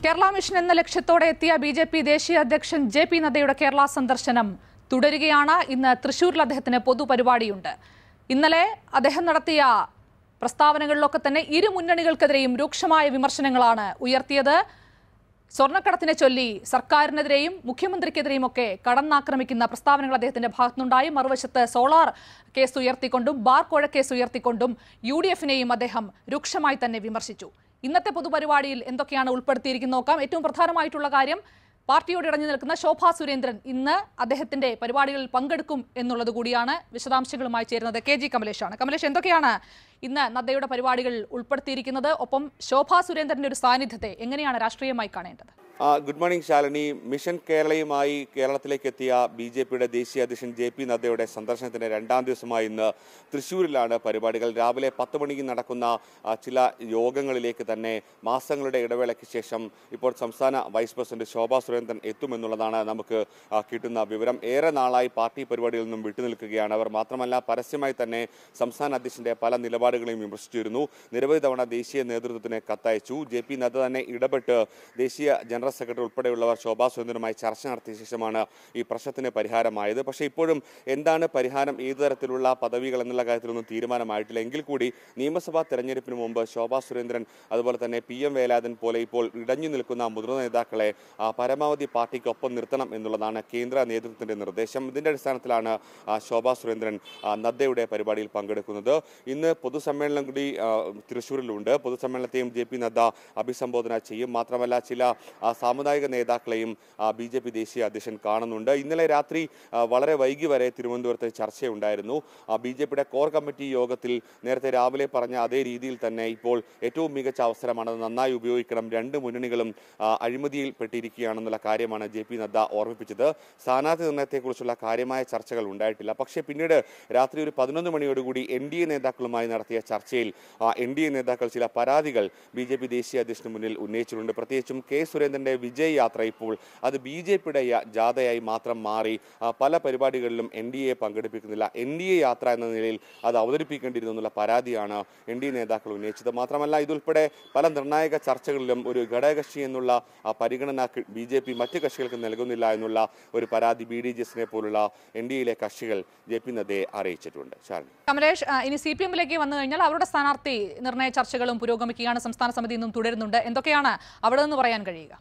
Kerala mission എന്ന ലക്ഷ്യത്തോടെ എത്തിയ ബി ജെ പി ദേശീയ അധ്യക്ഷൻ ജെ പി നദ്ദയുടെ കേരള സന്ദർശനം തുടരുകയാണ് ഇന്ന് തൃശൂരിൽ അദ്ദേഹത്തിന് പൊതുപരിപാടിയുണ്ട് ഇന്നലെ അദ്ദേഹം നടത്തിയ പ്രസ്താവനകളിലൊക്കെ തന്നെ ഇരു മുന്നണികൾക്കെതിരെയും രൂക്ഷമായ വിമർശനങ്ങളാണ് ഉയർത്തിയത് സ്വർണ്ണക്കടത്തിനെ ചൊല്ലി സർക്കാരിനെതിരെയും മുഖ്യമന്ത്രിക്കെതിരെയും ഒക്കെ കടന്നാക്രമിക്കുന്ന പ്രസ്താവനകൾ അദ്ദേഹത്തിന്റെ ഭാഗത്തുനിന്നുണ്ടായി മറുവശത്ത് സോളാർ കേസ് ഉയർത്തിക്കൊണ്ടും ബാർ കോഴ കേസ് ഉയർത്തിക്കൊണ്ടും യു ഡി എഫിനെയും അദ്ദേഹം രൂക്ഷമായി തന്നെ വിമർശിച്ചു ഇന്നത്തെ പൊതുപരിപാടിയിൽ എന്തൊക്കെയാണ് ഉൾപ്പെടുത്തിയിരിക്കുന്നത് നോക്കാം ഏറ്റവും പ്രധാനമായിട്ടുള്ള കാര്യം പാർട്ടിയോട് ഇടഞ്ഞു നിൽക്കുന്ന ശോഭാ സുരേന്ദ്രൻ ഇന്ന് അദ്ദേഹത്തിന്റെ പരിപാടികളിൽ പങ്കെടുക്കും എന്നുള്ളത് കൂടിയാണ് വിശദാംശങ്ങളുമായി ചേരുന്നത് കെ ജി കമലേഷാണ് കമലേഷ് എന്തൊക്കെയാണ് ഇന്ന് നദ്ദയുടെ പരിപാടികളിൽ ഉൾപ്പെടുത്തിയിരിക്കുന്നത് ഒപ്പം ശോഭാ സുരേന്ദ്രന്റെ ഒരു സാന്നിധ്യത്തെ എങ്ങനെയാണ് രാഷ്ട്രീയമായി കാണേണ്ടത് ആ, ഗുഡ് മോർണിംഗ് ശാലിനി മിഷൻ കേരളയുമായി കേരളത്തിലേക്ക് എത്തിയ ബി ജെ പിയുടെ ദേശീയ അധ്യക്ഷൻ ജെ പി നദ്ദയുടെ സന്ദർശനത്തിന്റെ രണ്ടാം ദിവസമായി ഇന്ന് തൃശ്ശൂരിലാണ് പരിപാടികൾ രാവിലെ പത്ത് മണിക്ക് നടക്കുന്ന ആ, ചില യോഗങ്ങളിലേക്ക് തന്നെ മാസങ്ങളുടെ ഇടവേളയ്ക്ക് ശേഷം ഇപ്പോൾ സംസ്ഥാന വൈസ് പ്രസിഡന്റ് ശോഭാ സുരേന്ദ്രൻ എത്തുമെന്നുള്ളതാണ് നമുക്ക് ആ, കിട്ടുന്ന വിവരം ഏറെ നാളായി പാർട്ടി പരിപാടികളിൽ നിന്നും വിട്ടുനിൽക്കുകയാണ് അവർ മാത്രമല്ല പരസ്യമായി തന്നെ സംസ്ഥാന അധ്യക്ഷന്റെ പല നിലപാടുകളെയും വിമർശിച്ചിരുന്നു നിരവധി തവണ ദേശീയ നേതൃത്വത്തിന് കത്തയച്ചു ജെ പി നദ്ദ തന്നെ ഇടപെട്ട് ദേശീയ ജനറൽ സെക്രട്ടറി ഉൾപ്പെടെയുള്ളവർ ശോഭാ സുരേന്ദ്രനുമായി ചർച്ച നടത്തിയ ശേഷമാണ് ഈ പ്രശ്നത്തിന് പരിഹാരമായത് പക്ഷേ ഇപ്പോഴും എന്താണ് പരിഹാരം ഏതു തരത്തിലുള്ള പദവികൾ എന്നുള്ള കാര്യത്തിലൊന്നും തീരുമാനമായിട്ടില്ല എങ്കിൽ കൂടി നിയമസഭാ തെരഞ്ഞെടുപ്പിന് മുമ്പ് ശോഭാ സുരേന്ദ്രൻ അതുപോലെ തന്നെ പി എം വേലാതൻ പോലെ ഇപ്പോൾ ഇടഞ്ഞു നിൽക്കുന്ന മുതിർന്ന നേതാക്കളെ ആ, പരമാവധി പാർട്ടിക്കൊപ്പം നിർത്തണം എന്നുള്ളതാണ് കേന്ദ്ര നേതൃത്വത്തിന്റെ നിർദ്ദേശം ഇതിന്റെ അടിസ്ഥാനത്തിലാണ് ആ, ശോഭാ സുരേന്ദ്രൻ ആ, നദ്ദയുടെ പരിപാടിയിൽ പങ്കെടുക്കുന്നത് ഇന്ന് പൊതുസമ്മേളനം കൂടി ആ, തൃശ്ശൂരിലുണ്ട് പൊതുസമ്മേളനത്തെയും ജെ പി നദ്ദ അഭിസംബോധന ചെയ്യും മാത്രമല്ല ചില ആ, സാമുദായിക നേതാക്കളെയും ബി ജെ പി ദേശീയ അധ്യക്ഷൻ കാണുന്നുണ്ട് ഇന്നലെ രാത്രി ആ, വളരെ വൈകി വരെ തിരുവനന്തപുരത്ത് ചർച്ചയുണ്ടായിരുന്നു ബി ജെ പിയുടെ കോർ കമ്മിറ്റി യോഗത്തിൽ നേരത്തെ രാവിലെ പറഞ്ഞ അതേ രീതിയിൽ തന്നെ ഇപ്പോൾ ഏറ്റവും മികച്ച അവസരമാണ് അത് നന്നായി ഉപയോഗിക്കണം രണ്ട് മുന്നണികളും ആ, അഴിമതിയിൽ പെട്ടിരിക്കുകയാണെന്നുള്ള കാര്യമാണ് ജെ പി നദ്ദ ഓർമ്മിപ്പിച്ചത് സ്ഥാനാർത്ഥി നിർണയത്തെക്കുറിച്ചുള്ള കാര്യമായ ചർച്ചകൾ ഉണ്ടായിട്ടില്ല പക്ഷേ പിന്നീട് രാത്രി ഒരു പതിനൊന്ന് മണിയോടുകൂടി എൻ ഡി എ നേതാക്കളുമായി നടത്തിയ ചർച്ചയിൽ എൻ ഡി എ നേതാക്കൾ ചില പരാതികൾ ബി ജെ പി ദേശീയ അധ്യക്ഷന് മുന്നിൽ ഉന്നയിച്ചിട്ടുണ്ട് പ്രത്യേകിച്ചും കെ സുരേന്ദ്രന്റെ വിജയ് യാത്ര ഇപ്പോൾ അത് ബി ജെ പിയുടെ ജാഥയായി മാത്രം മാറി ആ, പല പരിപാടികളിലും എൻ ഡി എ പങ്കെടുപ്പിക്കുന്നില്ല എൻ ഡി എ യാത്ര എന്ന നിലയിൽ അത് അവതരിപ്പിക്കേണ്ടിയിരുന്നു എന്നുള്ള പരാതിയാണ് എൻ ഡി എ നേതാക്കൾ ഉന്നയിച്ചത് മാത്രമല്ല ഇതുൾപ്പെടെ പല നിർണായക ചർച്ചകളിലും ഒരു ഘടകകക്ഷി എന്നുള്ള ആ, പരിഗണന ബി ജെ പി മറ്റ് കക്ഷികൾക്ക് നൽകുന്നില്ല എന്നുള്ള ഒരു പരാതി ബി ഡി ജെ എസിനെ പോലുള്ള എൻ ഡി എയിലെ കക്ഷികൾ ജെ പി നദ്ദയെ അറിയിച്ചിട്ടുണ്ട് ശാലിനി കമലേഷ് ആ, ഇനി സി പി എമ്മിലേക്ക് വന്നു കഴിഞ്ഞാൽ അവരുടെ സ്ഥാനാർത്ഥി നിർണയ ചർച്ചകളും പുരോഗമിക്കുകയാണ് സംസ്ഥാന സമിതി ഇന്നും തുടരുന്നുണ്ട് എന്തൊക്കെയാണ് അവിടെ നിന്ന് പറയാൻ കഴിയുക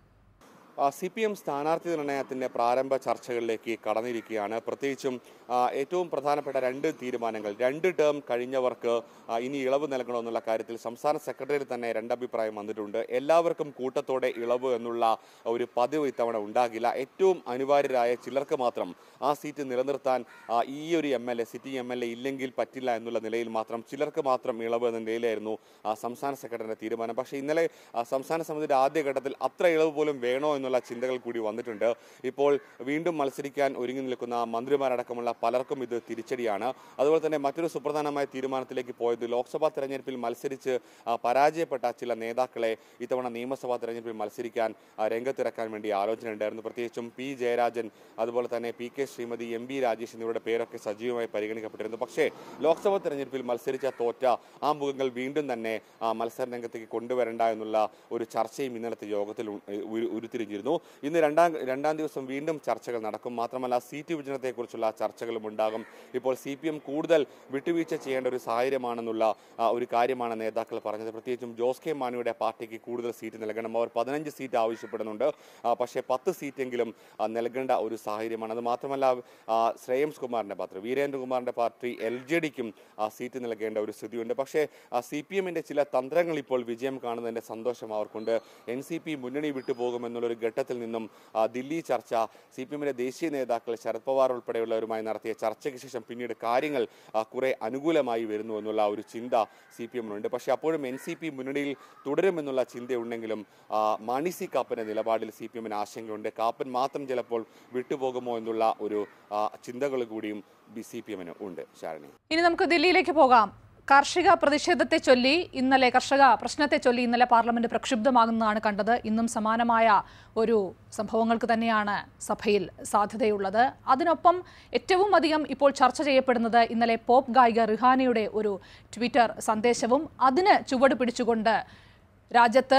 സി പി എം സ്ഥാനാർത്ഥി നിർണയത്തിന്റെ പ്രാരംഭ ചർച്ചകളിലേക്ക് കടന്നിരിക്കുകയാണ് പ്രത്യേകിച്ചും ആ, ഏറ്റവും പ്രധാനപ്പെട്ട രണ്ട് തീരുമാനങ്ങൾ രണ്ട് ടേം കഴിഞ്ഞവർക്ക് ആ, ഇനി ഇളവ് നൽകണമെന്നുള്ള കാര്യത്തിൽ സംസ്ഥാന സെക്രട്ടറി തന്നെ രണ്ടഭിപ്രായം വന്നിട്ടുണ്ട് എല്ലാവർക്കും കൂട്ടത്തോടെ ഇളവ് എന്നുള്ള ഒരു പതിവ് ഇത്തവണ ഉണ്ടാകില്ല ഏറ്റവും അനിവാര്യരായ ചിലർക്ക് മാത്രം ആ സീറ്റ് നിലനിർത്താൻ ആ, ഈ ഒരു M L A sitting M L A ഇല്ലെങ്കിൽ പറ്റില്ല എന്നുള്ള നിലയിൽ മാത്രം ചിലർക്ക് മാത്രം ഇളവ് എന്ന നിലയിലായിരുന്നു ആ, സംസ്ഥാന സെക്രട്ടറിയുടെ തീരുമാനം പക്ഷേ ഇന്നലെ ആ, സംസ്ഥാന സമിതിയുടെ ആദ്യഘട്ടത്തിൽ അത്ര ഇളവ് പോലും വേണോ എന്നുള്ള ചിന്തകൾ കൂടി വന്നിട്ടുണ്ട് ഇപ്പോൾ വീണ്ടും മത്സരിക്കാൻ ഒരുങ്ങി നിൽക്കുന്ന മന്ത്രിമാരടക്കമുള്ള പലർക്കും ഇത് തിരിച്ചടിയാണ് അതുപോലെ തന്നെ മറ്റൊരു സുപ്രധാനമായ തീരുമാനത്തിലേക്ക് പോയത് ലോക്സഭാ തെരഞ്ഞെടുപ്പിൽ മത്സരിച്ച് ആ, പരാജയപ്പെട്ട ചില നേതാക്കളെ ഇത്തവണ നിയമസഭാ തെരഞ്ഞെടുപ്പിൽ മത്സരിക്കാൻ ആ, രംഗത്തിറക്കാൻ വേണ്ടി ആലോചന ഉണ്ടായിരുന്നു പ്രത്യേകിച്ചും പി ജയരാജൻ അതുപോലെ തന്നെ P K Sreemathi M B Rajesh എന്നിവരുടെ പേരൊക്കെ സജീവമായി പരിഗണിക്കപ്പെട്ടിരുന്നു പക്ഷേ ലോക്സഭാ തെരഞ്ഞെടുപ്പിൽ മത്സരിച്ച തോറ്റ ആ മുഖങ്ങൾ വീണ്ടും തന്നെ ആ, മത്സര രംഗത്തേക്ക് കൊണ്ടുവരണ്ട എന്നുള്ള ഒരു ചർച്ചയും ഇന്നലത്തെ യോഗത്തിൽ ഉ- ഉരു- ഉരുത്തിരിഞ്ഞിരുന്നു ഇന്ന് രണ്ടാം രണ്ടാം ദിവസം വീണ്ടും ചർച്ചകൾ നടക്കും മാത്രമല്ല സീറ്റ് വിഭജനത്തെക്കുറിച്ചുള്ള ചർച്ചകളും ഉണ്ടാകും ഇപ്പോൾ സി പി എം കൂടുതൽ വിട്ടുവീഴ്ച ചെയ്യേണ്ട ഒരു സാഹചര്യമാണെന്നുള്ള ആ, ഒരു കാര്യമാണ് നേതാക്കൾ പറഞ്ഞത് പ്രത്യേകിച്ചും ജോസ് കെ മാണിയുടെ പാർട്ടിക്ക് കൂടുതൽ സീറ്റ് നൽകണം അവർ പതിനഞ്ച് സീറ്റ് ആവശ്യപ്പെടുന്നുണ്ട് ആ, പക്ഷേ പത്ത് സീറ്റെങ്കിലും ആ, നൽകേണ്ട ഒരു സാഹചര്യമാണ് അത് മാത്രമല്ല ആ, ശ്രേയംസ് കുമാറിന്റെ പാർട്ടി വീരേന്ദ്രകുമാറിന്റെ പാർട്ടി എൽ ജെ ഡിക്കും സീറ്റ് നൽകേണ്ട ഒരു സ്ഥിതിയുണ്ട് പക്ഷേ സി പി എമ്മിന്റെ ചില തന്ത്രങ്ങൾ ഇപ്പോൾ വിജയം കാണുന്നതിന്റെ സന്തോഷം അവർക്കുണ്ട് എൻ സി പി മുന്നണി വിട്ടുപോകുമെന്നുള്ളൊരു ഘട്ടത്തിൽ നിന്നും ആ, ദില്ലി ചർച്ച സി പി എമ്മിന്റെ ദേശീയ നേതാക്കൾ ശരത് പവാർ ഉൾപ്പെടെയുള്ളവരുമായി നടത്തിയ ചർച്ചയ്ക്ക് ശേഷം പിന്നീട് കാര്യങ്ങൾ ആ, കുറെ അനുകൂലമായി വരുന്നു എന്നുള്ള ഒരു ചിന്ത സി പി എമ്മിനുണ്ട് പക്ഷേ അപ്പോഴും എൻ സി പി മുന്നണിയിൽ തുടരുമെന്നുള്ള ചിന്തയുണ്ടെങ്കിലും ആ, മാണി സി കാപ്പന്റെ നിലപാടിൽ സി പി എമ്മിന് ആശങ്കയുണ്ട് കാപ്പൻ മാത്രം ചിലപ്പോൾ വിട്ടുപോകുമോ എന്നുള്ള ഒരു ആ, ചിന്തകൾ കൂടിയും ബി സി പി എമ്മിന് ഉണ്ട് ശാരണി ഇനി നമുക്ക് ദില്ലിയിലേക്ക് പോകാം കാർഷിക പ്രതിഷേധത്തെ ചൊല്ലി ഇന്നലെ കർഷക പ്രശ്നത്തെ ചൊല്ലി ഇന്നലെ പാർലമെന്റ് പ്രക്ഷുബ്ധമാകുന്നതാണ് കണ്ടത് ഇന്നും സമാനമായ ഒരു സംഭവങ്ങൾക്ക് തന്നെയാണ് സഭയിൽ സാധ്യതയുള്ളത് അതിനൊപ്പം ഏറ്റവും അധികം ഇപ്പോൾ ചർച്ച ചെയ്യപ്പെടുന്നത് ഇന്നലെ പോപ്പ് ഗായിക റിഹാനയുടെ ഒരു ട്വിറ്റർ സന്ദേശവും അതിന് ചുവട് പിടിച്ചുകൊണ്ട് രാജ്യത്ത്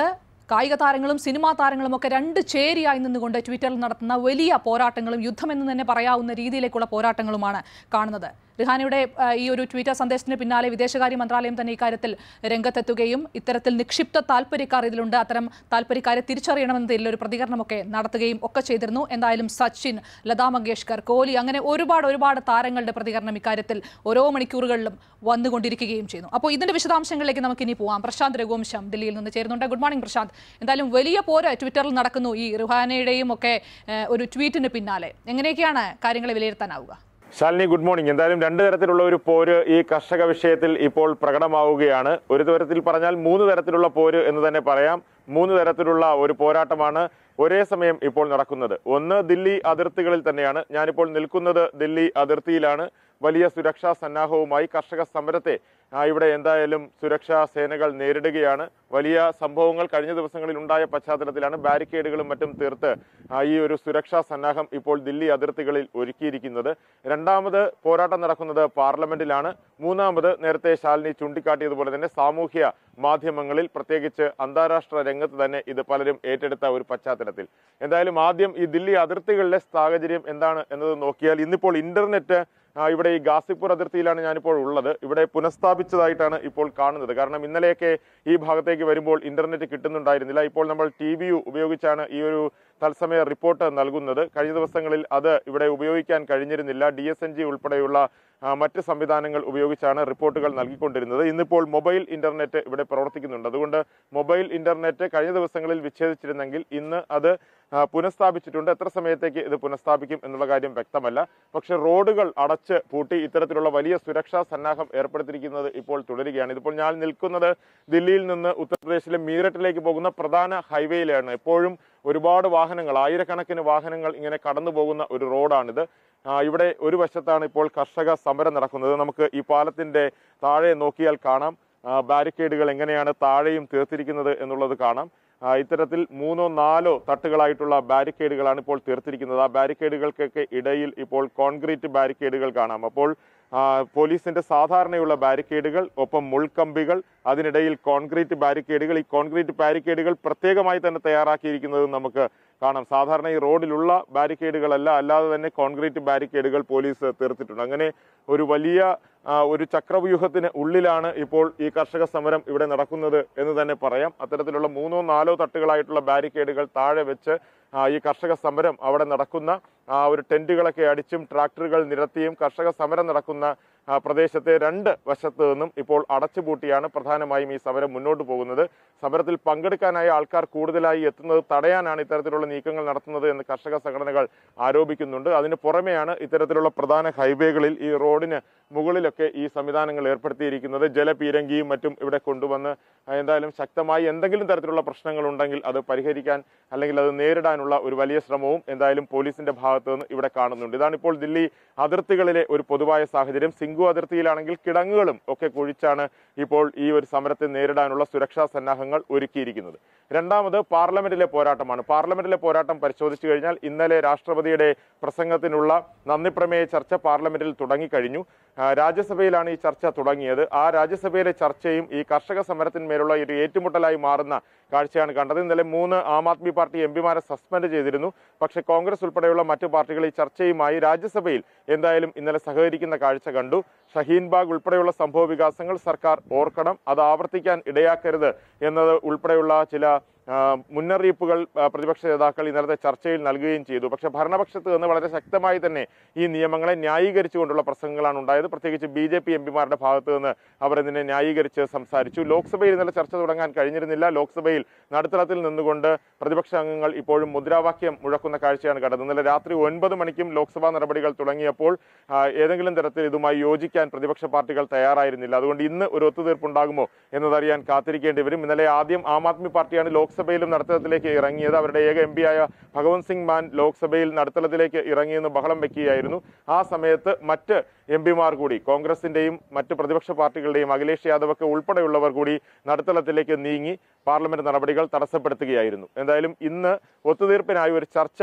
കായിക താരങ്ങളും സിനിമാ താരങ്ങളും ഒക്കെ രണ്ട് ചേരിയായി നിന്നുകൊണ്ട് ട്വിറ്ററിൽ നടത്തുന്ന വലിയ പോരാട്ടങ്ങളും യുദ്ധമെന്ന് തന്നെ പറയാവുന്ന രീതിയിലേക്കുള്ള പോരാട്ടങ്ങളുമാണ് കാണുന്നത് റിഹാനയുടെ ആ, ഈ ഒരു ട്വിറ്റർ സന്ദേശത്തിന് പിന്നാലെ വിദേശകാര്യ മന്ത്രാലയം തന്നെ ഇക്കാര്യത്തിൽ രംഗത്തെത്തുകയും ഇത്തരത്തിൽ നിക്ഷിപ്ത താല്പര്യക്കാർ ഇതിലുണ്ട് അത്തരം താല്പര്യക്കാരെ തിരിച്ചറിയണമെന്നതിൽ ഒരു പ്രതികരണമൊക്കെ നടത്തുകയും ഒക്കെ ചെയ്തിരുന്നു എന്തായാലും സച്ചിൻ ലതാ മങ്കേഷ്കർ കോഹ്ലി അങ്ങനെ ഒരുപാട് ഒരുപാട് താരങ്ങളുടെ പ്രതികരണം ഇക്കാര്യത്തിൽ ഓരോ മണിക്കൂറുകളിലും വന്നുകൊണ്ടിരിക്കുകയും ചെയ്യുന്നു അപ്പോൾ ഇതിന്റെ വിശദാംശങ്ങളിലേക്ക് നമുക്ക് ഇനി പോവാം പ്രശാന്ത് രഘുവംശം ദില്ലിയിൽ നിന്ന് ചേരുന്നുണ്ട് ഗുഡ് മോർണിംഗ് പ്രശാന്ത് എന്തായാലും വലിയ പോര് ട്വിറ്ററിൽ നടക്കുന്നു ഈ റിഹാനയുടെയും ഒക്കെ ഏഹ്, ഒരു ട്വീറ്റിന് പിന്നാലെ എങ്ങനെയൊക്കെയാണ് കാര്യങ്ങളെ വിലയിരുത്താനാവുക ശാലിനി ഗുഡ് മോർണിംഗ് എന്തായാലും രണ്ട് തരത്തിലുള്ള ഒരു പോര് ഈ കർഷക വിഷയത്തിൽ ഇപ്പോൾ പ്രകടമാവുകയാണ് ഒരു തരത്തിൽ പറഞ്ഞാൽ മൂന്ന് തരത്തിലുള്ള പോര് എന്ന് തന്നെ പറയാം മൂന്ന് തരത്തിലുള്ള ഒരു പോരാട്ടമാണ് ഒരേ സമയം ഇപ്പോൾ നടക്കുന്നത് ഒന്ന് ദില്ലി അതിർത്തികളിൽ തന്നെയാണ് ഞാനിപ്പോൾ നിൽക്കുന്നത് ദില്ലി അതിർത്തിയിലാണ് വലിയ സുരക്ഷാ സന്നാഹവുമായി കർഷക സമരത്തെ ആ, ഇവിടെ എന്തായാലും സുരക്ഷാ സേനകൾ നേരിടുകയാണ് വലിയ സംഭവങ്ങൾ കഴിഞ്ഞ ദിവസങ്ങളിൽ ഉണ്ടായ പശ്ചാത്തലത്തിലാണ് ബാരിക്കേഡുകളും മറ്റും തീർത്ത് ആ, ഈ ഒരു സുരക്ഷാ സന്നാഹം ഇപ്പോൾ ദില്ലി അതിർത്തികളിൽ ഒരുക്കിയിരിക്കുന്നത് രണ്ടാമത് പോരാട്ടം നടക്കുന്നത് പാർലമെന്റിലാണ് മൂന്നാമത് നേരത്തെ ശാലിനി ചൂണ്ടിക്കാട്ടിയതുപോലെ തന്നെ സാമൂഹ്യ മാധ്യമങ്ങളിൽ പ്രത്യേകിച്ച് അന്താരാഷ്ട്ര രംഗത്ത് തന്നെ ഇത് പലരും ഏറ്റെടുത്ത ഒരു പശ്ചാത്തലത്തിൽ എന്തായാലും ആദ്യം ഈ ദില്ലി അതിർത്തികളിലെ സാഹചര്യം എന്താണ് എന്നത് നോക്കിയാൽ ഇന്നിപ്പോൾ ഇന്റർനെറ്റ് ആ, ഇവിടെ ഈ ഗാസിപ്പൂർ അതിർത്തിയിലാണ് ഞാനിപ്പോൾ ഉള്ളത് ഇവിടെ പുനഃസ്ഥാപിച്ചതായിട്ടാണ് ഇപ്പോൾ കാണുന്നത് കാരണം ഇന്നലെയൊക്കെ ഈ ഭാഗത്തേക്ക് വരുമ്പോൾ ഇന്റർനെറ്റ് കിട്ടുന്നുണ്ടായിരുന്നില്ല ഇപ്പോൾ നമ്മൾ ടി വി ഉപയോഗിച്ചാണ് ഈ ഒരു തത്സമയ റിപ്പോർട്ട് നൽകുന്നത് കഴിഞ്ഞ ദിവസങ്ങളിൽ അത് ഇവിടെ ഉപയോഗിക്കാൻ കഴിഞ്ഞിരുന്നില്ല ഡി എസ് എൻ ജി ഉൾപ്പെടെയുള്ള ആ, മറ്റ് സംവിധാനങ്ങൾ ഉപയോഗിച്ചാണ് റിപ്പോർട്ടുകൾ നൽകിക്കൊണ്ടിരുന്നത് ഇന്നിപ്പോൾ മൊബൈൽ ഇന്റർനെറ്റ് ഇവിടെ പ്രവർത്തിക്കുന്നുണ്ട് അതുകൊണ്ട് മൊബൈൽ ഇന്റർനെറ്റ് കഴിഞ്ഞ ദിവസങ്ങളിൽ വിച്ഛേദിച്ചിരുന്നെങ്കിൽ ഇന്ന് അത് ആ, പുനഃസ്ഥാപിച്ചിട്ടുണ്ട് എത്ര സമയത്തേക്ക് ഇത് പുനഃസ്ഥാപിക്കും എന്നുള്ള കാര്യം വ്യക്തമല്ല പക്ഷെ റോഡുകൾ അടച്ച് പൂട്ടി ഇത്തരത്തിലുള്ള വലിയ സുരക്ഷാ സന്നാഹം ഏർപ്പെടുത്തിയിരിക്കുന്നത് ഇപ്പോൾ തുടരുകയാണ് ഇതിപ്പോൾ ഞാൻ നിൽക്കുന്നത് ദില്ലിയിൽ നിന്ന് ഉത്തർപ്രദേശിലെ മീററ്റിലേക്ക് പോകുന്ന പ്രധാന ഹൈവേയിലാണ് എപ്പോഴും ഒരുപാട് വാഹനങ്ങൾ ആയിരക്കണക്കിന് വാഹനങ്ങൾ ഇങ്ങനെ കടന്നു പോകുന്ന ഒരു റോഡാണിത് ആ, ഇവിടെ ഒരു വശത്താണ് ഇപ്പോൾ കർഷക സമരം നടക്കുന്നത് നമുക്ക് ഈ പാലത്തിന്റെ താഴെ നോക്കിയാൽ കാണാം ആ, ബാരിക്കേഡുകൾ എങ്ങനെയാണ് താഴെയും തീർത്തിരിക്കുന്നത് എന്നുള്ളത് കാണാം ആ, ഇത്തരത്തിൽ മൂന്നോ നാലോ തട്ടുകളായിട്ടുള്ള ബാരിക്കേഡുകളാണ് ഇപ്പോൾ തീർത്തിരിക്കുന്നത് ആ ബാരിക്കേഡുകൾക്കൊക്കെ ഇടയിൽ ഇപ്പോൾ കോൺക്രീറ്റ് ബാരിക്കേഡുകൾ കാണാം അപ്പോൾ ആ, പോലീസിന്റെ സാധാരണയുള്ള ബാരിക്കേഡുകൾ ഒപ്പം മുൾക്കമ്പികൾ അതിനിടയിൽ കോൺക്രീറ്റ് ബാരിക്കേഡുകൾ ഈ കോൺക്രീറ്റ് ബാരിക്കേഡുകൾ പ്രത്യേകമായി തന്നെ തയ്യാറാക്കിയിരിക്കുന്നത് നമുക്ക് കാണാം സാധാരണ ഈ റോഡിലുള്ള ബാരിക്കേഡുകളല്ല അല്ലാതെ തന്നെ കോൺക്രീറ്റ് ബാരിക്കേഡുകൾ പോലീസ് തീർത്തിട്ടുണ്ട് അങ്ങനെ ഒരു വലിയ ആ, ഒരു ചക്രവ്യൂഹത്തിന് ഉള്ളിലാണ് ഇപ്പോൾ ഈ കർഷക സമരം ഇവിടെ നടക്കുന്നത് എന്ന് തന്നെ പറയാം അത്തരത്തിലുള്ള മൂന്നോ നാലോ തട്ടുകളായിട്ടുള്ള ബാരിക്കേഡുകൾ താഴെ വെച്ച് ആ, ഈ കർഷക സമരം അവിടെ നടക്കുന്ന ആ ഒരു ടെന്റുകളൊക്കെ അടിച്ചും ട്രാക്ടറുകൾ നിരത്തിയും കർഷക സമരം നടക്കുന്ന ആ, പ്രദേശത്തെ രണ്ട് വശത്ത് നിന്നും ഇപ്പോൾ അടച്ചുപൂട്ടിയാണ് പ്രധാനമായും ഈ സമരം മുന്നോട്ട് പോകുന്നത് സമരത്തിൽ പങ്കെടുക്കാനായ ആൾക്കാർ കൂടുതലായി എത്തുന്നത് തടയാനാണ് ഇത്തരത്തിലുള്ള നീക്കങ്ങൾ നടത്തുന്നത് എന്ന് കർഷക സംഘടനകൾ ആരോപിക്കുന്നുണ്ട് അതിന് പുറമെയാണ് ഇത്തരത്തിലുള്ള പ്രധാന ഹൈവേകളിൽ ഈ റോഡിന് മുകളിലൊക്കെ ഈ സംവിധാനങ്ങൾ ഏർപ്പെടുത്തിയിരിക്കുന്നത് ജലപീരങ്കിയും മറ്റും ഇവിടെ കൊണ്ടുവന്ന് എന്തായാലും ശക്തമായി എന്തെങ്കിലും തരത്തിലുള്ള പ്രശ്നങ്ങൾ ഉണ്ടെങ്കിൽ അത് പരിഹരിക്കാൻ അല്ലെങ്കിൽ അത് നേരിടാനുള്ള ഒരു വലിയ ശ്രമവും എന്തായാലും പോലീസിന്റെ ഭാഗത്തു നിന്ന് ഇവിടെ കാണുന്നുണ്ട് ഇതാണ് ഇപ്പോൾ ദില്ലി അതിർത്തികളിലെ ഒരു പൊതുവായ സാഹചര്യം സിംഗു അതിർത്തിയിലാണെങ്കിൽ കിടങ്ങുകളും ഒക്കെ കുഴിച്ചാണ് ഇപ്പോൾ ഈ ഒരു സമരത്തെ നേരിടാനുള്ള സുരക്ഷാ സന്നാഹങ്ങൾ ഒരുക്കിയിരിക്കുന്നത് രണ്ടാമത് പാർലമെന്റിലെ പോരാട്ടമാണ് പാർലമെന്റിലെ പോരാട്ടം പരിശോധിച്ചു കഴിഞ്ഞാൽ ഇന്നലെ രാഷ്ട്രപതിയുടെ പ്രസംഗത്തിനുള്ള നന്ദിപ്രമേയ ചർച്ച പാർലമെന്റിൽ തുടങ്ങിക്കഴിഞ്ഞു ആ, രാജ്യസഭയിലാണ് ഈ ചർച്ച തുടങ്ങിയത് ആ രാജ്യസഭയിലെ ചർച്ചയും ഈ കർഷക സമരത്തിന്മേലുള്ള ഒരു ഏറ്റുമുട്ടലായി മാറുന്ന കാഴ്ചയാണ് കണ്ടത് ഇന്നലെ മൂന്ന് ആം ആദ്മി പാർട്ടി എം പിമാരെ സസ്പെൻഡ് ചെയ്തിരുന്നു പക്ഷേ കോൺഗ്രസ് ഉൾപ്പെടെയുള്ള മറ്റു പാർട്ടികൾ ഈ ചർച്ചയുമായി രാജ്യസഭയിൽ എന്തായാലും ഇന്നലെ സഹകരിക്കുന്ന കാഴ്ച കണ്ടു ഷഹീൻ ബാഗ് ഉൾപ്പെടെയുള്ള സംഭവ വികാസങ്ങൾ സർക്കാർ ഓർക്കണം അത് ആവർത്തിക്കാൻ ഇടയാക്കരുത് എന്നത് ഉൾപ്പെടെയുള്ള ചില ആ, മുന്നറിയിപ്പുകൾ ആ, പ്രതിപക്ഷ നേതാക്കൾ ഇന്നലത്തെ ചർച്ചയിൽ നൽകുകയും ചെയ്തു പക്ഷേ ഭരണപക്ഷത്ത് നിന്ന് വളരെ ശക്തമായി തന്നെ ഈ നിയമങ്ങളെ ന്യായീകരിച്ചുകൊണ്ടുള്ള പ്രസംഗങ്ങളാണ് ഉണ്ടായത് പ്രത്യേകിച്ച് ബി ജെ പി എം പിമാരുടെ ഭാഗത്ത് നിന്ന് അവർ ഇതിനെ ന്യായീകരിച്ച് സംസാരിച്ചു ലോക്സഭയിൽ ഇന്നലെ ചർച്ച തുടങ്ങാൻ കഴിഞ്ഞിരുന്നില്ല ലോക്സഭയിൽ നടുത്തളത്തിൽ നിന്നുകൊണ്ട് പ്രതിപക്ഷ അംഗങ്ങൾ ഇപ്പോഴും മുദ്രാവാക്യം മുഴക്കുന്ന കാഴ്ചയാണ് കണ്ടത് ഇന്നലെ രാത്രി ഒൻപത് മണിക്കും ലോക്സഭാ നടപടികൾ തുടങ്ങിയപ്പോൾ ആ, ഏതെങ്കിലും തരത്തിൽ ഇതുമായി യോജിക്കാൻ പ്രതിപക്ഷ പാർട്ടികൾ തയ്യാറായിരുന്നില്ല അതുകൊണ്ട് ഇന്ന് ഒരു ഒത്തുതീർപ്പുണ്ടാകുമോ എന്നതറിയാൻ കാത്തിരിക്കേണ്ടി വരും ഇന്നലെ ആദ്യം ആം ആദ്മി പാർട്ടിയാണ് ലോക്സഭയിലും നടുത്തളത്തിലേക്ക് ഇറങ്ങിയത് അവരുടെ ഏക എം പിയായ ഭഗവന്ത് സിംഗ് മാൻ ലോക്സഭയിൽ നടുത്തളത്തിലേക്ക് ഇറങ്ങിയെന്ന് ബഹളം വെക്കുകയായിരുന്നു ആ സമയത്ത് മറ്റ് എം പിമാർ കൂടി കോൺഗ്രസിന്റെയും മറ്റ് പ്രതിപക്ഷ പാർട്ടികളുടെയും അഖിലേഷ് യാദവ് ഒക്കെ ഉൾപ്പെടെയുള്ളവർ കൂടി നടുത്തളത്തിലേക്ക് നീങ്ങി പാർലമെന്റ് നടപടികൾ തടസ്സപ്പെടുത്തുകയായിരുന്നു എന്തായാലും ഇന്ന് ഒത്തുതീർപ്പിനായി ഒരു ചർച്ച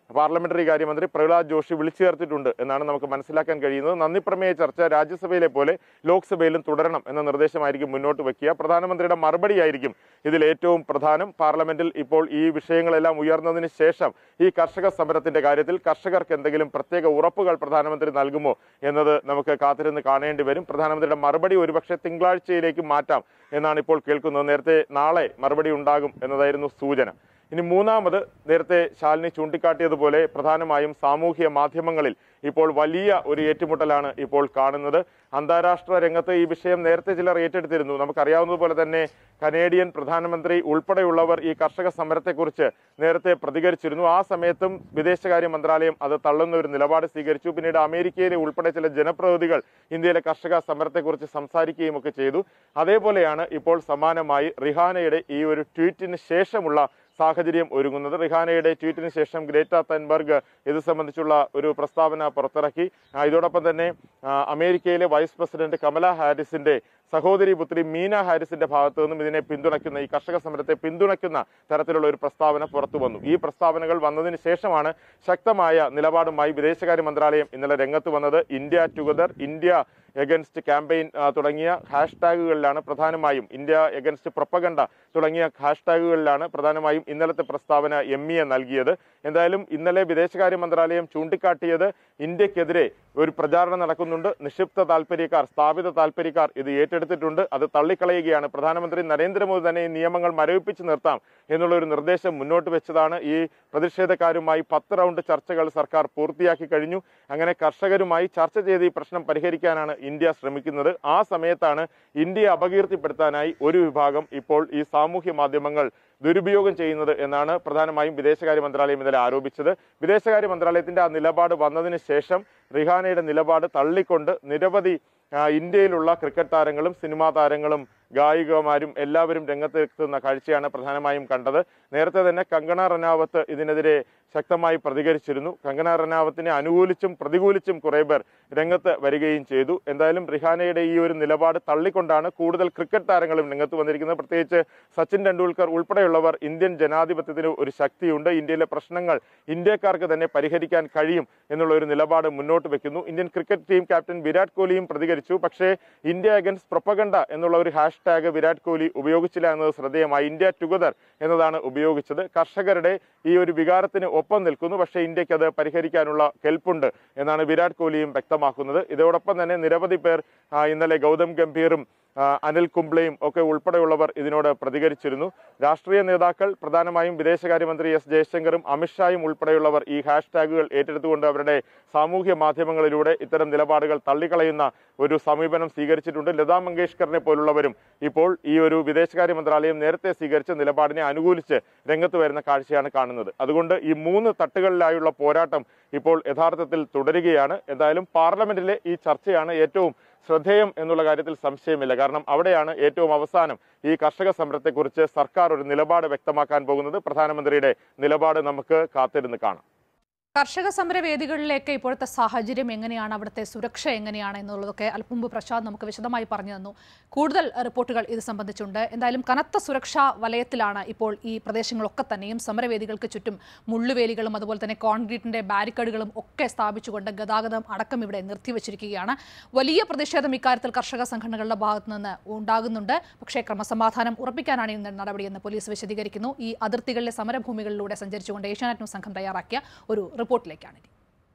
പാർലമെന്ററി കാര്യമന്ത്രി പ്രഹ്ലാദ് ജോഷി വിളിച്ചു ചേർത്തിട്ടുണ്ട് എന്നാണ് നമുക്ക് മനസ്സിലാക്കാൻ കഴിയുന്നത് നന്ദി പ്രമേയ ചർച്ച രാജ്യസഭയിലെ പോലെ ലോക്സഭയിലും തുടരണം എന്ന നിർദ്ദേശമായിരിക്കും മുന്നോട്ട് വെക്കുക പ്രധാനമന്ത്രിയുടെ മറുപടിയായിരിക്കും ഇതിൽ ഏറ്റവും പ്രധാനം പാർലമെന്റിൽ ഇപ്പോൾ ഈ വിഷയങ്ങളെല്ലാം ഉയർന്നതിന് ശേഷം ഈ കർഷക സമരത്തിന്റെ കാര്യത്തിൽ കർഷകർക്ക് എന്തെങ്കിലും പ്രത്യേക ഉറപ്പുകൾ പ്രധാനമന്ത്രി നൽകുമോ എന്നത് നമുക്ക് കാത്തിരുന്ന് കാണേണ്ടി വരും പ്രധാനമന്ത്രിയുടെ മറുപടി ഒരുപക്ഷെ തിങ്കളാഴ്ചയിലേക്ക് മാറ്റാം എന്നാണ് ഇപ്പോൾ കേൾക്കുന്നത് നേരത്തെ നാളെ മറുപടി ഉണ്ടാകും എന്നതായിരുന്നു സൂചന ഇനി മൂന്നാമത് നേരത്തെ ശാലിനി ചൂണ്ടിക്കാട്ടിയതുപോലെ പ്രധാനമായും സാമൂഹ്യ മാധ്യമങ്ങളിൽ ഇപ്പോൾ വലിയ ഒരു ഏറ്റുമുട്ടലാണ് ഇപ്പോൾ കാണുന്നത് അന്താരാഷ്ട്ര രംഗത്ത് ഈ വിഷയം നേരത്തെ ചിലർ ഏറ്റെടുത്തിരുന്നു നമുക്കറിയാവുന്നതുപോലെ തന്നെ കനേഡിയൻ പ്രധാനമന്ത്രി ഉൾപ്പെടെയുള്ളവർ ഈ കർഷക സമരത്തെക്കുറിച്ച് നേരത്തെ പ്രതികരിച്ചിരുന്നു ആ സമയത്തും വിദേശകാര്യ മന്ത്രാലയം അത് തള്ളുന്ന ഒരു നിലപാട് സ്വീകരിച്ചു പിന്നീട് അമേരിക്കയിലെ ഉൾപ്പെടെ ചില ജനപ്രതിനിധികൾ ഇന്ത്യയിലെ കർഷക സമരത്തെക്കുറിച്ച് സംസാരിക്കുകയും ഒക്കെ ചെയ്തു അതേപോലെയാണ് ഇപ്പോൾ സമാനമായി റിഹാനയുടെ ഈ ഒരു ട്വീറ്റിന് ശേഷമുള്ള സാഹചര്യം ഒരുങ്ങുന്നത് റിഹാനയുടെ ട്വീറ്റിന് ശേഷം ഗ്രേറ്റ തൻബർഗ് ഇത് സംബന്ധിച്ചുള്ള ഒരു പ്രസ്താവന പുറത്തിറക്കി ആ, ഇതോടൊപ്പം തന്നെ ആ, അമേരിക്കയിലെ വൈസ് പ്രസിഡന്റ് കമല ഹാരിസിന്റെ സഹോദരി പുത്രി മീന ഹാരിസിന്റെ ഭാഗത്തു നിന്നും ഇതിനെ പിന്തുണയ്ക്കുന്ന ഈ കർഷക സമരത്തെ പിന്തുണയ്ക്കുന്ന തരത്തിലുള്ള ഒരു പ്രസ്താവന പുറത്തു വന്നു ഈ പ്രസ്താവനകൾ വന്നതിന് ശേഷമാണ് ശക്തമായ നിലപാടുമായി വിദേശകാര്യ മന്ത്രാലയം ഇന്നലെ രംഗത്ത് വന്നത് India together India against campaign ആ, തുടങ്ങിയ ഹാഷ്ടാഗുകളിലാണ് പ്രധാനമായും ഇന്ത്യ എഗൻസ്റ്റ് പ്രൊപ്പഗണ്ട തുടങ്ങിയ ഹാഷ്ടാഗുകളിലാണ് പ്രധാനമായും ഇന്നലത്തെ പ്രസ്താവന എം ഇ എ നൽകിയത് എന്തായാലും ഇന്നലെ വിദേശകാര്യ മന്ത്രാലയം ചൂണ്ടിക്കാട്ടിയത് ഇന്ത്യക്കെതിരെ ഒരു പ്രചാരണം നടക്കുന്നുണ്ട് നിക്ഷിപ്ത താല്പര്യക്കാർ സ്ഥാപിത താല്പര്യക്കാർ ഇത് ഏറ്റെടുത്തിട്ടുണ്ട് അത് തള്ളിക്കളയുകയാണ് പ്രധാനമന്ത്രി നരേന്ദ്രമോദി തന്നെ ഈ നിയമങ്ങൾ മരവിപ്പിച്ച് നിർത്താം എന്നുള്ള ഒരു നിർദ്ദേശം മുന്നോട്ട് വെച്ചതാണ് ഈ പ്രതിഷേധക്കാരുമായി പത്ത് റൗണ്ട് ചർച്ചകൾ സർക്കാർ പൂർത്തിയാക്കി കഴിഞ്ഞു അങ്ങനെ കർഷകരുമായി ചർച്ച ചെയ്ത് ഈ പ്രശ്നം പരിഹരിക്കാനാണ് ഇന്ത്യ ശ്രമിക്കുന്നത് ആ സമയത്താണ് ഇന്ത്യയെ അപകീർത്തിപ്പെടുത്താനായി ഒരു വിഭാഗം ഇപ്പോൾ ഈ സാമൂഹ്യ മാധ്യമങ്ങൾ ദുരുപയോഗം ചെയ്യുന്നത് എന്നാണ് പ്രധാനമായും വിദേശകാര്യ മന്ത്രാലയം ഇന്നലെ ആരോപിച്ചത് വിദേശകാര്യ മന്ത്രാലയത്തിന്റെ ആ നിലപാട് വന്നതിന് ശേഷം റിഹാനയുടെ നിലപാട് തള്ളിക്കൊണ്ട് നിരവധി ആ, ഇന്ത്യയിലുള്ള ക്രിക്കറ്റ് താരങ്ങളും സിനിമാ താരങ്ങളും ഗായികമാരും എല്ലാവരും രംഗത്തെത്തുന്ന കാഴ്ചയാണ് പ്രധാനമായും കണ്ടത് നേരത്തെ തന്നെ കങ്കണ റനാവത്ത് ഇതിനെതിരെ ശക്തമായി പ്രതികരിച്ചിരുന്നു കങ്കണ റനാവത്തിനെ അനുകൂലിച്ചും പ്രതികൂലിച്ചും കുറെ പേർ രംഗത്ത് വരികയും ചെയ്തു എന്തായാലും റിഹാനയുടെ ഈ ഒരു നിലപാട് തള്ളിക്കൊണ്ടാണ് കൂടുതൽ ക്രിക്കറ്റ് താരങ്ങളും രംഗത്ത് വന്നിരിക്കുന്നത് പ്രത്യേകിച്ച് സച്ചിൻ ടെണ്ടുൽക്കർ ഉൾപ്പെടെയുള്ളവർ ഇന്ത്യൻ ജനാധിപത്യത്തിന് ഒരു ശക്തിയുണ്ട് ഇന്ത്യയിലെ പ്രശ്നങ്ങൾ ഇന്ത്യക്കാർക്ക് തന്നെ പരിഹരിക്കാൻ കഴിയും എന്നുള്ള ഒരു നിലപാട് മുന്നോട്ട് വെക്കുന്നു Indian cricket team captain Virat കോഹ്ലിയും പ്രതികരിച്ചു പക്ഷേ ഇന്ത്യ അഗൻസ്റ്റ് പ്രൊപ്പഗണ്ട എന്നുള്ള ഒരു ഹാഷ്ടാഗ് വിരാട് കോഹ്ലി ഉപയോഗിച്ചില്ല എന്നത് ശ്രദ്ധേയമായി ഇന്ത്യ ടുഗദർ എന്നതാണ് ഉപയോഗിച്ചത് കർഷകരുടെ ഈ ഒരു വികാരത്തിന് ഒപ്പം നിൽക്കുന്നു പക്ഷേ ഇന്ത്യക്ക് അത് പരിഹരിക്കാനുള്ള കെൽപ്പുണ്ട് എന്നാണ് വിരാട് കോഹ്ലിയും വ്യക്തമാക്കുന്നത് ഇതോടൊപ്പം തന്നെ നിരവധി പേർ ആ, ഇന്നലെ ഗൗതം ഗംഭീറും ആ, അനിൽ കുംബ്ലയും ഒക്കെ ഉൾപ്പെടെയുള്ളവർ ഇതിനോട് പ്രതികരിച്ചിരുന്നു രാഷ്ട്രീയ നേതാക്കൾ പ്രധാനമായും വിദേശകാര്യമന്ത്രി എസ് ജയശങ്കറും അമിത്ഷായും ഉൾപ്പെടെയുള്ളവർ ഈ ഹാഷ്ടാഗുകൾ ഏറ്റെടുത്തുകൊണ്ട് അവരുടെ സാമൂഹ്യ മാധ്യമങ്ങളിലൂടെ ഇത്തരം നിലപാടുകൾ തള്ളിക്കളയുന്ന ഒരു സമീപനം സ്വീകരിച്ചിട്ടുണ്ട് ലതാ മങ്കേഷ്കറിനെ പോലുള്ളവരും ഇപ്പോൾ ഈ ഒരു വിദേശകാര്യ മന്ത്രാലയം നേരത്തെ സ്വീകരിച്ച നിലപാടിനെ അനുകൂലിച്ച് രംഗത്ത് വരുന്ന കാഴ്ചയാണ് കാണുന്നത് അതുകൊണ്ട് ഈ മൂന്ന് തട്ടുകളിലായുള്ള പോരാട്ടം ഇപ്പോൾ യഥാർത്ഥത്തിൽ തുടരുകയാണ് എന്തായാലും പാർലമെന്റിലെ ഈ ചർച്ചയാണ് ഏറ്റവും ശ്രദ്ധേയം എന്നുള്ള കാര്യത്തിൽ സംശയമില്ല കാരണം അവിടെയാണ് ഏറ്റവും അവസാനം ഈ കർഷക സമരത്തെക്കുറിച്ച് സർക്കാർ ഒരു നിലപാട് വ്യക്തമാക്കാൻ പോകുന്നത് പ്രധാനമന്ത്രിയുടെ നിലപാട് നമുക്ക് കാത്തിരുന്ന് കാണാം കർഷക സമരവേദികളിലേക്ക് ഇപ്പോഴത്തെ സാഹചര്യം എങ്ങനെയാണ് അവിടുത്തെ സുരക്ഷ എങ്ങനെയാണ് എന്നുള്ളതൊക്കെ അല്പം മുമ്പ് പ്രസാദ് നമുക്ക് വിശദമായി പറഞ്ഞു തന്നു കൂടുതൽ റിപ്പോർട്ടുകൾ ഇത് സംബന്ധിച്ചുണ്ട് എന്തായാലും കനത്ത സുരക്ഷാ വലയത്തിലാണ് ഇപ്പോൾ ഈ പ്രദേശങ്ങളൊക്കെ തന്നെയും സമരവേദികൾക്ക് ചുറ്റും മുള്ളുവേലികളും അതുപോലെ തന്നെ കോൺക്രീറ്റിന്റെ ബാരിക്കേഡുകളും ഒക്കെ സ്ഥാപിച്ചുകൊണ്ട് ഗതാഗതം അടക്കം ഇവിടെ നിർത്തിവച്ചിരിക്കുകയാണ് വലിയ പ്രതിഷേധം ഇക്കാര്യത്തിൽ കർഷക സംഘടനകളുടെ ഭാഗത്തു നിന്ന് ഉണ്ടാകുന്നുണ്ട് പക്ഷേ ക്രമസമാധാനം ഉറപ്പിക്കാനാണ് ഈ നടപടിയെന്ന് പോലീസ് വിശദീകരിക്കുന്നു ഈ അതിർത്തികളിലെ സമരഭൂമികളിലൂടെ സഞ്ചരിച്ചുകൊണ്ട് ഏഷ്യാനെറ്റ് ന്യൂസ് സംഘം തയ്യാറാക്കിയ ഒരു റിപ്പോർട്ടിലേക്കാണ് ഇനി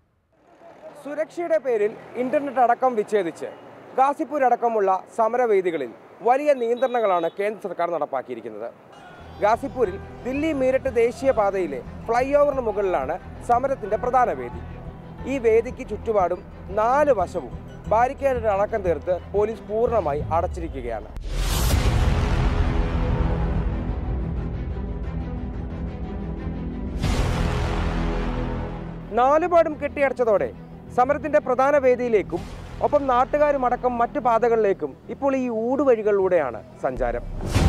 സുരക്ഷയുടെ പേരിൽ ഇന്റർനെറ്റ് അടക്കം വിച്ഛേദിച്ച് ഗാസിപ്പൂർ അടക്കമുള്ള സമരവേദികളിൽ വലിയ നിയന്ത്രണങ്ങളാണ് കേന്ദ്ര സർക്കാർ നടപ്പാക്കിയിരിക്കുന്നത് ഗാസിപ്പൂരിൽ ദില്ലി മീരറ്റ് ദേശീയപാതയിലെ ഫ്ലൈ ഓവറിന് മുകളിലാണ് സമരത്തിന്റെ പ്രധാന വേദി ഈ വേദിക്ക് ചുറ്റുപാടും നാല് വശവും ബാരിക്കേഡിന് അടക്കം തീർത്ത് പോലീസ് പൂർണ്ണമായി അടച്ചിരിക്കുകയാണ് നാലുപാടും കെട്ടിയടച്ചതോടെ സമരത്തിന്റെ പ്രധാന വേദിയിലേക്കും ഒപ്പം നാട്ടുകാരും അടക്കം മറ്റു പാതകളിലേക്കും ഇപ്പോൾ ഈ ഊടുവഴികളിലൂടെയാണ് സഞ്ചാരം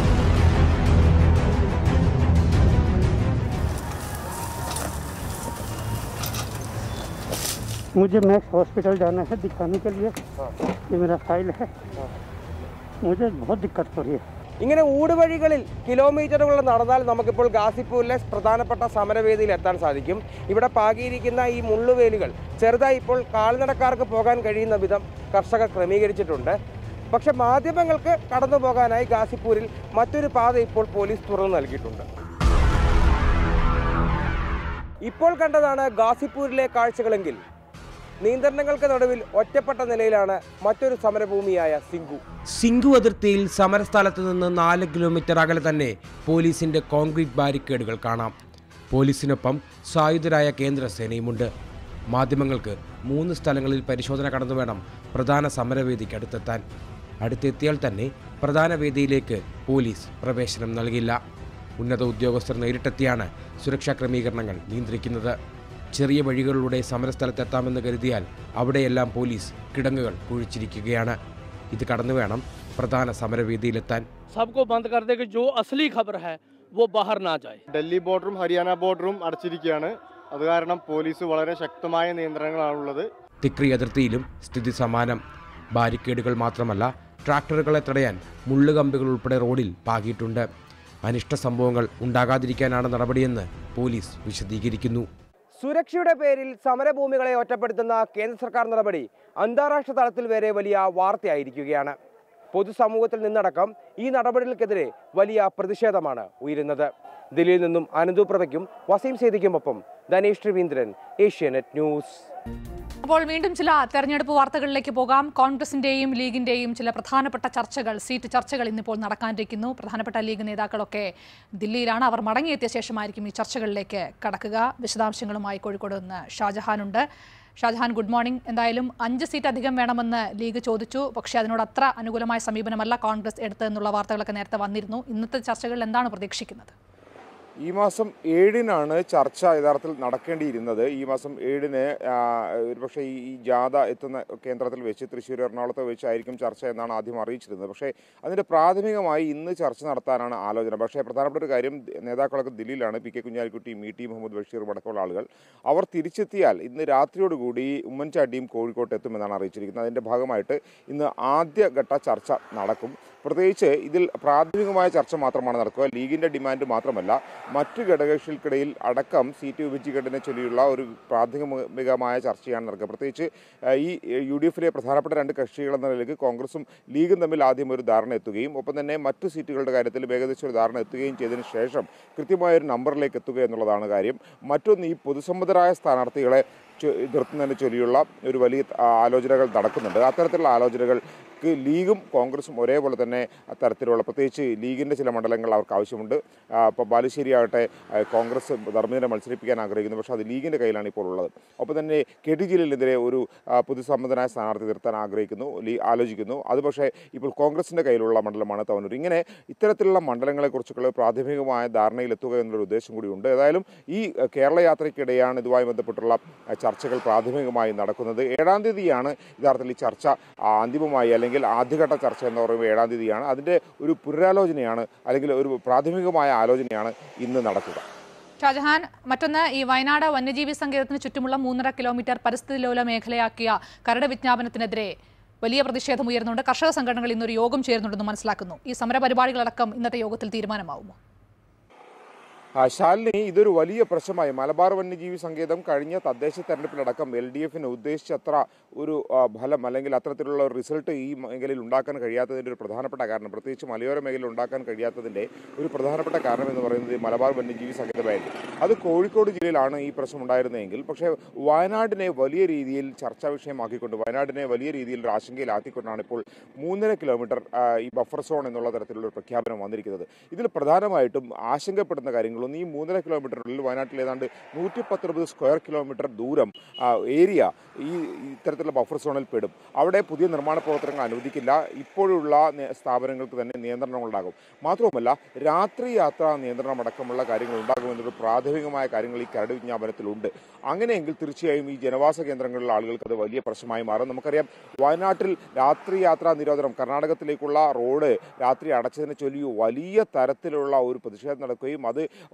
मुझे मैक्स हॉस्पिटल जाना है दिखाने के लिए ये मेरा फाइल है मुझे बहुत दिक्कत हो रही है ഇങ്ങനെ ഊടുവഴികളിൽ കിലോമീറ്ററുകൾ നടന്നാൽ നമുക്കിപ്പോൾ ഗാസിപ്പൂരിലെ പ്രധാനപ്പെട്ട സമരവേദിയിൽ എത്താൻ സാധിക്കും ഇവിടെ പാകിയിരിക്കുന്ന ഈ മുള്ളുവേലികൾ ചെറുതായി ഇപ്പോൾ കാൽനടക്കാർക്ക് പോകാൻ കഴിയുന്ന വിധം കർഷകർ ക്രമീകരിച്ചിട്ടുണ്ട് പക്ഷെ മാധ്യമങ്ങൾക്ക് കടന്നു പോകാനായി ഗാസിപ്പൂരിൽ മറ്റൊരു പാത ഇപ്പോൾ പോലീസ് തുറന്നു നൽകിയിട്ടുണ്ട് ഇപ്പോൾ കണ്ടതാണ് ഗാസിപ്പൂരിലെ കാഴ്ചകളെങ്കിൽ നിയന്ത്രണങ്ങൾക്ക് നടുവിൽ ഒറ്റപ്പെട്ട നിലയിലാണ് മറ്റൊരു സമരഭൂമിയായ സിംഗു സിംഗു അതിർത്തിയിൽ സമരസ്ഥലത്ത് നിന്ന് നാല് കിലോമീറ്റർ അകലെ തന്നെ പോലീസിന്റെ കോൺക്രീറ്റ് ബാരിക്കേഡുകൾ കാണാം പോലീസിനൊപ്പം സായുധരായ കേന്ദ്രസേനയുമുണ്ട് മാധ്യമങ്ങൾക്ക് മൂന്ന് സ്ഥലങ്ങളിൽ പരിശോധന കടന്നു വേണം പ്രധാന സമരവേദിക്ക് അടുത്തെത്താൻ അടുത്തെത്തിയാൽ തന്നെ പ്രധാന വേദിയിലേക്ക് പോലീസ് പ്രവേശനം നൽകില്ല ഉന്നത ഉദ്യോഗസ്ഥർ നേരിട്ടെത്തിയാണ് സുരക്ഷാ ക്രമീകരണങ്ങൾ നിയന്ത്രിക്കുന്നത് ചെറിയ വഴികളിലൂടെ സമരസ്ഥലത്തെത്താമെന്ന് കരുതിയാൽ അവിടെയെല്ലാം പോലീസ് കിടങ്ങുകൾ കുഴിച്ചിരിക്കുകയാണ് ഇത് കടന്നു വേണം പ്രധാന സമരവേദിയിലെത്താൻ सबको बंद कर दे कि जो असली खबर है वो बाहर ना जाए ഡൽഹി ബോർഡറും ഹരിയാന ബോർഡറും അടച്ചിരിക്കുകയാണ് അത് കാരണം പോലീസ് വളരെ ശക്തമായ നിയന്ത്രണങ്ങളാണുള്ളത് തിക്രി അതിർത്തിയിലും സ്ഥിതി സമാനം ബാരിക്കേഡുകൾ മാത്രമല്ല ട്രാക്ടറുകളെ തടയാൻ മുള്ളുകമ്പികൾ ഉൾപ്പെടെ റോഡിൽ പാകിയിട്ടുണ്ട് അനിഷ്ട സംഭവങ്ങൾ ഉണ്ടാകാതിരിക്കാനാണ് നടപടിയെന്ന് പോലീസ് വിശദീകരിക്കുന്നു സുരക്ഷയുടെ പേരിൽ സമരഭൂമികളെ ഒറ്റപ്പെടുത്തുന്ന കേന്ദ്ര സർക്കാർ നടപടി അന്താരാഷ്ട്ര തലത്തിൽ വരെ വലിയ വാർത്തയായിരിക്കുകയാണ് പൊതുസമൂഹത്തിൽ നിന്നടക്കം ഈ നടപടികൾക്കെതിരെ വലിയ പ്രതിഷേധമാണ് ഉയരുന്നത് ദില്ലിയിൽ നിന്നും അനന്തൂപ്രഭയ്ക്കും വസീം സേതിക്കുമൊപ്പം ധനേഷ് രവീന്ദ്രൻ ഏഷ്യാനെറ്റ് ന്യൂസ് അപ്പോൾ വീണ്ടും ചില തെരഞ്ഞെടുപ്പ് വാർത്തകളിലേക്ക് പോകാം കോൺഗ്രസിന്റെയും ലീഗിന്റെയും ചില പ്രധാനപ്പെട്ട ചർച്ചകൾ സീറ്റ് ചർച്ചകൾ ഇന്നിപ്പോൾ നടക്കാനിരിക്കുന്നു പ്രധാനപ്പെട്ട ലീഗ് നേതാക്കളൊക്കെ ദില്ലിയിലാണ് അവർ മടങ്ങിയെത്തിയ ശേഷമായിരിക്കും ഈ ചർച്ചകളിലേക്ക് കടക്കുക വിശദാംശങ്ങളുമായി കോഴിക്കോട് നിന്ന് ഷാജഹാനുണ്ട് ഷാജഹാൻ ഗുഡ് മോർണിംഗ് എന്തായാലും അഞ്ച് സീറ്റ് അധികം വേണമെന്ന് ലീഗ് ചോദിച്ചു പക്ഷേ അതിനോട് അത്ര അനുകൂലമായ സമീപനമല്ല കോൺഗ്രസ് എടുത്തതെന്നുള്ള വാർത്തകളൊക്കെ നേരത്തെ വന്നിരുന്നു ഇന്നത്തെ ചർച്ചകളിൽ എന്താണ് പ്രതീക്ഷിക്കുന്നത് ഈ മാസം ഏഴിനാണ് ചർച്ച യഥാർത്ഥത്തിൽ നടക്കേണ്ടിയിരുന്നത് ഈ മാസം ഏഴിന് ആ, ഒരുപക്ഷെ ഈ ഈ ജാഥ എത്തുന്ന കേന്ദ്രത്തിൽ വെച്ച് തൃശ്ശൂർ എറണാകുളത്ത് വെച്ചായിരിക്കും ചർച്ച എന്നാണ് ആദ്യം അറിയിച്ചിരുന്നത് പക്ഷേ അതിൻ്റെ പ്രാഥമികമായി ഇന്ന് ചർച്ച നടത്താനാണ് ആലോചന പക്ഷേ പ്രധാനപ്പെട്ട ഒരു കാര്യം നേതാക്കളൊക്കെ ദില്ലിയിലാണ് പി കെ കുഞ്ഞാലിക്കുട്ടിയും ഇ ടി മുഹമ്മദ് ബഷീറും അടക്കമുള്ള ആളുകൾ അവർ തിരിച്ചെത്തിയാൽ ഇന്ന് രാത്രിയോടുകൂടി ഉമ്മൻചാണ്ടിയും കോഴിക്കോട്ട് എത്തുമെന്നാണ് അറിയിച്ചിരിക്കുന്നത് അതിൻ്റെ ഭാഗമായിട്ട് ഇന്ന് ആദ്യഘട്ട ചർച്ച നടക്കും പ്രത്യേകിച്ച് ഇതിൽ പ്രാഥമികമായ ചർച്ച മാത്രമാണ് നടക്കുക ലീഗിൻ്റെ ഡിമാൻഡ് മാത്രമല്ല മറ്റ് ഘടകകക്ഷികൾക്കിടയിൽ അടക്കം സീറ്റ് വിഭജിക്കേണ്ടതിനെ ചൊല്ലിയുള്ള ഒരു പ്രാഥമികമായ ചർച്ചയാണ് നടക്കുക പ്രത്യേകിച്ച് ആ, ഈ യു ഡി എഫിലെ പ്രധാനപ്പെട്ട രണ്ട് കക്ഷികൾ എന്ന നിലയ്ക്ക് കോൺഗ്രസും ലീഗും തമ്മിൽ ആദ്യം ഒരു ധാരണ എത്തുകയും ഒപ്പം തന്നെ മറ്റു സീറ്റുകളുടെ കാര്യത്തിൽ ഏകദേശം ഒരു ധാരണ എത്തുകയും ചെയ്തതിന് ശേഷം കൃത്യമായ ഒരു നമ്പറിലേക്ക് എത്തുക എന്നുള്ളതാണ് കാര്യം മറ്റൊന്ന് ഈ പൊതുസമ്മതരായ സ്ഥാനാർത്ഥികളെ ചൊ- നിർത്തുന്നതിനെ ചൊല്ലിയുള്ള ഒരു വലിയ ആ, ആലോചനകൾ നടക്കുന്നുണ്ട് അത്തരത്തിലുള്ള ആലോചനകൾക്ക് ലീഗും കോൺഗ്രസും ഒരേപോലെ തന്നെ അത്തരത്തിലുള്ള പ്രത്യേകിച്ച് ലീഗിൻ്റെ ചില മണ്ഡലങ്ങൾ അവർക്ക് ആവശ്യമുണ്ട് ഇപ്പോൾ ബാലുശ്ശേരി ആകട്ടെ ആ, കോൺഗ്രസ് ധർമ്മേന്ദ്രനെ മത്സരിപ്പിക്കാൻ ആഗ്രഹിക്കുന്നു പക്ഷേ അത് ലീഗിൻ്റെ കയ്യിലാണ് ഇപ്പോൾ ഉള്ളത് ഒപ്പം തന്നെ കെ ടി ജലീലിനെതിരെ ഒരു ആ, പൊതുസമ്മതനായ സ്ഥാനാർത്ഥി നിർത്താൻ ആഗ്രഹിക്കുന്നു ലീ ആലോചിക്കുന്നു അത് പക്ഷേ ഇപ്പോൾ കോൺഗ്രസിൻ്റെ കയ്യിലുള്ള മണ്ഡലമാണ് തവനൂർ ഇങ്ങനെ ഇത്തരത്തിലുള്ള മണ്ഡലങ്ങളെക്കുറിച്ചുള്ള പ്രാഥമികമായ ധാരണയിലെത്തുക എന്നൊരു ഉദ്ദേശം കൂടിയുണ്ട് ഏതായാലും ഈ അഹ്, കേരള യാത്രയ്ക്കിടെയാണ് ഇതുമായി ബന്ധപ്പെട്ടുള്ള അഹ്, ചർച്ചകൾ പ്രാഥമികമായി നടക്കുന്നത് ഏഴാം തീയതിയാണ് യഥാർത്ഥത്തിൽ ഈ ചർച്ച ആ, അന്തിമമായി അല്ലെങ്കിൽ ആദ്യഘട്ട ചർച്ച എന്ന് പറയുമ്പോൾ ഏഴാം തീയതിയാണ് അതിൻ്റെ ഒരു പുനരാലോചനയാണ് അല്ലെങ്കിൽ ഒരു പ്രാഥമികമായ ആലോചനയാണ് ഇന്ന് നടക്കുക ഷാജഹാൻ മറ്റൊന്ന് ഈ വയനാട് വന്യജീവി സങ്കേതത്തിന് ചുറ്റുമുള്ള മൂന്നര കിലോമീറ്റർ പരിസ്ഥിതി ലോല മേഖലയാക്കിയ കരട് വിജ്ഞാപനത്തിനെതിരെ വലിയ പ്രതിഷേധം ഉയർന്നുണ്ട് കർഷക സംഘടനകൾ ഇന്നൊരു യോഗം ചേരുന്നുണ്ടെന്ന് മനസ്സിലാക്കുന്നു ഈ സമരപരിപാടികളടക്കം ഇന്നത്തെ യോഗത്തിൽ തീരുമാനമാവുമോ ആ, ശാലിനി ഇതൊരു വലിയ പ്രശ്നമായി മലബാർ വന്യജീവി സങ്കേതം കഴിഞ്ഞ തദ്ദേശ തെരഞ്ഞെടുപ്പിലടക്കം എൽ ഡി എഫിന് ഉദ്ദേശിച്ചത്ര ഒരു ആ, ഫലം അല്ലെങ്കിൽ അത്തരത്തിലുള്ള ഒരു റിസൾട്ട് ഈ മേഖലയിൽ ഉണ്ടാക്കാൻ കഴിയാത്തതിൻ്റെ ഒരു പ്രധാനപ്പെട്ട കാരണം പ്രത്യേകിച്ച് മലയോര മേഖലയിൽ ഉണ്ടാക്കാൻ കഴിയാത്തതിൻ്റെ ഒരു പ്രധാനപ്പെട്ട കാരണം എന്ന് പറയുന്നത് ഈ മലബാർ വന്യജീവി സങ്കേതമായിരുന്നു അത് കോഴിക്കോട് ജില്ലയിലാണ് ഈ പ്രശ്നം ഉണ്ടായിരുന്നതെങ്കിൽ പക്ഷേ വയനാടിനെ വലിയ രീതിയിൽ ചർച്ചാ വിഷയമാക്കിക്കൊണ്ട് വയനാടിനെ വലിയ രീതിയിൽ ഒരു ആശങ്കയിലാക്കിക്കൊണ്ടാണ് ഇപ്പോൾ മൂന്നര കിലോമീറ്റർ ആ, ഈ ബഫർ സോൺ എന്നുള്ള തരത്തിലുള്ള ഒരു പ്രഖ്യാപനം വന്നിരിക്കുന്നത് ഇതിൽ പ്രധാനമായിട്ടും ആശങ്കപ്പെടുന്ന കാര്യങ്ങളൊന്നും ഈ മൂന്നര കിലോമീറ്ററിനുള്ളിൽ വയനാട്ടിൽ ഏതാണ്ട് നൂറ്റി പത്തൊമ്പത് സ്ക്വയർ കിലോമീറ്റർ ദൂരം ആ, ഏരിയ ഈ ഇത്തരത്തിലുള്ള ബഫർ സോണിൽ പെടും അവിടെ പുതിയ നിർമ്മാണ പ്രവർത്തനങ്ങൾ അനുവദിക്കില്ല ഇപ്പോഴുള്ള നി- സ്ഥാപനങ്ങൾക്ക് തന്നെ നിയന്ത്രണങ്ങളുണ്ടാകും മാത്രവുമല്ല രാത്രി യാത്രാ നിയന്ത്രണം അടക്കമുള്ള കാര്യങ്ങൾ ഉണ്ടാകുമെന്നൊരു പ്രാഥമികമായ കാര്യങ്ങൾ ഈ കരട് വിജ്ഞാപനത്തിലുണ്ട് അങ്ങനെയെങ്കിൽ തീർച്ചയായും ഈ ജനവാസ കേന്ദ്രങ്ങളിലുള്ള ആളുകൾക്ക് അത് വലിയ പ്രശ്നമായി മാറും നമുക്കറിയാം വയനാട്ടിൽ രാത്രി യാത്രാ നിരോധനം കർണാടകത്തിലേക്കുള്ള റോഡ് രാത്രി അടച്ചതിനെ ചൊല്ലി വലിയ തരത്തിലുള്ള ഒരു പ്രതിഷേധം നടക്കുകയും അത്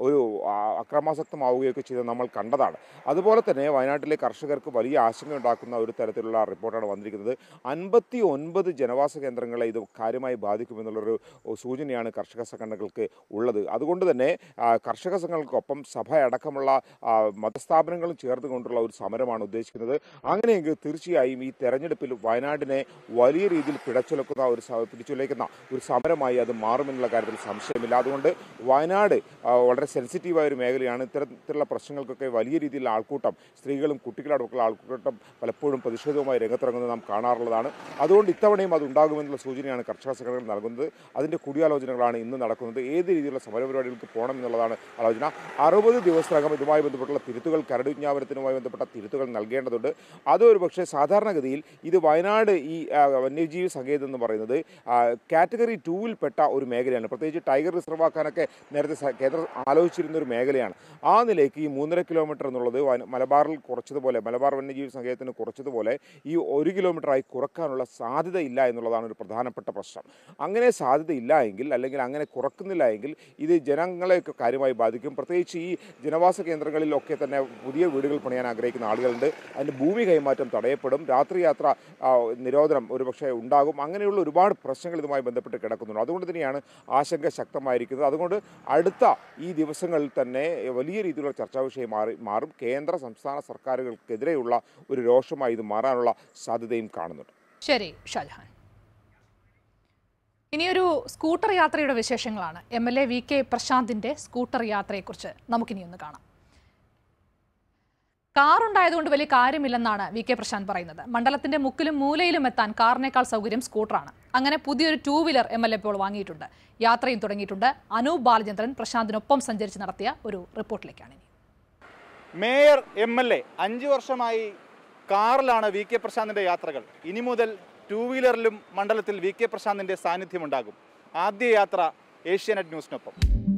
ഒരു ആ, അക്രമാസക്തമാവുകയൊക്കെ ചെയ്തത് നമ്മൾ കണ്ടതാണ് അതുപോലെ തന്നെ വയനാട്ടിലെ കർഷകർക്ക് വലിയ ആശങ്ക ഉണ്ടാക്കുന്ന ഒരു തരത്തിലുള്ള റിപ്പോർട്ടാണ് വന്നിരിക്കുന്നത് അൻപത്തി ഒൻപത് ജനവാസ കേന്ദ്രങ്ങളെ ഇത് കാര്യമായി ബാധിക്കുമെന്നുള്ളൊരു സൂചനയാണ് കർഷക സംഘടനകൾക്ക് ഉള്ളത് അതുകൊണ്ട് തന്നെ ആ, കർഷക സംഘങ്ങൾക്കൊപ്പം സഭ അടക്കമുള്ള ആ, മതസ്ഥാപനങ്ങളും ചേർത്തുകൊണ്ടുള്ള ഒരു സമരമാണ് ഉദ്ദേശിക്കുന്നത് അങ്ങനെയെങ്കിൽ തീർച്ചയായും ഈ തെരഞ്ഞെടുപ്പിൽ വയനാടിനെ വലിയ രീതിയിൽ പിടച്ചുലക്കുന്ന ഒരു സ- പിടിച്ചുലയ്ക്കുന്ന ഒരു സമരമായി അത് മാറുമെന്നുള്ള കാര്യത്തിൽ സംശയമില്ല അതുകൊണ്ട് വയനാട് ആ, വളരെ സെൻസിറ്റീവായ ഒരു മേഖലയാണ് ഇത്തരത്തിലുള്ള പ്രശ്നങ്ങൾക്കൊക്കെ വലിയ രീതിയിൽ ആൾക്കൂട്ടം സ്ത്രീകളും കുട്ടികളടക്കമുള്ള ആൾക്കൂട്ടം പലപ്പോഴും പ്രതിഷേധവുമായി രംഗത്തിറങ്ങുന്നത് നാം കാണാറുള്ളതാണ് അതുകൊണ്ട് ഇത്തവണയും അത് ഉണ്ടാകുമെന്നുള്ള സൂചനയാണ് കർഷക സംഘടനകൾ നൽകുന്നത് അതിൻ്റെ കൂടിയാലോചനകളാണ് ഇന്ന് നടക്കുന്നത് ഏത് രീതിയിലുള്ള സമരപരിപാടികൾക്ക് പോകണം എന്നുള്ളതാണ് ആലോചന അറുപത് ദിവസത്തിനകം ഇതുമായി ബന്ധപ്പെട്ടുള്ള തിരുത്തുകൾ കരട് വിജ്ഞാപനത്തിനുമായി ബന്ധപ്പെട്ട തിരുത്തുകൾ നൽകേണ്ടതുണ്ട് അത് ഒരു പക്ഷേ സാധാരണഗതിയിൽ ഇത് വയനാട് ഈ ആ, വന്യജീവി സങ്കേതം എന്ന് പറയുന്നത് ആ, കാറ്റഗറി ടൂവിൽപ്പെട്ട ഒരു മേഖലയാണ് പ്രത്യേകിച്ച് ടൈഗർ റിസർവ് ആക്കാനൊക്കെ നേരത്തെ സ- കേന്ദ്രം ആലോചിച്ചിരുന്ന ഒരു മേഖലയാണ് ആ നിലയ്ക്ക് ഈ മൂന്നര കിലോമീറ്റർ എന്നുള്ളത് വന- മലബാറിൽ കുറച്ചതുപോലെ മലബാർ വന്യജീവി സങ്കേതത്തിന് കുറച്ചതുപോലെ ഈ ഒരു കിലോമീറ്ററായി കുറക്കാനുള്ള സാധ്യതയില്ല എന്നുള്ളതാണ് ഒരു പ്രധാനപ്പെട്ട പ്രശ്നം അങ്ങനെ സാധ്യതയില്ല എങ്കിൽ അല്ലെങ്കിൽ അങ്ങനെ കുറക്കുന്നില്ല എങ്കിൽ ഇത് ജനങ്ങളെയൊക്കെ കാര്യമായി ബാധിക്കും പ്രത്യേകിച്ച് ഈ ജനവാസ കേന്ദ്രങ്ങളിലൊക്കെ തന്നെ പുതിയ വീടുകൾ പണിയാൻ ആഗ്രഹിക്കുന്ന ആളുകളുണ്ട് അതിൻ്റെ ഭൂമി കൈമാറ്റം തടയപ്പെടും രാത്രി യാത്ര ആ, നിരോധനം ഒരുപക്ഷെ ഉണ്ടാകും അങ്ങനെയുള്ള ഒരുപാട് പ്രശ്നങ്ങൾ ഇതുമായി ബന്ധപ്പെട്ട് കിടക്കുന്നുണ്ട് അതുകൊണ്ട് തന്നെയാണ് ആശങ്ക ശക്തമായിരിക്കുന്നത് അതുകൊണ്ട് അടുത്ത ഈ ദിവസങ്ങളിൽ തന്നെ വലിയ രീതിയിലുള്ള ചർച്ചാ വിഷയം മാറി മാറും കേന്ദ്ര സംസ്ഥാന സർക്കാരുകൾക്കെതിരെയുള്ള ഒരു രോഷമായി ഇത് മാറാനുള്ള സാധ്യതയും കാണുന്നുണ്ട് ശരി ഷാജഹാൻ ഇനിയൊരു സ്കൂട്ടർ യാത്രയുടെ വിശേഷങ്ങളാണ് M L A V K പ്രശാന്തിന്റെ സ്കൂട്ടർ യാത്രയെക്കുറിച്ച് നമുക്കിനി ഒന്ന് കാണാം കാർ ഉണ്ടായതുകൊണ്ട് വലിയ കാര്യമില്ലെന്നാണ് വി കെ പ്രശാന്ത് പറയുന്നത് മണ്ഡലത്തിന്റെ മുക്കിലും മൂലയിലും എത്താൻ കാറിനേക്കാൾ സൗകര്യം സ്കൂട്ടറാണ് അങ്ങനെ പുതിയൊരു two wheeler M L A ഇപ്പോൾ വാങ്ങിയിട്ടുണ്ട് യാത്രയും തുടങ്ങിയിട്ടുണ്ട് അനൂപ് ബാലചന്ദ്രൻ പ്രശാന്തിനൊപ്പം സഞ്ചരിച്ച് നടത്തിയ ഒരു റിപ്പോർട്ടിലേക്കാണ് ഇനി മേയർ എം എൽ എ അഞ്ച് വർഷമായി കാറിലാണ് വി കെ പ്രശാന്തിന്റെ യാത്രകൾ ഇനി മുതൽ ടൂ വീലറിലും മണ്ഡലത്തിൽ വി കെ പ്രശാന്തിന്റെ സാന്നിധ്യമുണ്ടാകും ആദ്യ യാത്ര ഏഷ്യാനെറ്റ് ന്യൂസിനൊപ്പം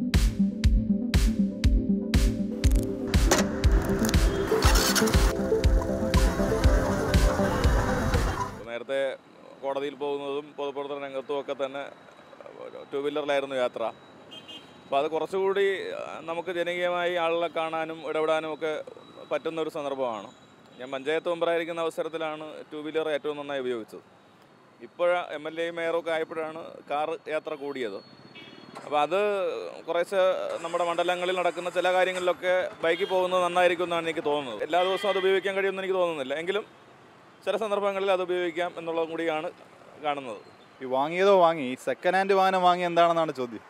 നേരത്തെ കോടതിയിൽ പോകുന്നതും പൊതുപ്രവർത്തന രംഗത്തും ഒക്കെ തന്നെ ടു വീലറിലായിരുന്നു യാത്ര അപ്പോൾ അത് കുറച്ചുകൂടി ആ, നമുക്ക് ജനകീയമായി ആളുകളെ കാണാനും ഇടപെടാനും ഒക്കെ പറ്റുന്ന ഒരു സന്ദർഭമാണ് ഞാൻ പഞ്ചായത്ത് മെമ്പറായിരിക്കുന്ന അവസരത്തിലാണ് ടു വീലർ ഏറ്റവും നന്നായി ഉപയോഗിച്ചത് ഇപ്പോൾ എം എൽ എയും മേയറൊക്കെ ആയപ്പോഴാണ് കാർ യാത്ര കൂടിയത് അപ്പോൾ അത് കുറേശ്ശെ നമ്മുടെ മണ്ഡലങ്ങളിൽ നടക്കുന്ന ചില കാര്യങ്ങളിലൊക്കെ ബൈക്കിൽ പോകുന്നത് നന്നായിരിക്കും എന്നാണ് എനിക്ക് തോന്നുന്നത് എല്ലാ ദിവസവും അത് ഉപയോഗിക്കാൻ കഴിയുമെന്ന് എനിക്ക് തോന്നുന്നില്ല എങ്കിലും ചില സന്ദർഭങ്ങളിൽ അത് ഉപയോഗിക്കാം എന്നുള്ളതും കൂടിയാണ് കാണുന്നത് ഈ വാങ്ങിയതോ വാങ്ങി ഈ സെക്കൻഡ് ഹാൻഡ് വാഹനം വാങ്ങി എന്താണെന്നാണ് ചോദ്യം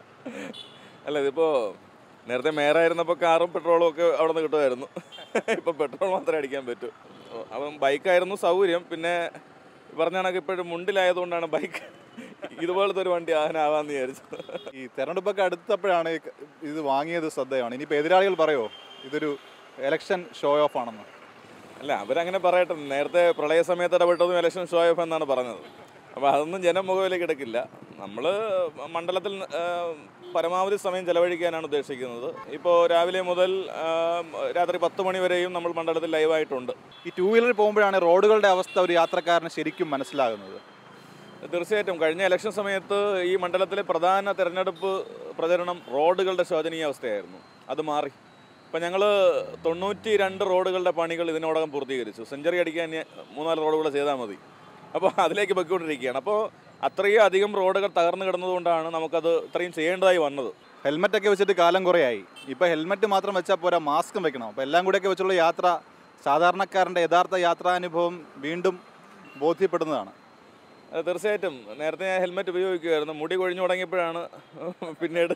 അല്ല ഇതിപ്പോൾ നേരത്തെ മേയറായിരുന്നപ്പോൾ കാറും പെട്രോളും ഒക്കെ അവിടെ നിന്ന് കിട്ടുമായിരുന്നു ഇപ്പം പെട്രോൾ മാത്രമേ അടിക്കാൻ പറ്റൂ അപ്പം ബൈക്കായിരുന്നു സൗകര്യം പിന്നെ ഈ പറഞ്ഞ കണക്ക് ഇപ്പോഴും മുണ്ടിലായതുകൊണ്ടാണ് ബൈക്ക് ഇതുപോലത്തെ ഒരു വണ്ടി ആവാന്ന് വിചാരിച്ചത് ഈ തെരഞ്ഞെടുപ്പൊക്കെ അടുത്തപ്പോഴാണ് ഈ ക- ഇത് വാങ്ങിയത് ശ്രദ്ധയാണ് ഇനിയിപ്പോൾ എതിരാളികൾ പറയുമോ ഇതൊരു എലക്ഷൻ ഷോ ഓഫ് ആണെന്ന് അല്ല അവരങ്ങനെ പറയട്ടെ നേരത്തെ പ്രളയ സമയത്ത് ഇടപെട്ടതും ഇലക്ഷൻ ഷോ ഓഫ് എന്നാണ് പറഞ്ഞത് അപ്പോൾ അതൊന്നും ജനം മുഖവിലേക്ക് എടുക്കില്ല നമ്മൾ മണ്ഡലത്തിൽ ആ, പരമാവധി സമയം ചെലവഴിക്കാനാണ് ഉദ്ദേശിക്കുന്നത് ഇപ്പോൾ രാവിലെ മുതൽ ആ, രാത്രി പത്ത് മണി വരെയും നമ്മൾ മണ്ഡലത്തിൽ ലൈവായിട്ടുണ്ട് ഈ ടൂ വീലറിൽ പോകുമ്പോഴാണ് റോഡുകളുടെ അവസ്ഥ ഒരു യാത്രക്കാരന് ശരിക്കും മനസ്സിലാകുന്നത് തീർച്ചയായിട്ടും കഴിഞ്ഞ ഇലക്ഷൻ സമയത്ത് ഈ മണ്ഡലത്തിലെ പ്രധാന തെരഞ്ഞെടുപ്പ് പ്രചരണം റോഡുകളുടെ ശോചനീയ അവസ്ഥയായിരുന്നു അത് മാറി ഇപ്പം ഞങ്ങൾ തൊണ്ണൂറ്റി രണ്ട് റോഡുകളുടെ പണികൾ ഇതിനോടകം പൂർത്തീകരിച്ചു സെഞ്ചുറി അടിക്കാൻ ഇനി മൂന്നാല് റോഡ് കൂടെ ചെയ്താൽ മതി അപ്പോൾ അതിലേക്ക് പൊയ്ക്കൊണ്ടിരിക്കുകയാണ് അപ്പോൾ അത്രയും അധികം റോഡുകൾ തകർന്നു കിടന്നതുകൊണ്ടാണ് നമുക്കത് ഇത്രയും ചെയ്യേണ്ടതായി വന്നത് ഹെൽമെറ്റ് ഒക്കെ വെച്ചിട്ട് കാലം കുറേയായി ഇപ്പോൾ ഹെൽമെറ്റ് മാത്രം വെച്ചാൽ പോരാ മാസ്കും വെക്കണം അപ്പോൾ എല്ലാം കൂടെയൊക്കെ വെച്ചുള്ള യാത്ര സാധാരണക്കാരൻ്റെ യഥാർത്ഥ യാത്രാനുഭവം വീണ്ടും ബോധ്യപ്പെടുന്നതാണ് അത് തീർച്ചയായിട്ടും നേരത്തെ ഞാൻ ഹെൽമെറ്റ് ഉപയോഗിക്കുമായിരുന്നു മുടി കൊഴിഞ്ഞു തുടങ്ങിയപ്പോഴാണ് പിന്നീട്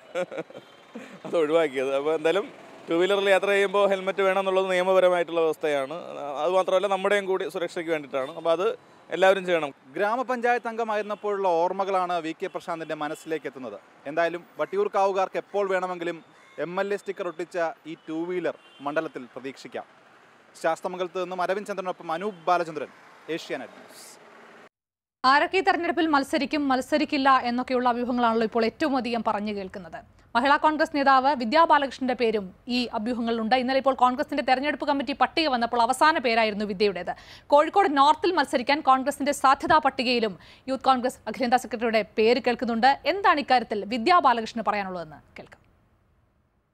അത് ഒഴിവാക്കിയത് അപ്പോൾ എന്തായാലും ടു വീലറിൽ യാത്ര ചെയ്യുമ്പോൾ ഹെൽമെറ്റ് വേണം എന്നുള്ളത് നിയമപരമായിട്ടുള്ള വ്യവസ്ഥയാണ് അത് മാത്രമല്ല നമ്മുടെയും കൂടി സുരക്ഷയ്ക്ക് വേണ്ടിയിട്ടാണ് അപ്പോൾ അത് എല്ലാവരും ചെയ്യണം ഗ്രാമപഞ്ചായത്ത് അംഗമായിരുന്നപ്പോഴുള്ള ഓർമ്മകളാണ് വി കെ പ്രശാന്തിൻ്റെ മനസ്സിലേക്ക് എത്തുന്നത് എന്തായാലും വട്ടിയൂർക്കാവുകാർക്ക് എപ്പോൾ വേണമെങ്കിലും എം എൽ എ സ്റ്റിക്കർ ഒട്ടിച്ച ഈ ടൂ വീലർ മണ്ഡലത്തിൽ പ്രതീക്ഷിക്കാം ശാസ്തമംഗലത്ത് നിന്നും അരവിന്ദ് ചന്ദ്രനൊപ്പം അനൂപ് ബാലചന്ദ്രൻ ഏഷ്യാനെറ്റ് ന്യൂസ് ആരൊക്കെ ഈ തെരഞ്ഞെടുപ്പിൽ മത്സരിക്കും മത്സരിക്കില്ല എന്നൊക്കെയുള്ള അഭ്യൂഹങ്ങളാണല്ലോ ഇപ്പോൾ ഏറ്റവും അധികം പറഞ്ഞു കേൾക്കുന്നത് മഹിളാ കോൺഗ്രസ് നേതാവ് വിദ്യാ ബാലകൃഷ്ണന്റെ പേരും ഈ അഭ്യൂഹങ്ങളിലുണ്ട് ഇന്നലെ ഇപ്പോൾ കോൺഗ്രസിന്റെ തെരഞ്ഞെടുപ്പ് കമ്മിറ്റി പട്ടിക വന്നപ്പോൾ അവസാന പേരായിരുന്നു വിദ്യയുടേത് കോഴിക്കോട് നോർത്തിൽ മത്സരിക്കാൻ കോൺഗ്രസിന്റെ സാധ്യതാ പട്ടികയിലും യൂത്ത് കോൺഗ്രസ് അഖിലേന്ത്യാ സെക്രട്ടറിയുടെ പേര് കേൾക്കുന്നുണ്ട് എന്താണ് ഇക്കാര്യത്തിൽ വിദ്യാ ബാലകൃഷ്ണന് പറയാനുള്ളതെന്ന് കേൾക്കാം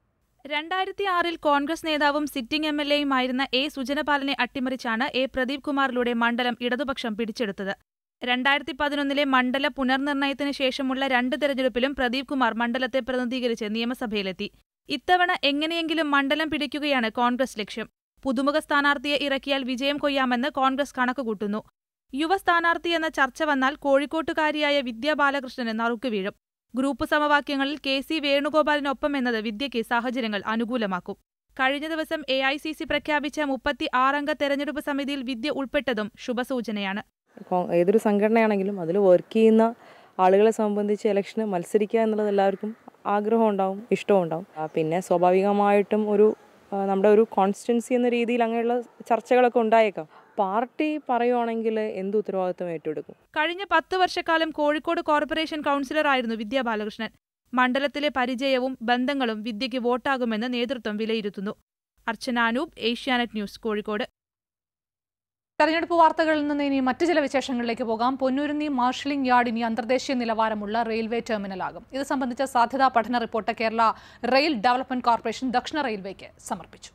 രണ്ടായിരത്തി ആറിൽ കോൺഗ്രസ് നേതാവും സിറ്റിംഗ് എം എൽ എയുമായിരുന്ന എ സുജനപാലനെ അട്ടിമറിച്ചാണ് എ പ്രദീപ് കുമാറിലൂടെ മണ്ഡലം ഇടതുപക്ഷം പിടിച്ചെടുത്തത് രണ്ടായിരത്തി പതിനൊന്നിലെ മണ്ഡല പുനർനിർണയത്തിന് ശേഷമുള്ള രണ്ട് തെരഞ്ഞെടുപ്പിലും പ്രദീപ് കുമാർ മണ്ഡലത്തെ പ്രതിനിധീകരിച്ച് നിയമസഭയിലെത്തി ഇത്തവണ എങ്ങനെയെങ്കിലും മണ്ഡലം പിടിക്കുകയാണ് കോൺഗ്രസ് ലക്ഷ്യം പുതുമുഖ സ്ഥാനാർത്ഥിയെ ഇറക്കിയാൽ വിജയം കൊയ്യാമെന്ന് കോൺഗ്രസ് കണക്കുകൂട്ടുന്നു യുവ സ്ഥാനാർത്ഥി എന്ന ചർച്ച വന്നാൽ കോഴിക്കോട്ടുകാരിയായ വിദ്യാ ബാലകൃഷ്ണന് നറുക്ക് വീഴും ഗ്രൂപ്പ് സമവാക്യങ്ങളിൽ കെ സി വേണുഗോപാലിനൊപ്പം എന്നത് വിദ്യയ്ക്ക് സാഹചര്യങ്ങൾ അനുകൂലമാക്കും കഴിഞ്ഞ ദിവസം എ ഐ സി സി പ്രഖ്യാപിച്ച മുപ്പത്തി ആറംഗ തെരഞ്ഞെടുപ്പ് സമിതിയിൽ വിദ്യ ഉൾപ്പെട്ടതും ശുഭസൂചനയാണ് കോ- ഏതൊരു സംഘടനയാണെങ്കിലും അതിൽ വർക്ക് ചെയ്യുന്ന ആളുകളെ സംബന്ധിച്ച് ഇലക്ഷന് മത്സരിക്കുക എന്നുള്ളത് എല്ലാവർക്കും ആഗ്രഹം ഉണ്ടാവും ഇഷ്ടവും ഉണ്ടാവും ആ, പിന്നെ സ്വാഭാവികമായിട്ടും ഒരു ആ, നമ്മുടെ ഒരു കോൺസ്റ്റൻസി എന്ന രീതിയിൽ അങ്ങനെയുള്ള ചർച്ചകളൊക്കെ ഉണ്ടായേക്കാം പാർട്ടി പറയുവാണെങ്കിൽ എന്ത് ഉത്തരവാദിത്വം ഏറ്റെടുക്കും കഴിഞ്ഞ പത്ത് വർഷക്കാലം കോഴിക്കോട് കോർപ്പറേഷൻ കൗൺസിലറായിരുന്നു വിദ്യാ ബാലകൃഷ്ണൻ മണ്ഡലത്തിലെ പരിചയവും ബന്ധങ്ങളും വിദ്യയ്ക്ക് വോട്ടാകുമെന്ന് നേതൃത്വം വിലയിരുത്തുന്നു അർച്ചന അനൂപ് ഏഷ്യാനെറ്റ് ന്യൂസ് കോഴിക്കോട് തെരഞ്ഞെടുപ്പ് വാർത്തകളിൽ നിന്ന് ഇനി മറ്റു ചില വിശേഷങ്ങളിലേക്ക് പോകാം പൊന്നൂരുന്നി മാർഷലിംഗ് യാർഡ് ഇനി അന്തർദേശീയ നിലവാരമുള്ള റെയിൽവേ ടെർമിനലാകും ഇത് സംബന്ധിച്ച സാധ്യതാ പഠന report Kerala rail development corporation ദക്ഷിണ റെയിൽവേക്ക് സമർപ്പിച്ചു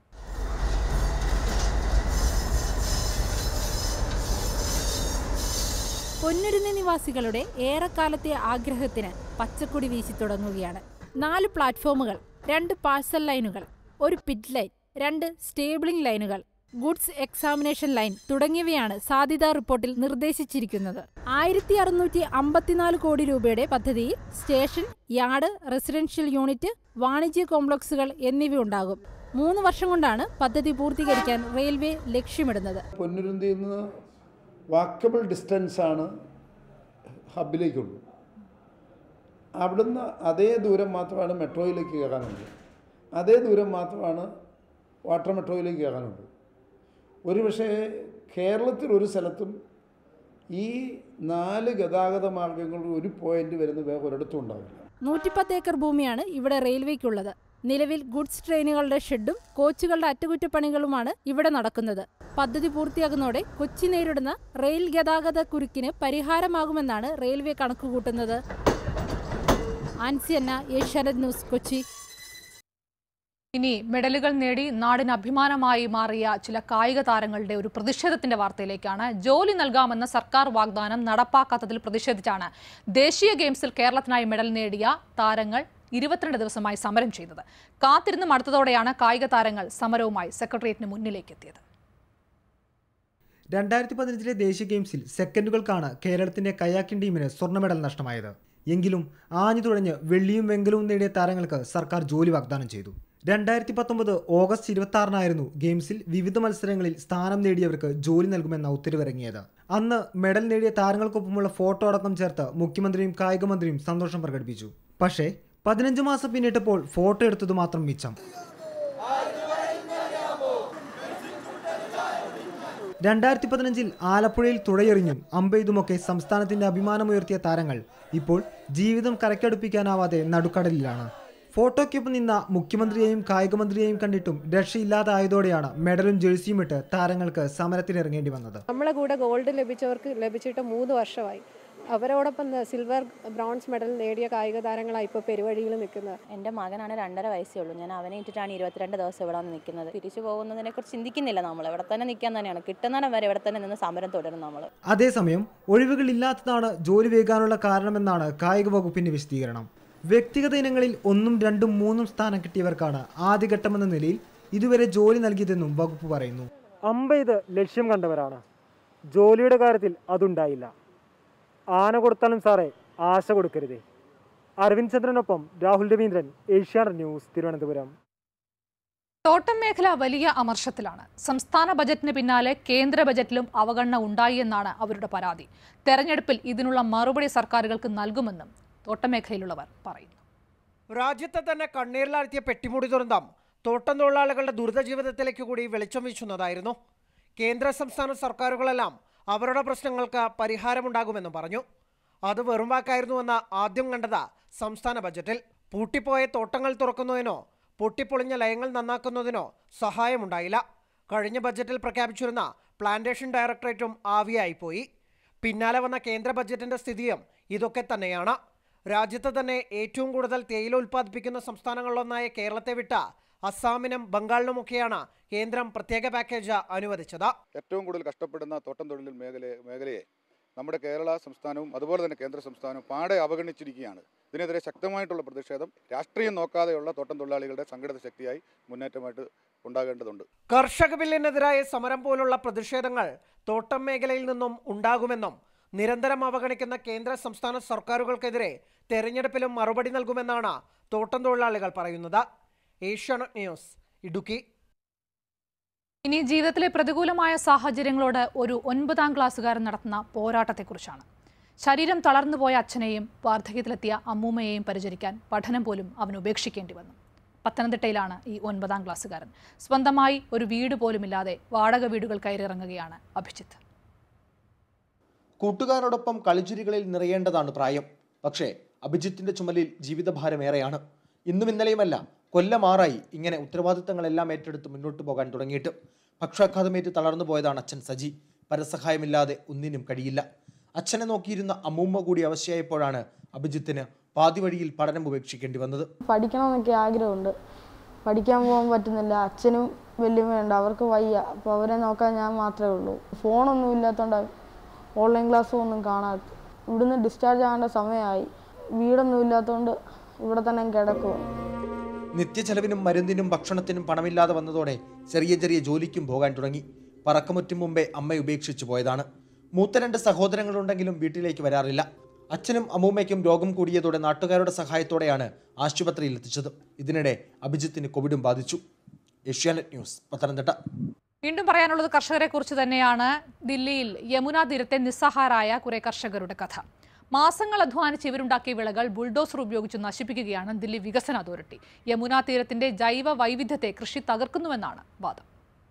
പൊന്നുരുന്നി നിവാസികളുടെ ഏറെക്കാലത്തെ ആഗ്രഹത്തിന് പച്ചക്കൊടി വീശി തുടങ്ങുകയാണ് നാല് പ്ലാറ്റ്ഫോമുകൾ രണ്ട് പാഴ്സൽ ലൈനുകൾ ഒരു പിറ്റ് ലൈൻ രണ്ട് സ്റ്റേബിളിംഗ് ലൈനുകൾ ഗുഡ്സ് എക്സാമിനേഷൻ ലൈൻ തുടങ്ങിയവയാണ് സാധ്യതാ റിപ്പോർട്ടിൽ നിർദ്ദേശിച്ചിരിക്കുന്നത് ആയിരത്തി അറുന്നൂറ്റി അമ്പത്തിനാല് കോടി രൂപയുടെ പദ്ധതിയിൽ സ്റ്റേഷൻ യാർഡ് റെസിഡൻഷ്യൽ യൂണിറ്റ് വാണിജ്യ കോംപ്ലക്സുകൾ എന്നിവ ഉണ്ടാകും മൂന്ന് വർഷം കൊണ്ടാണ് പദ്ധതി പൂർത്തീകരിക്കാൻ റെയിൽവേ ലക്ഷ്യമിടുന്നത് പൊന്നുരുന്തിയിൽ നിന്ന് വാക്കബിൾ ഡിസ്റ്റൻസാണ് ഹബിലേക്കുള്ളൂ അവിടുന്ന് അതേ ദൂരം മാത്രമാണ് മെട്രോയിലേക്ക് കയറാനുള്ളൂ അതേ ദൂരം മാത്രമാണ് വാട്ടർ മെട്രോയിലേക്ക് കയറാനുള്ളൂ ഒരു പക്ഷേ കേരളത്തിൽ ഒരു സ്ഥലത്തും ഈ നാല് ഗതാഗത മാർഗങ്ങളിൽ ഒരു പോയിന്റ് വരുന്ന വേറെ ഒരിടത്തും ഉണ്ടാവില്ല നൂറ്റിപ്പത്ത് ഏക്കർ ഭൂമിയാണ് ഇവിടെ റെയിൽവേക്കുള്ളത് നിലവിൽ ഗുഡ്സ് ട്രെയിനുകളുടെ ഷെഡും കോച്ചുകളുടെ അറ്റകുറ്റപ്പണികളുമാണ് ഇവിടെ നടക്കുന്നത് പദ്ധതി പൂർത്തിയാകുന്നതോടെ കൊച്ചി നേരിടുന്ന റെയിൽ ഗതാഗത കുരുക്കിന് പരിഹാരമാകുമെന്നാണ് റെയിൽവേ കണക്കുകൂട്ടുന്നത് ആൻസിയന്ന ഏഷ്യാനെറ്റ് ന്യൂസ് കൊച്ചി ഇനി മെഡലുകൾ നേടി നാടിന് അഭിമാനമായി മാറിയ ചില കായിക താരങ്ങളുടെ ഒരു പ്രതിഷേധത്തിന്റെ വാർത്തയിലേക്കാണ് ജോലി നൽകാമെന്ന സർക്കാർ വാഗ്ദാനം നടപ്പാക്കാത്തതിൽ പ്രതിഷേധിച്ചാണ് ദേശീയ ഗെയിംസിൽ കേരളത്തിനായി മെഡൽ നേടിയ താരങ്ങൾ ഇരുപത്തിരണ്ട് ദിവസമായി സമരം ചെയ്തത് കാത്തിരുന്ന് മടുത്തതോടെയാണ് കായിക താരങ്ങൾ സമരവുമായി സെക്രട്ടേറിയറ്റിന് മുന്നിലേക്ക് എത്തിയത് രണ്ടായിരത്തി പതിനഞ്ചിലെ ദേശീയ ഗെയിംസിൽ സെക്കൻഡുകൾക്കാണ് കേരളത്തിന്റെ കയാക്കിംഗ് ടീമിന് സ്വർണ്ണ മെഡൽ നഷ്ടമായത് എങ്കിലും ആഞ്ഞു തുഴഞ്ഞ് വെള്ളിയും വെങ്കലവും നേടിയ താരങ്ങൾക്ക് സർക്കാർ ജോലി വാഗ്ദാനം ചെയ്തു രണ്ടായിരത്തി പത്തൊമ്പത് ഓഗസ്റ്റ് ഇരുപത്തി ആറിനായിരുന്നു ഗെയിംസിൽ വിവിധ മത്സരങ്ങളിൽ സ്ഥാനം നേടിയവർക്ക് ജോലി നൽകുമെന്ന ഉത്തരവിറങ്ങിയത് അന്ന് മെഡൽ നേടിയ താരങ്ങൾക്കൊപ്പമുള്ള ഫോട്ടോ അടക്കം ചേർത്ത് മുഖ്യമന്ത്രിയും കായിക മന്ത്രിയും സന്തോഷം പ്രകടിപ്പിച്ചു പക്ഷേ പതിനഞ്ച് മാസം പിന്നിട്ടപ്പോൾ ഫോട്ടോ എടുത്തത് മാത്രം മിച്ചം രണ്ടായിരത്തി പതിനഞ്ചിൽ ആലപ്പുഴയിൽ തുഴയെറിഞ്ഞും അമ്പെയ്തുമൊക്കെ സംസ്ഥാനത്തിന്റെ അഭിമാനമുയർത്തിയ താരങ്ങൾ ഇപ്പോൾ ജീവിതം കരക്കടുപ്പിക്കാനാവാതെ നടുക്കടലിലാണ് ഫോട്ടോയ്ക്കൊപ്പം നിന്ന മുഖ്യമന്ത്രിയെയും കായികമന്ത്രിയെയും കണ്ടിട്ടും രക്ഷയില്ലാതായതോടെയാണ് മെഡലും ജേഴ്സിയും ഇട്ട് താരങ്ങൾക്ക് സമരത്തിനിറങ്ങേണ്ടി വന്നത് നമ്മളെ കൂടെ ഗോൾഡ് ലഭിച്ചവർക്ക് ലഭിച്ചിട്ട് മൂന്ന് വർഷമായി അവരോടൊപ്പം സിൽവർ ബ്രോൺസ് മെഡൽ നേടിയ കായിക താരങ്ങളാണ് ഇപ്പോൾ പെരുവഴിയിൽ നിൽക്കുന്നത് എൻ്റെ മകനാണ് രണ്ടര വയസ്സേ ഉള്ളൂ ഞാൻ അവനെ ഇട്ടിട്ടാണ് ഇരുപത്തിരണ്ട് ദിവസം ഇവിടെ വന്ന് നിൽക്കുന്നത് തിരിച്ചു പോകുന്നതിനെ കുറിച്ച് ചിന്തിക്കുന്നില്ല നമ്മൾ ഇവിടെ തന്നെ നിൽക്കാൻ തന്നെയാണ് കിട്ടുന്നിടം വരെ ഇവിടെ തന്നെ നിന്ന് സമരം തുടരും നമ്മൾ അതേസമയം ഒഴിവുകളില്ലാത്തതാണ് ജോലി വേകാനുള്ള കാരണമെന്നാണ് കായിക വകുപ്പിന്റെ വിശദീകരണം വ്യക്തിഗത ഇനങ്ങളിൽ ഒന്നും രണ്ടും മൂന്നും സ്ഥാനം കിട്ടിയവർക്കാണ് ആദ്യഘട്ടമെന്ന നിലയിൽ ഇതുവരെ ജോലി നൽകിയതെന്നും വകുപ്പ് പറയുന്നു അമ്പത് ലക്ഷ്യം കണ്ടവരാണ് ജോലിയുടെ കാര്യത്തിൽ അതുണ്ടായില്ല ആന കൊടുത്താലും സാറേ ആശ കൊടുക്കരുതേ അരവിന്ദ് ചന്ദ്രനൊപ്പം രാഹുൽ രവീന്ദ്രൻ ഏഷ്യാനെറ്റ് ന്യൂസ് തിരുവനന്തപുരം തോട്ടം മേഖല വലിയ അമർഷത്തിലാണ് സംസ്ഥാന ബജറ്റിന് പിന്നാലെ കേന്ദ്ര ബജറ്റിലും അവഗണന ഉണ്ടായി എന്നാണ് അവരുടെ പരാതി തെരഞ്ഞെടുപ്പിൽ ഇതിനുള്ള മറുപടി സർക്കാരുകൾക്ക് നൽകുമെന്നും തോട്ടം മേഖലയിലുള്ളവർ പറയുന്നു രാജ്യത്തെ തന്നെ കണ്ണീരിലാഴ്ത്തിയ പെട്ടിമുടി ദുരന്തം തോട്ടം തൊഴിലാളികളുടെ ദുരിത ജീവിതത്തിലേക്ക് കൂടി വെളിച്ചം വീശുന്നതായിരുന്നു കേന്ദ്ര സംസ്ഥാന സർക്കാരുകളെല്ലാം അവരുടെ പ്രശ്നങ്ങൾക്ക് പരിഹാരമുണ്ടാകുമെന്നും പറഞ്ഞു അത് വെറും വാക്കായിരുന്നുവെന്ന് ആദ്യം കണ്ടത് സംസ്ഥാന ബജറ്റിൽ പൂട്ടിപ്പോയ തോട്ടങ്ങൾ തുറക്കുന്നതിനോ പൊട്ടിപ്പൊളിഞ്ഞ ലയങ്ങൾ നന്നാക്കുന്നതിനോ സഹായമുണ്ടായില്ല കഴിഞ്ഞ ബജറ്റിൽ പ്രഖ്യാപിച്ചിരുന്ന പ്ലാന്റേഷൻ ഡയറക്ടറേറ്റും ആവിയായിപ്പോയി പിന്നാലെ വന്ന കേന്ദ്ര ബജറ്റിന്റെ സ്ഥിതിയും ഇതൊക്കെ തന്നെയാണ് രാജ്യത്ത് തന്നെ ഏറ്റവും കൂടുതൽ തേയില ഉൽപ്പാദിപ്പിക്കുന്ന സംസ്ഥാനങ്ങളിലൊന്നായ കേരളത്തെ വിട്ട അസ്സാമിനും ബംഗാളിനുമൊക്കെയാണ് കേന്ദ്രം പ്രത്യേക പാക്കേജ് അനുവദിച്ചത് ഏറ്റവും കൂടുതൽ കഷ്ടപ്പെടുന്ന തോട്ടം തൊഴിൽ മേഖല മേഖലയെ നമ്മുടെ കേരള സംസ്ഥാനവും അതുപോലെ തന്നെ കേന്ദ്ര സംസ്ഥാനവും പാടെ അവഗണിച്ചിരിക്കുകയാണ് ഇതിനെതിരെ ശക്തമായിട്ടുള്ള പ്രതിഷേധം രാഷ്ട്രീയം നോക്കാതെയുള്ള തോട്ടം തൊഴിലാളികളുടെ സംഘടിത ശക്തിയായി മുന്നേറ്റമായിട്ട് ഉണ്ടാകേണ്ടതുണ്ട് കർഷക ബില്ലിനെതിരായ സമരം പോലുള്ള പ്രതിഷേധങ്ങൾ തോട്ടം മേഖലയിൽ നിന്നും ഉണ്ടാകുമെന്നും നിരന്തരം അവഗണിക്കുന്ന കേന്ദ്ര സംസ്ഥാന സർക്കാരുകൾക്കെതിരെ തെരഞ്ഞെടുപ്പിലും മറുപടി നൽകുമെന്നാണ് തോട്ടം തൊഴിലാളികൾ പറയുന്നത് ഏഷ്യാനെറ്റ് ന്യൂസ് ഇടുക്കി ഇനി ജീവിതത്തിലെ പ്രതികൂലമായ സാഹചര്യങ്ങളോട് ഒരു ഒൻപതാം ക്ലാസ്സുകാരൻ നടത്തുന്ന പോരാട്ടത്തെക്കുറിച്ചാണ് ശരീരം തളർന്നുപോയ അച്ഛനെയും വാർദ്ധക്യത്തിലെത്തിയ അമ്മൂമ്മയെയും പരിചരിക്കാൻ പഠനം പോലും അവൻ ഉപേക്ഷിക്കേണ്ടി വന്നു പത്തനംതിട്ടയിലാണ് ഈ ഒൻപതാം ക്ലാസ്സുകാരൻ സ്വന്തമായി ഒരു വീട് പോലുമില്ലാതെ വാടക വീടുകൾ കയറിയിറങ്ങുകയാണ് അഭിജിത്ത് കൂട്ടുകാരോടൊപ്പം കളിച്ചുരികളിൽ നിറയേണ്ടതാണ് പ്രായം പക്ഷേ അഭിജിത്തിന്റെ ചുമലിൽ ജീവിതഭാരമേറെയാണ് ഇന്നും ഇന്നലെയുമല്ല കൊല്ലമാറായി ഇങ്ങനെ ഉത്തരവാദിത്തങ്ങളെല്ലാം ഏറ്റെടുത്ത് മുന്നോട്ട് പോകാൻ തുടങ്ങിയിട്ട് പക്ഷാഘാതമേറ്റ് തളർന്നു പോയതാണ് അച്ഛൻ സജി പരസഹായമില്ലാതെ ഒന്നിനും കഴിയില്ല അച്ഛനെ നോക്കിയിരുന്ന അമ്മൂമ്മ കൂടി അവശയായപ്പോഴാണ് അഭിജിത്തിന് പാതി വഴിയിൽ പഠനം ഉപേക്ഷിക്കേണ്ടി വന്നത് പഠിക്കണമെന്നൊക്കെ ആഗ്രഹമുണ്ട് പഠിക്കാൻ പോകാൻ പറ്റുന്നില്ല അച്ഛനും വലിയമ്മയുണ്ട് അവർക്ക് വയ്യ അപ്പോൾ അവരെ നോക്കാൻ ഞാൻ മാത്രമേ ഉള്ളൂ ഫോണൊന്നും ഇല്ലാത്തതുകൊണ്ട് ഓൺലൈൻ ക്ലാസ്സും ഒന്നും കാണാത്ത ഇവിടുന്ന് ഡിസ്ചാർജ് ആകേണ്ട സമയമായി വീടൊന്നും ഇല്ലാത്തതുകൊണ്ട് ഇവിടെ തന്നെ കിടക്കുക നിത്യചെലവിനും മരുന്നിനും ഭക്ഷണത്തിനും പണമില്ലാതെ വന്നതോടെ ചെറിയ ചെറിയ ജോലിക്കും പോകാൻ തുടങ്ങി പറക്കമുറ്റും മുമ്പേ അമ്മ ഉപേക്ഷിച്ചു പോയതാണ് മൂത്ത രണ്ട് സഹോദരങ്ങളുണ്ടെങ്കിലും വീട്ടിലേക്ക് വരാറില്ല അച്ഛനും അമ്മൂമ്മയ്ക്കും രോഗം കൂടിയതോടെ നാട്ടുകാരുടെ സഹായത്തോടെയാണ് ആശുപത്രിയിൽ എത്തിച്ചത് ഇതിനിടെ അഭിജിത്തിന് കോവിഡും ബാധിച്ചു ഏഷ്യാനെറ്റ് ന്യൂസ് പത്തനംതിട്ട വീണ്ടും പറയാനുള്ളത് കർഷകരെ കുറിച്ച് തന്നെയാണ് ദില്ലിയിൽ യമുന തീരത്തെ നിസ്സഹാരായ കുറെ കർഷകരുടെ കഥ മാസങ്ങൾ അധ്വാനിച്ച് ഇവരുണ്ടാക്കിയ വിളകൾ ബുൾഡോസർ ഉപയോഗിച്ച് നശിപ്പിക്കുകയാണ് ദില്ലി വികസന അതോറിറ്റി യമുന തീരത്തിന്റെ ജൈവ വൈവിധ്യത്തെ കൃഷി തകർക്കുന്നുവെന്നാണ് വാദം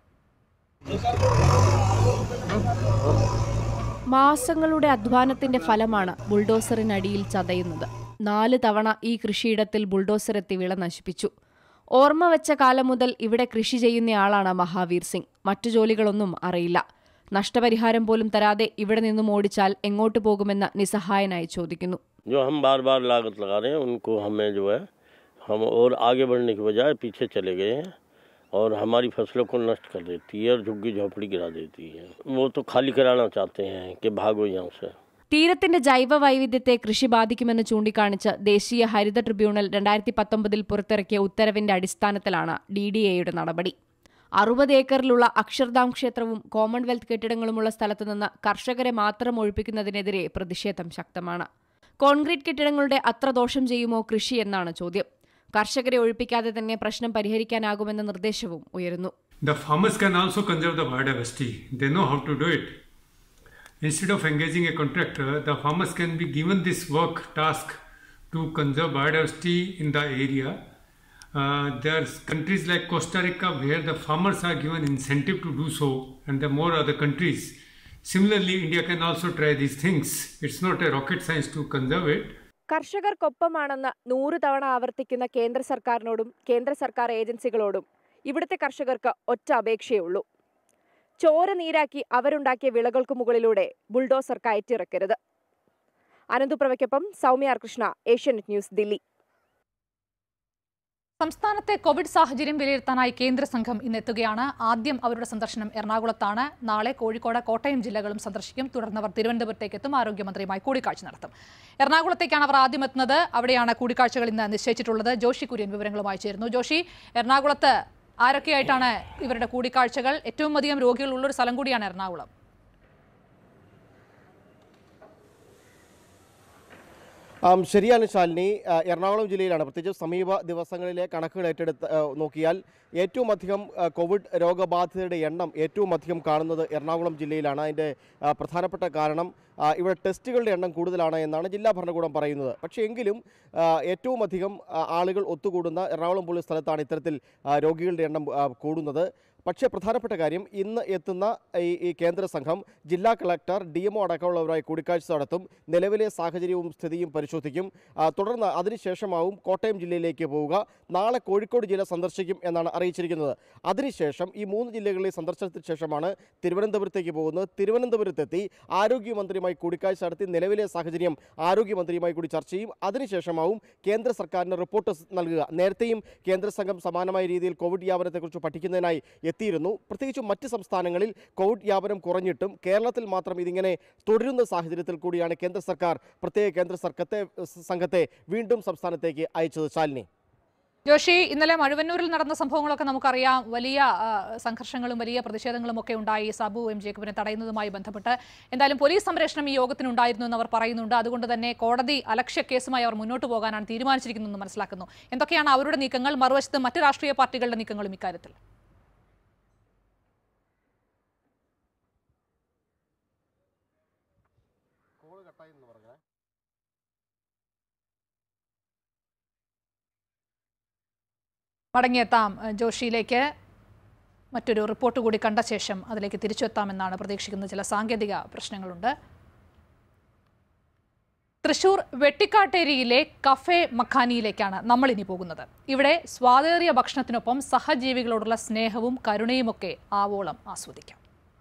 മാസങ്ങളുടെ അധ്വാനത്തിന്റെ ഫലമാണ് ബുൾഡോസറിനടിയിൽ ചതയുന്നത് നാല് തവണ ഈ കൃഷിയിടത്തിൽ ബുൾഡോസർ എത്തി വിള നശിപ്പിച്ചു ഓർമ്മ വെച്ച കാലം മുതൽ ഇവിടെ കൃഷി ചെയ്യുന്നയാളാണ് മഹാവീർ സിംഗ് മറ്റു ജോലികളൊന്നും അറിയില്ല നഷ്ടപരിഹാരം പോലും തരാതെ ഇവിടെ നിന്നും ഓടിച്ചാൽ എങ്ങോട്ട് പോകുമെന്ന് നിസ്സഹായനായി ചോദിക്കുന്നു जो हम बार बार लागत लगा रहे हैं उनको हमें जो है हम और आगे बढ़ने की बजाय पीछे चले गए हैं और हमारी फसलों को नष्ट कर देती है और झुग्गी झोपड़ी गिरा देती है वो तो खाली कराना चाहते हैं कि भागो यहाँ से തീരത്തിന്റെ ജൈവ വൈവിധ്യത്തെ കൃഷി ബാധിക്കുമെന്ന് ചൂണ്ടിക്കാണിച്ച് ദേശീയ ഹരിത ട്രിബ്യൂണൽ രണ്ടായിരത്തി പത്തൊമ്പതിൽ പുറത്തിറക്കിയ ഉത്തരവിന്റെ അടിസ്ഥാനത്തിലാണ് ഡി ഡി എയുടെ നടപടി അറുപത് ഏക്കറിലുള്ള അക്ഷർധാം ക്ഷേത്രവും കോമൺവെൽത്ത് കെട്ടിടങ്ങളുമുള്ള സ്ഥലത്തു നിന്ന് കർഷകരെ മാത്രം ഒഴിപ്പിക്കുന്നതിനെതിരെ പ്രതിഷേധം ശക്തമാണ് കോൺക്രീറ്റ് കെട്ടിടങ്ങളുടെ അത്ര ദോഷം ചെയ്യുമോ കൃഷി എന്നാണ് ചോദ്യം കർഷകരെ ഒഴിപ്പിക്കാതെ തന്നെ പ്രശ്നം പരിഹരിക്കാനാകുമെന്ന നിർദ്ദേശവും ഉയരുന്നു The farmers can also conserve the biodiversity. They know how to do it. Instead of engaging a contractor, the farmers can be given this work task to conserve biodiversity in the area. Uh, there's countries like Costa Rica where the farmers are given incentive to do so, and the more other countries. Similarly, India can also try these things. It's not a rocket science to conserve it. കർഷകർക്കൊപ്പമാണെന്ന് നൂറ് തവണ ആവർത്തിക്കുന്ന കേന്ദ്ര സർക്കാരിനോടും കേന്ദ്ര സർക്കാർ ഏജൻസികളോടും ഇവിടുത്തെ കർഷകർക്ക് ഒറ്റ അപേക്ഷയേ ഉള്ളൂ ചോര നീരാക്കി അവരുണ്ടാക്കിയ വിളകൾക്ക് മുകളിലൂടെ ബുൾഡോസർ കയറ്റിറക്കരുത് അനന്തുപ്രവയ്ക്കൊപ്പം സൗമ്യ ആർ കൃഷ്ണ ഏഷ്യാനെറ്റ് ന്യൂസ് ദില്ലി സംസ്ഥാനത്തെ കോവിഡ് സാഹചര്യം വിലയിരുത്താനായി കേന്ദ്ര സംഘം ഇന്ന് എത്തുകയാണ് ആദ്യം അവരുടെ സന്ദർശനം എറണാകുളത്താണ് നാളെ കോഴിക്കോട് കോട്ടയം ജില്ലകളും സന്ദർശിക്കും തുടർന്ന് അവർ തിരുവനന്തപുരത്തേക്ക് എത്തും ആരോഗ്യമന്ത്രിയുമായി കൂടിക്കാഴ്ച നടത്തും എറണാകുളത്തേക്കാണ് അവർ ആദ്യം എത്തുന്നത് അവിടെയാണ് കൂടിക്കാഴ്ചകൾ ഇന്ന് നിശ്ചയിച്ചിട്ടുള്ളത് ജോഷി കുര്യൻ വിവരങ്ങളുമായി ചേരുന്നു ജോഷി എറണാകുളത്ത് ആരൊക്കെയായിട്ടാണ് ഇവരുടെ കൂടിക്കാഴ്ചകൾ ഏറ്റവും അധികം രോഗികൾ ഉള്ളൊരു സ്ഥലം കൂടിയാണ് എറണാകുളം ആം, ശരിയാണ് ശാലിനി ആ, എറണാകുളം ജില്ലയിലാണ് പ്രത്യേകിച്ച് സമീപ ദിവസങ്ങളിലെ കണക്കുകൾ ഏറ്റെടുത്ത് ആ, നോക്കിയാൽ ഏറ്റവും അധികം ആ, കോവിഡ് രോഗബാധിതരുടെ എണ്ണം ഏറ്റവും അധികം കാണുന്നത് എറണാകുളം ജില്ലയിലാണ് അതിൻ്റെ ആ, പ്രധാനപ്പെട്ട കാരണം ആ, ഇവിടെ ടെസ്റ്റുകളുടെ എണ്ണം കൂടുതലാണ് എന്നാണ് ജില്ലാ ഭരണകൂടം പറയുന്നത് പക്ഷേ എങ്കിലും ആ, ഏറ്റവും അധികം ആ, ആളുകൾ ഒത്തുകൂടുന്ന എറണാകുളം പോലുള്ള സ്ഥലത്താണ് ഇത്തരത്തിൽ ആ, രോഗികളുടെ എണ്ണം ആ, കൂടുന്നത് പക്ഷേ പ്രധാനപ്പെട്ട കാര്യം ഇന്ന് എത്തുന്ന ഈ ഈ കേന്ദ്ര സംഘം ജില്ലാ കളക്ടർ ഡി എംഒ അടക്കമുള്ളവരുമായി കൂടിക്കാഴ്ച നടത്തും നിലവിലെ സാഹചര്യവും സ്ഥിതിയും പരിശോധിക്കും ആ, തുടർന്ന് അതിനുശേഷമാവും കോട്ടയം ജില്ലയിലേക്ക് പോവുക നാളെ കോഴിക്കോട് ജില്ല സന്ദർശിക്കും എന്നാണ് അറിയിച്ചിരിക്കുന്നത് അതിനുശേഷം ഈ മൂന്ന് ജില്ലകളിലെ സന്ദർശനത്തിന് ശേഷമാണ് തിരുവനന്തപുരത്തേക്ക് പോകുന്നത് തിരുവനന്തപുരത്തെത്തി ആരോഗ്യമന്ത്രിയുമായി കൂടിക്കാഴ്ച നടത്തി നിലവിലെ സാഹചര്യം ആരോഗ്യമന്ത്രിയുമായി കൂടി ചർച്ച ചെയ്യും അതിനുശേഷമാവും കേന്ദ്ര സർക്കാരിന് റിപ്പോർട്ട് സ് നൽകുക നേരത്തെയും കേന്ദ്ര സംഘം സമാനമായ രീതിയിൽ കോവിഡ് വ്യാപനത്തെക്കുറിച്ച് പഠിക്കുന്നതിനായി എത്തിയിരുന്നു പ്രത്യേകിച്ചും മറ്റ് സംസ്ഥാനങ്ങളിൽ കോവിഡ് വ്യാപനം കുറഞ്ഞിട്ടും കേരളത്തിൽ മാത്രം ഇതിങ്ങനെ തുടരുന്ന സാഹചര്യത്തിൽ കൂടിയാണ് കേന്ദ്ര സർക്കാർ പ്രത്യേക കേന്ദ്ര സർക്കത്തെ സംഘത്തെ വീണ്ടും സംസ്ഥാനത്തേക്ക് അയച്ചത് ശാലിനി ജോഷി ഇന്നലെ മഴുവന്നൂരിൽ നടന്ന സംഭവങ്ങളൊക്കെ നമുക്കറിയാം വലിയ ആ, സംഘർഷങ്ങളും വലിയ പ്രതിഷേധങ്ങളും ഒക്കെ ഉണ്ടായി സാബു എം ജേക്കബിനെ തടയുന്നതുമായി ബന്ധപ്പെട്ട് എന്തായാലും പോലീസ് സംരക്ഷണം ഈ യോഗത്തിനുണ്ടായിരുന്നു എന്ന് അവർ പറയുന്നുണ്ട് അതുകൊണ്ട് തന്നെ കോടതി അലക്ഷ്യ കേസുമായി അവർ മുന്നോട്ട് പോകാനാണ് തീരുമാനിച്ചിരിക്കുന്നതെന്ന് മനസ്സിലാക്കുന്നു എന്തൊക്കെയാണ് അവരുടെ നീക്കങ്ങൾ മറുവശത്ത് മറ്റ് രാഷ്ട്രീയ പാർട്ടികളുടെ നീക്കങ്ങളും ഇക്കാര്യത്തിൽ മടങ്ങിയെത്താം ഏഹ്, ജോഷിയിലേക്ക് മറ്റൊരു റിപ്പോർട്ട് കൂടി കണ്ട ശേഷം അതിലേക്ക് തിരിച്ചെത്താമെന്നാണ് പ്രതീക്ഷിക്കുന്നത് ചില സാങ്കേതിക പ്രശ്നങ്ങളുണ്ട് തൃശൂർ വെട്ടിക്കാട്ടേരിയിലെ കഫേ മഖാനിയിലേക്കാണ് നമ്മൾ ഇനി പോകുന്നത് ഇവിടെ സ്വാതേറിയ ഭക്ഷണത്തിനൊപ്പം സഹജീവികളോടുള്ള സ്നേഹവും കരുണയുമൊക്കെ ആവോളം ആസ്വദിക്കാം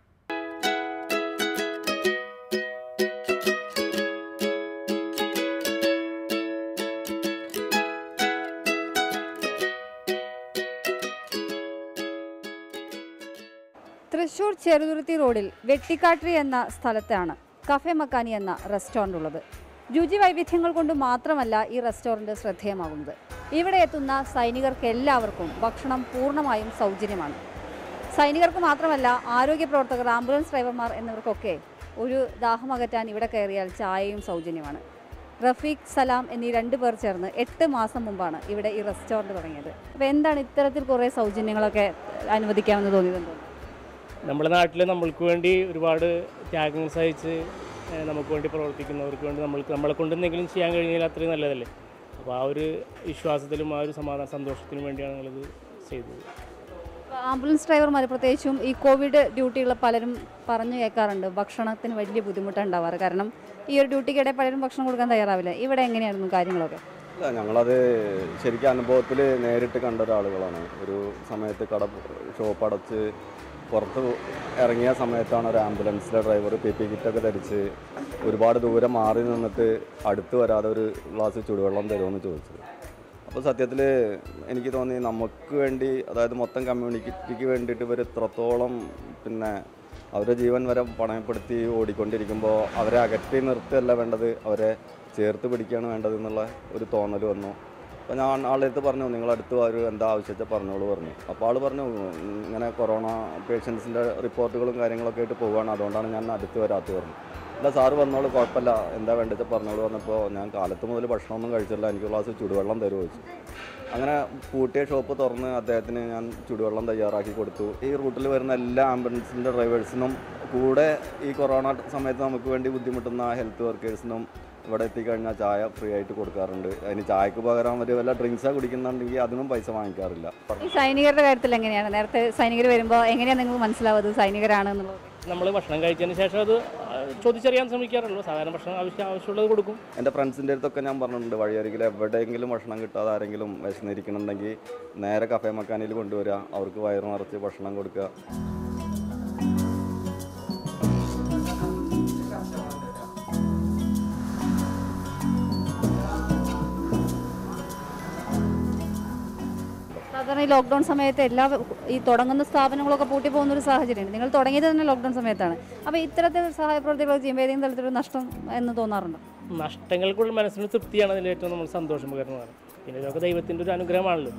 തൃശൂർ ചെറുതുരുത്തി റോഡിൽ വെട്ടിക്കാട്ടിരി എന്ന സ്ഥലത്താണ് കഫേ മക്കാനി എന്ന റെസ്റ്റോറൻ്റ് ഉള്ളത് രുചി വൈവിധ്യങ്ങൾ കൊണ്ട് മാത്രമല്ല ഈ റെസ്റ്റോറൻറ്റ് ശ്രദ്ധേയമാകുന്നത് ഇവിടെ എത്തുന്ന സൈനികർക്ക് എല്ലാവർക്കും ഭക്ഷണം പൂർണ്ണമായും സൗജന്യമാണ് സൈനികർക്ക് മാത്രമല്ല ആരോഗ്യ പ്രവർത്തകർ ആംബുലൻസ് ഡ്രൈവർമാർ എന്നിവർക്കൊക്കെ ഒരു ദാഹമകറ്റാൻ ഇവിടെ കയറിയാൽ ചായയും സൗജന്യമാണ് റഫീഖ് സലാം എന്നീ രണ്ട് പേർ ചേർന്ന് എട്ട് മാസം മുമ്പാണ് ഇവിടെ ഈ റെസ്റ്റോറൻറ്റ് തുടങ്ങിയത് അപ്പോൾ എന്താണ് ഇത്തരത്തിൽ കുറേ സൗജന്യങ്ങളൊക്കെ അനുവദിക്കാമെന്ന് തോന്നിയതെന്തോ നമ്മുടെ നാട്ടിൽ നമ്മൾക്ക് വേണ്ടി ഒരുപാട് ത്യാഗങ്ങൾ സഹിച്ച് ഏഹ്, നമുക്ക് വേണ്ടി പ്രവർത്തിക്കുന്നവർക്ക് വേണ്ടി നമ്മൾക്ക് നമ്മളെ കൊണ്ട് എന്തെങ്കിലും ചെയ്യാൻ കഴിഞ്ഞാൽ അത്രയും നല്ലതല്ലേ അപ്പോൾ ആ ഒരു വിശ്വാസത്തിലും ആ ഒരു സമാധാന സന്തോഷത്തിനും വേണ്ടിയാണ് ഞങ്ങളിത് ചെയ്തത് ആംബുലൻസ് ഡ്രൈവർമാർ പ്രത്യേകിച്ചും ഈ കോവിഡ് ഡ്യൂട്ടിയുള്ള പലരും പറഞ്ഞു കേൾക്കാറുണ്ട് ഭക്ഷണത്തിന് വലിയ ബുദ്ധിമുട്ടാണ് ഉണ്ടാവാറ് കാരണം ഈ ഒരു ഡ്യൂട്ടിക്കിടെ പലരും ഭക്ഷണം കൊടുക്കാൻ തയ്യാറാവില്ല ഇവിടെ എങ്ങനെയായിരുന്നു കാര്യങ്ങളൊക്കെ അല്ല ഞങ്ങളത് ശരിക്കും അനുഭവത്തിൽ നേരിട്ട് കണ്ട ഒരാളുകളാണ് ഒരു സമയത്ത് കട ഷോപ്പ് അടച്ച് പുറത്ത് ഇറങ്ങിയ സമയത്താണ് ഒരു ആംബുലൻസിലെ ഡ്രൈവർ പി പി കിറ്റൊക്കെ ധരിച്ച് ഒരുപാട് ദൂരം മാറി നിന്നിട്ട് അടുത്ത് വരാതെ ഒരു ഗ്ലാസ് ചുടുവെള്ളം തരുമെന്ന് ചോദിച്ചത് അപ്പോൾ സത്യത്തിൽ എനിക്ക് തോന്നി നമുക്ക് വേണ്ടി അതായത് മൊത്തം കമ്മ്യൂണിറ്റിക്ക് വേണ്ടിയിട്ട് ഇവർ ഇത്രത്തോളം പിന്നെ അവരുടെ ജീവൻ വരെ പണയപ്പെടുത്തി ഓടിക്കൊണ്ടിരിക്കുമ്പോൾ അവരെ അകറ്റി നിർത്തുകയല്ല വേണ്ടത് അവരെ ചേർത്ത് പിടിക്കുകയാണ് വേണ്ടത് എന്നുള്ള ഒരു തോന്നൽ വന്നു അപ്പോൾ ഞാൻ ആളുടെ അടുത്ത് പറഞ്ഞു നിങ്ങൾ അടുത്ത് വരൂ എന്താ ആവശ്യത്തെ പറഞ്ഞോളൂ പറഞ്ഞു അപ്പോൾ ആൾ പറഞ്ഞു "ഉം, ഇങ്ങനെ കൊറോണ പേഷ്യൻസിൻ്റെ റിപ്പോർട്ടുകളും കാര്യങ്ങളൊക്കെ ആയിട്ട് പോവുകയാണ് അതുകൊണ്ടാണ് ഞാൻ അടുത്ത് വരാത്തത് പറഞ്ഞു അല്ല സാറ് വന്നോളൂ കുഴപ്പമില്ല എന്താ വേണ്ടത് പറഞ്ഞോളൂ പറഞ്ഞപ്പോൾ ഞാൻ കാലത്ത് മുതൽ ഭക്ഷണമൊന്നും കഴിച്ചില്ല എനിക്ക് ഒരു ഗ്ലാസ് ചുടുവെള്ളം തരുമോ ചോദിച്ചു അങ്ങനെ പൂട്ടിയ ഷോപ്പ് തുറന്ന് അദ്ദേഹത്തിന് ഞാൻ ചുടുവെള്ളം തയ്യാറാക്കി കൊടുത്തു ഈ റൂട്ടിൽ വരുന്ന എല്ലാ ആംബുലൻസിൻ്റെ ഡ്രൈവേഴ്സിനും കൂടെ ഈ കൊറോണ സമയത്ത് നമുക്ക് വേണ്ടി ബുദ്ധിമുട്ടുന്ന ഹെൽത്ത് വർക്കേഴ്സിനും ഇവിടെ എത്തിക്കഴിഞ്ഞാൽ ചായ ഫ്രീ ആയിട്ട് കൊടുക്കാറുണ്ട് അതിന് ചായക്ക് പകരം അവർ വല്ല ഡ്രിങ്ക്സാണ് കുടിക്കുന്നുണ്ടെങ്കിൽ അതിനും പൈസ വാങ്ങിക്കാറില്ല ഈ സൈനികരുടെ കാര്യത്തിൽ എങ്ങനെയാണ് നേരത്തെ സൈനികർ വരുമ്പോൾ എങ്ങനെയാണ് നിങ്ങൾക്ക് മനസ്സിലാവുന്നത് സൈനികരാണ് എന്നുള്ളത് നമ്മൾ ഭക്ഷണം കഴിച്ചതിന് ശേഷം അത് ചോദിച്ചറിയാൻ ശ്രമിക്കാറുള്ളൂ സാധാരണ ഭക്ഷണം ആവശ്യം ആവശ്യമുള്ളത് കൊടുക്കും എൻ്റെ ഫ്രണ്ട്സിൻ്റെ അടുത്തൊക്കെ ഞാൻ പറഞ്ഞിട്ടുണ്ട് വഴിയരികിൽ എവിടെയെങ്കിലും ഭക്ഷണം കിട്ടാതെ ആരെങ്കിലും വിശന്നിരിക്കണമെന്നുണ്ടെങ്കിൽ നേരെ കഫേ മക്കാനിൽ കൊണ്ടുവരിക അവർക്ക് വയറ് നിറച്ച് ഭക്ഷണം കൊടുക്കുക സാധാരണ ഈ ലോക്ക്ഡൗൺ സമയത്ത് എല്ലാ ഈ തുടങ്ങുന്ന സ്ഥാപനങ്ങളൊക്കെ പൂട്ടി പോകുന്ന ഒരു സാഹചര്യമുണ്ട് നിങ്ങൾ തുടങ്ങിയത് തന്നെ ലോക്ക്ഡൗൺ സമയത്താണ് അപ്പോൾ ഇത്തരത്തിൽ സഹായ പ്രവർത്തികളൊക്കെ ചെയ്യുമ്പോൾ ഏതെങ്കിലും തരത്തിലൊരു നഷ്ടം എന്ന് തോന്നാറുണ്ടോ നഷ്ടങ്ങൾക്കുള്ള മനസ്സിന് തൃപ്തിയാണ് അതിൽ ഏറ്റവും നമ്മൾ സന്തോഷം പകരുന്നതാണ് പിന്നെ ഇതൊക്കെ ദൈവത്തിൻ്റെ ഒരു അനുഗ്രഹമാണല്ലോ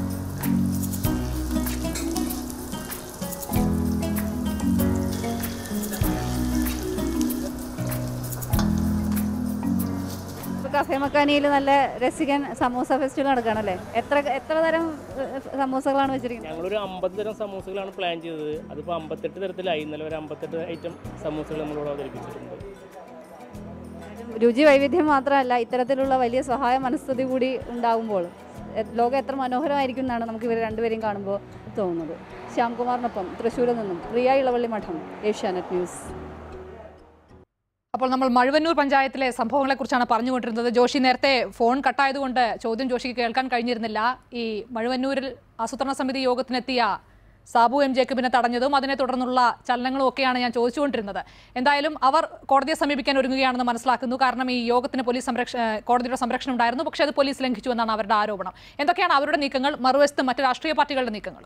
ഇപ്പോൾ കഫേ മക്കാനിയിൽ നല്ല രസികൻ സമൂസ ഫെസ്റ്റിവൽ നടക്കുകയാണല്ലേ എത്ര എത്ര തരം ഏഹ്, സമൂസകളാണ് വെച്ചിരിക്കുന്നത് ഞങ്ങളൊരു അമ്പത് തരം സമൂസകളാണ് പ്ലാൻ ചെയ്തത് അതിപ്പോൾ അമ്പത്തെട്ട് തരത്തിലായി ഇന്നലെ ഒരു അമ്പത്തെട്ട് ഐറ്റം സമൂസകൾ നമ്മളിവിടെ അവതരിപ്പിച്ചിട്ടുണ്ട് രുചി വൈവിധ്യം മാത്രമല്ല ഇത്തരത്തിലുള്ള വലിയ സഹായ മനസ്ഥിതി കൂടി ഉണ്ടാകുമ്പോൾ എ- ലോകം എത്ര മനോഹരമായിരിക്കും എന്നാണ് നമുക്ക് ഇവർ രണ്ടുപേരെയും കാണുമ്പോൾ തോന്നുന്നത് ശ്യാംകുമാറിനൊപ്പം തൃശ്ശൂരിൽ നിന്നും റിയ ഇളവള്ളി മഠം ഏഷ്യാനെറ്റ് ന്യൂസ് അപ്പോൾ നമ്മൾ മഴുവന്നൂർ പഞ്ചായത്തിലെ സംഭവങ്ങളെക്കുറിച്ചാണ് പറഞ്ഞുകൊണ്ടിരുന്നത് ജോഷി നേരത്തെ ഫോൺ കട്ടായതുകൊണ്ട് ചോദ്യം ജോഷിക്ക് കേൾക്കാൻ കഴിഞ്ഞിരുന്നില്ല ഈ മഴുവന്നൂരിൽ ആസൂത്രണ സമിതി യോഗത്തിനെത്തിയ സാബു എം ജേക്കബിനെ തടഞ്ഞതും അതിനെ തുടർന്നുള്ള ചലനങ്ങളും ഒക്കെയാണ് ഞാൻ ചോദിച്ചുകൊണ്ടിരുന്നത് എന്തായാലും അവർ കോടതിയെ സമീപിക്കാൻ ഒരുങ്ങുകയാണെന്ന് മനസ്സിലാക്കുന്നു കാരണം ഈ യോഗത്തിന് പോലീസ് സംരക്ഷ ഏഹ് കോടതിയുടെ സംരക്ഷണം ഉണ്ടായിരുന്നു പക്ഷേ അത് പോലീസ് ലംഘിച്ചു എന്നാണ് അവരുടെ ആരോപണം എന്തൊക്കെയാണ് അവരുടെ നീക്കങ്ങൾ മറുവശത്ത് മറ്റ് രാഷ്ട്രീയ പാർട്ടികളുടെ നീക്കങ്ങൾ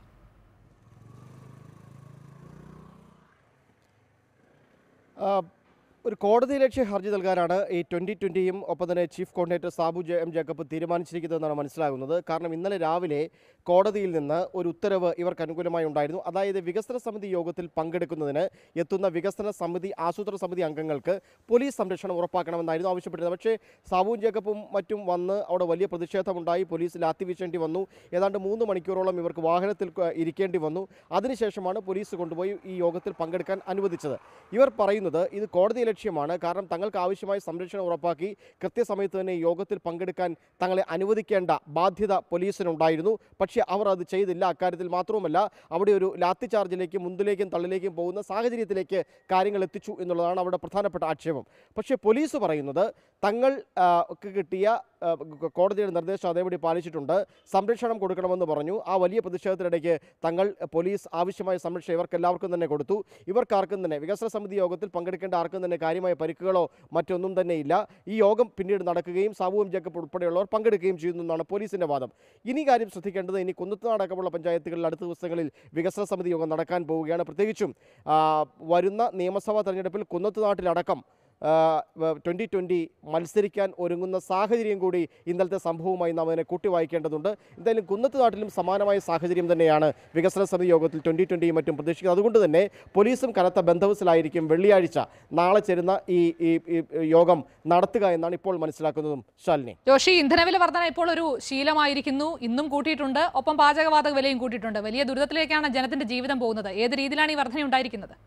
ആ, ഒരു കോടതി ലക്ഷ്യ ഹർജി നൽകാനാണ് ഈ ട്വൻ്റി ട്വൻ്റിയും ഒപ്പം തന്നെ chief coordinator Sabu J M Jacob തീരുമാനിച്ചിരിക്കുന്നതെന്നാണ് മനസ്സിലാകുന്നത് കാരണം ഇന്നലെ രാവിലെ കോടതിയിൽ നിന്ന് ഒരു ഉത്തരവ് ഇവർക്ക് അനുകൂലമായി ഉണ്ടായിരുന്നു അതായത് വികസന സമിതി യോഗത്തിൽ പങ്കെടുക്കുന്നതിന് എത്തുന്ന വികസന സമിതി ആസൂത്രണ സമിതി അംഗങ്ങൾക്ക് പോലീസ് സംരക്ഷണം ഉറപ്പാക്കണമെന്നായിരുന്നു ആവശ്യപ്പെട്ടിരുന്നത് പക്ഷേ സാബു ജേക്കബും മറ്റും വന്ന് അവിടെ വലിയ പ്രതിഷേധമുണ്ടായി പോലീസ് ലാത്തി വീശേണ്ടി വന്നു ഏതാണ്ട് മൂന്ന് മണിക്കൂറോളം ഇവർക്ക് വാഹനത്തിൽ ക- ഇരിക്കേണ്ടി വന്നു അതിനുശേഷമാണ് പോലീസ് കൊണ്ടുപോയി ഈ യോഗത്തിൽ പങ്കെടുക്കാൻ അനുവദിച്ചത് ഇവർ പറയുന്നത് ഇത് കോടതി ലക്ഷ്യമാണ് കാരണം തങ്ങൾക്ക് ആവശ്യമായ സംരക്ഷണം ഉറപ്പാക്കി കൃത്യസമയത്ത് തന്നെ ഈ യോഗത്തിൽ പങ്കെടുക്കാൻ തങ്ങളെ അനുവദിക്കേണ്ട ബാധ്യത പോലീസിനുണ്ടായിരുന്നു പക്ഷേ അവർ അത് ചെയ്തില്ല അക്കാര്യത്തിൽ മാത്രവുമല്ല അവിടെ ഒരു ലാത്തി ചാർജിലേക്കും മുന്തിലേക്കും തള്ളിലേക്കും പോകുന്ന സാഹചര്യത്തിലേക്ക് കാര്യങ്ങൾ എത്തിച്ചു എന്നുള്ളതാണ് അവിടെ പ്രധാനപ്പെട്ട ആക്ഷേപം പക്ഷേ പോലീസ് പറയുന്നത് തങ്ങൾ ആ, ക്ക് കിട്ടിയ ആ, ക- കോടതിയുടെ നിർദ്ദേശം അതേപടി പാലിച്ചിട്ടുണ്ട് സംരക്ഷണം കൊടുക്കണമെന്ന് പറഞ്ഞു ആ വലിയ പ്രതിഷേധത്തിനിടയ്ക്ക് തങ്ങൾ പോലീസ് ആവശ്യമായ സംരക്ഷണം ഇവർക്ക് എല്ലാവർക്കും തന്നെ കൊടുത്തു ഇവർക്കാർക്കും തന്നെ വികസന സമിതി യോഗത്തിൽ പങ്കെടുക്കേണ്ട ആർക്കും തന്നെ കാര്യമായ പരിക്കുകളോ മറ്റൊന്നും തന്നെ ഇല്ല ഈ യോഗം പിന്നീട് നടക്കുകയും സാബുവും ജേക്കബ് ഉൾപ്പെടെയുള്ളവർ പങ്കെടുക്കുകയും ചെയ്യുന്നു എന്നാണ് പോലീസിന്റെ വാദം ഇനി കാര്യം ശ്രദ്ധിക്കേണ്ടത് ഇനി കുന്നത്തുനാട് അടക്കമുള്ള പഞ്ചായത്തുകളിൽ അടുത്ത ദിവസങ്ങളിൽ വികസന സമിതി യോഗം നടക്കാൻ പോവുകയാണ് പ്രത്യേകിച്ചും ആ, വരുന്ന നിയമസഭാ തെരഞ്ഞെടുപ്പിൽ കുന്നത്തുനാട്ടിലടക്കം ട്വൻ്റി ട്വൻ്റി മത്സരിക്കാൻ ഒരുങ്ങുന്ന സാഹചര്യം കൂടി ഇന്നലത്തെ സംഭവവുമായി നാം അതിനെ കൂട്ടി വായിക്കേണ്ടതുണ്ട് എന്തായാലും കുന്നത്ത് നാട്ടിലും സമാനമായ സാഹചര്യം തന്നെയാണ് വികസന സമിതി യോഗത്തിൽ ട്വൻ്റി ട്വൻ്റിയും മറ്റും പ്രതീക്ഷിക്കുന്നത് അതുകൊണ്ട് തന്നെ പോലീസും കനത്ത ബന്ധവസിലായിരിക്കും വെള്ളിയാഴ്ച നാളെ ചേരുന്ന ഈ ഈ ഈ യോഗം നടത്തുക എന്നാണ് ഇപ്പോൾ മനസ്സിലാക്കുന്നതും ശാലിനി ജോഷി ഇന്ധനവില വർധന ഇപ്പോൾ ഒരു ശീലമായിരിക്കുന്നു ഇന്നും കൂട്ടിയിട്ടുണ്ട് ഒപ്പം പാചകവാതക വിലയും കൂട്ടിയിട്ടുണ്ട് വലിയ ദുരിതത്തിലേക്കാണ് ജനത്തിന്റെ ജീവിതം പോകുന്നത് ഏത് രീതിയിലാണ് ഈ വർധന ഉണ്ടായിരിക്കുന്നത്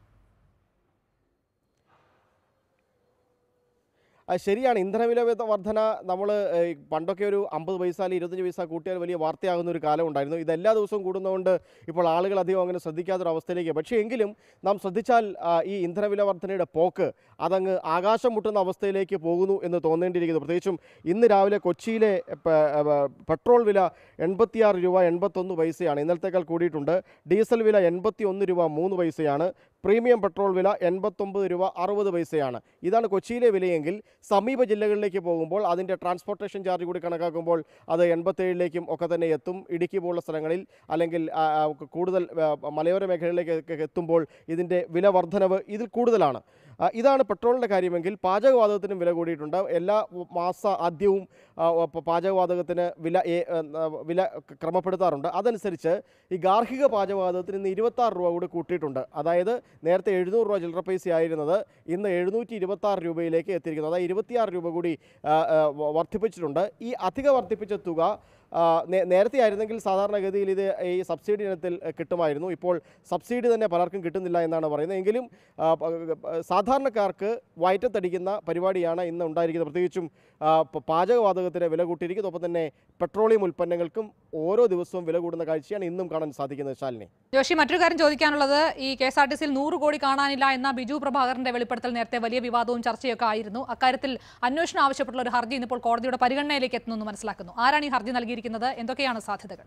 അത് ശരിയാണ് ഇന്ധനവില വ- വർധന നമ്മൾ പണ്ടൊക്കെ ഒരു അമ്പത് പൈസ അല്ലെങ്കിൽ ഇരുപത്തഞ്ച് പൈസ കൂട്ടിയാൽ വലിയ വാർത്തയാകുന്ന ഒരു കാലം ഉണ്ടായിരുന്നു ഇത് എല്ലാ ദിവസവും കൂടുന്നതുകൊണ്ട് ഇപ്പോൾ ആളുകൾ അധികം അങ്ങനെ ശ്രദ്ധിക്കാത്തൊരു അവസ്ഥയിലേക്ക് പക്ഷേ എങ്കിലും നാം ശ്രദ്ധിച്ചാൽ ആ, ഈ ഇന്ധനവില വർധനയുടെ പോക്ക് അതങ്ങ് ആകാശം മുട്ടുന്ന അവസ്ഥയിലേക്ക് പോകുന്നു എന്ന് തോന്നേണ്ടിയിരിക്കുന്നു പ്രത്യേകിച്ചും ഇന്ന് രാവിലെ കൊച്ചിയിലെ പ- പ- പെട്രോൾ വില എൺപത്തിയാറ് രൂപ എൺപത്തൊന്ന് പൈസയാണ് ഇന്നലത്തേക്കാൾ കൂടിയിട്ടുണ്ട് ഡീസൽ വില എൺപത്തി ഒന്ന് രൂപ മൂന്ന് പൈസയാണ് പ്രീമിയം പെട്രോൾ വില എൺപത്തൊമ്പത് രൂപ അറുപത് പൈസയാണ് ഇതാണ് കൊച്ചിയിലെ വിലയെങ്കിൽ സമീപ ജില്ലകളിലേക്ക് പോകുമ്പോൾ അതിൻ്റെ ട്രാൻസ്പോർട്ടേഷൻ ചാർജ് കൂടി കണക്കാക്കുമ്പോൾ അത് എൺപത്തേഴിലേക്കും ഒക്കെ തന്നെ എത്തും ഇടുക്കി പോലുള്ള സ്ഥലങ്ങളിൽ അല്ലെങ്കിൽ ആ, ആ, കൂടുതൽ ആ, മലയോര മേഖലകളിലേക്ക് ഒക്കെ എത്തുമ്പോൾ ഇതിൻ്റെ വില വർധനവ് ഇതിൽ കൂടുതലാണ് ആ, ഇതാണ് പെട്രോളിൻ്റെ കാര്യമെങ്കിൽ പാചകവാതകത്തിനും വില കൂടിയിട്ടുണ്ട് എല്ലാ മാസ ആദ്യവും ആ, പ- പാചകവാതകത്തിന് വില ഏ- ആ, വില ക്രമപ്പെടുത്താറുണ്ട് അതനുസരിച്ച് ഈ ഗാർഹിക പാചകവാതകത്തിന് ഇന്ന് ഇരുപത്താറ് രൂപ കൂടി കൂട്ടിയിട്ടുണ്ട് അതായത് നേരത്തെ എഴുന്നൂറ് രൂപ ചില്ലറ പൈസ ആയിരുന്നത് ഇന്ന് എഴുന്നൂറ്റി ഇരുപത്താറ് രൂപയിലേക്ക് എത്തിയിരിക്കുന്നു അതായത് ഇരുപത്തിയാറ് രൂപ കൂടി ആ, ആ, വ- വർദ്ധിപ്പിച്ചിട്ടുണ്ട് ഈ അധിക വർദ്ധിപ്പിച്ച തുക ആ, നേ- നേരത്തെ ആയിരുന്നെങ്കിൽ സാധാരണഗതിയിൽ ഇത് ഈ സബ്സിഡി ഇനത്തിൽ എ, കിട്ടുമായിരുന്നു ഇപ്പോൾ സബ്സിഡി തന്നെ പലർക്കും കിട്ടുന്നില്ല എന്നാണ് പറയുന്നത് എങ്കിലും ആ, പ- പ- സാധാരണക്കാർക്ക് വയറ്റത്തടിക്കുന്ന പരിപാടിയാണ് ഇന്ന് ഉണ്ടായിരിക്കുന്നത് പ്രത്യേകിച്ചും ആ, പ- പാചകവാതകത്തിന് വില കൂട്ടിയിരിക്കുന്നു ഒപ്പം തന്നെ പെട്രോളിയം ഉൽപ്പന്നങ്ങൾക്കും ഓരോ ദിവസവും വില കൂടുന്ന കാഴ്ചയാണ് ഇന്നും കാണാൻ സാധിക്കുന്നത് ശാലിനി ജോഷി മറ്റൊരു കാര്യം ചോദിക്കാനുള്ളത് ഈ കെ എസ് ആർ ടി സിയിൽ നൂറ് കോടി കാണാനില്ല എന്ന ബിജു പ്രഭാകരന്റെ വെളിപ്പെടുത്തൽ നേരത്തെ വലിയ വിവാദവും ചർച്ചയൊക്കെ ആയിരുന്നു അക്കാര്യത്തിൽ അന്വേഷണം ആവശ്യപ്പെട്ടുള്ള ഒരു ഹർജി ഇന്നിപ്പോൾ കോടതിയുടെ പരിഗണനയിലേക്ക് എത്തുന്നു എന്ന് മനസ്സിലാക്കുന്നു ആരാണ് ഈ ഹർജി നൽകിയിരിക്കുന്നത് എന്തൊക്കെയാണ് സാധ്യതകൾ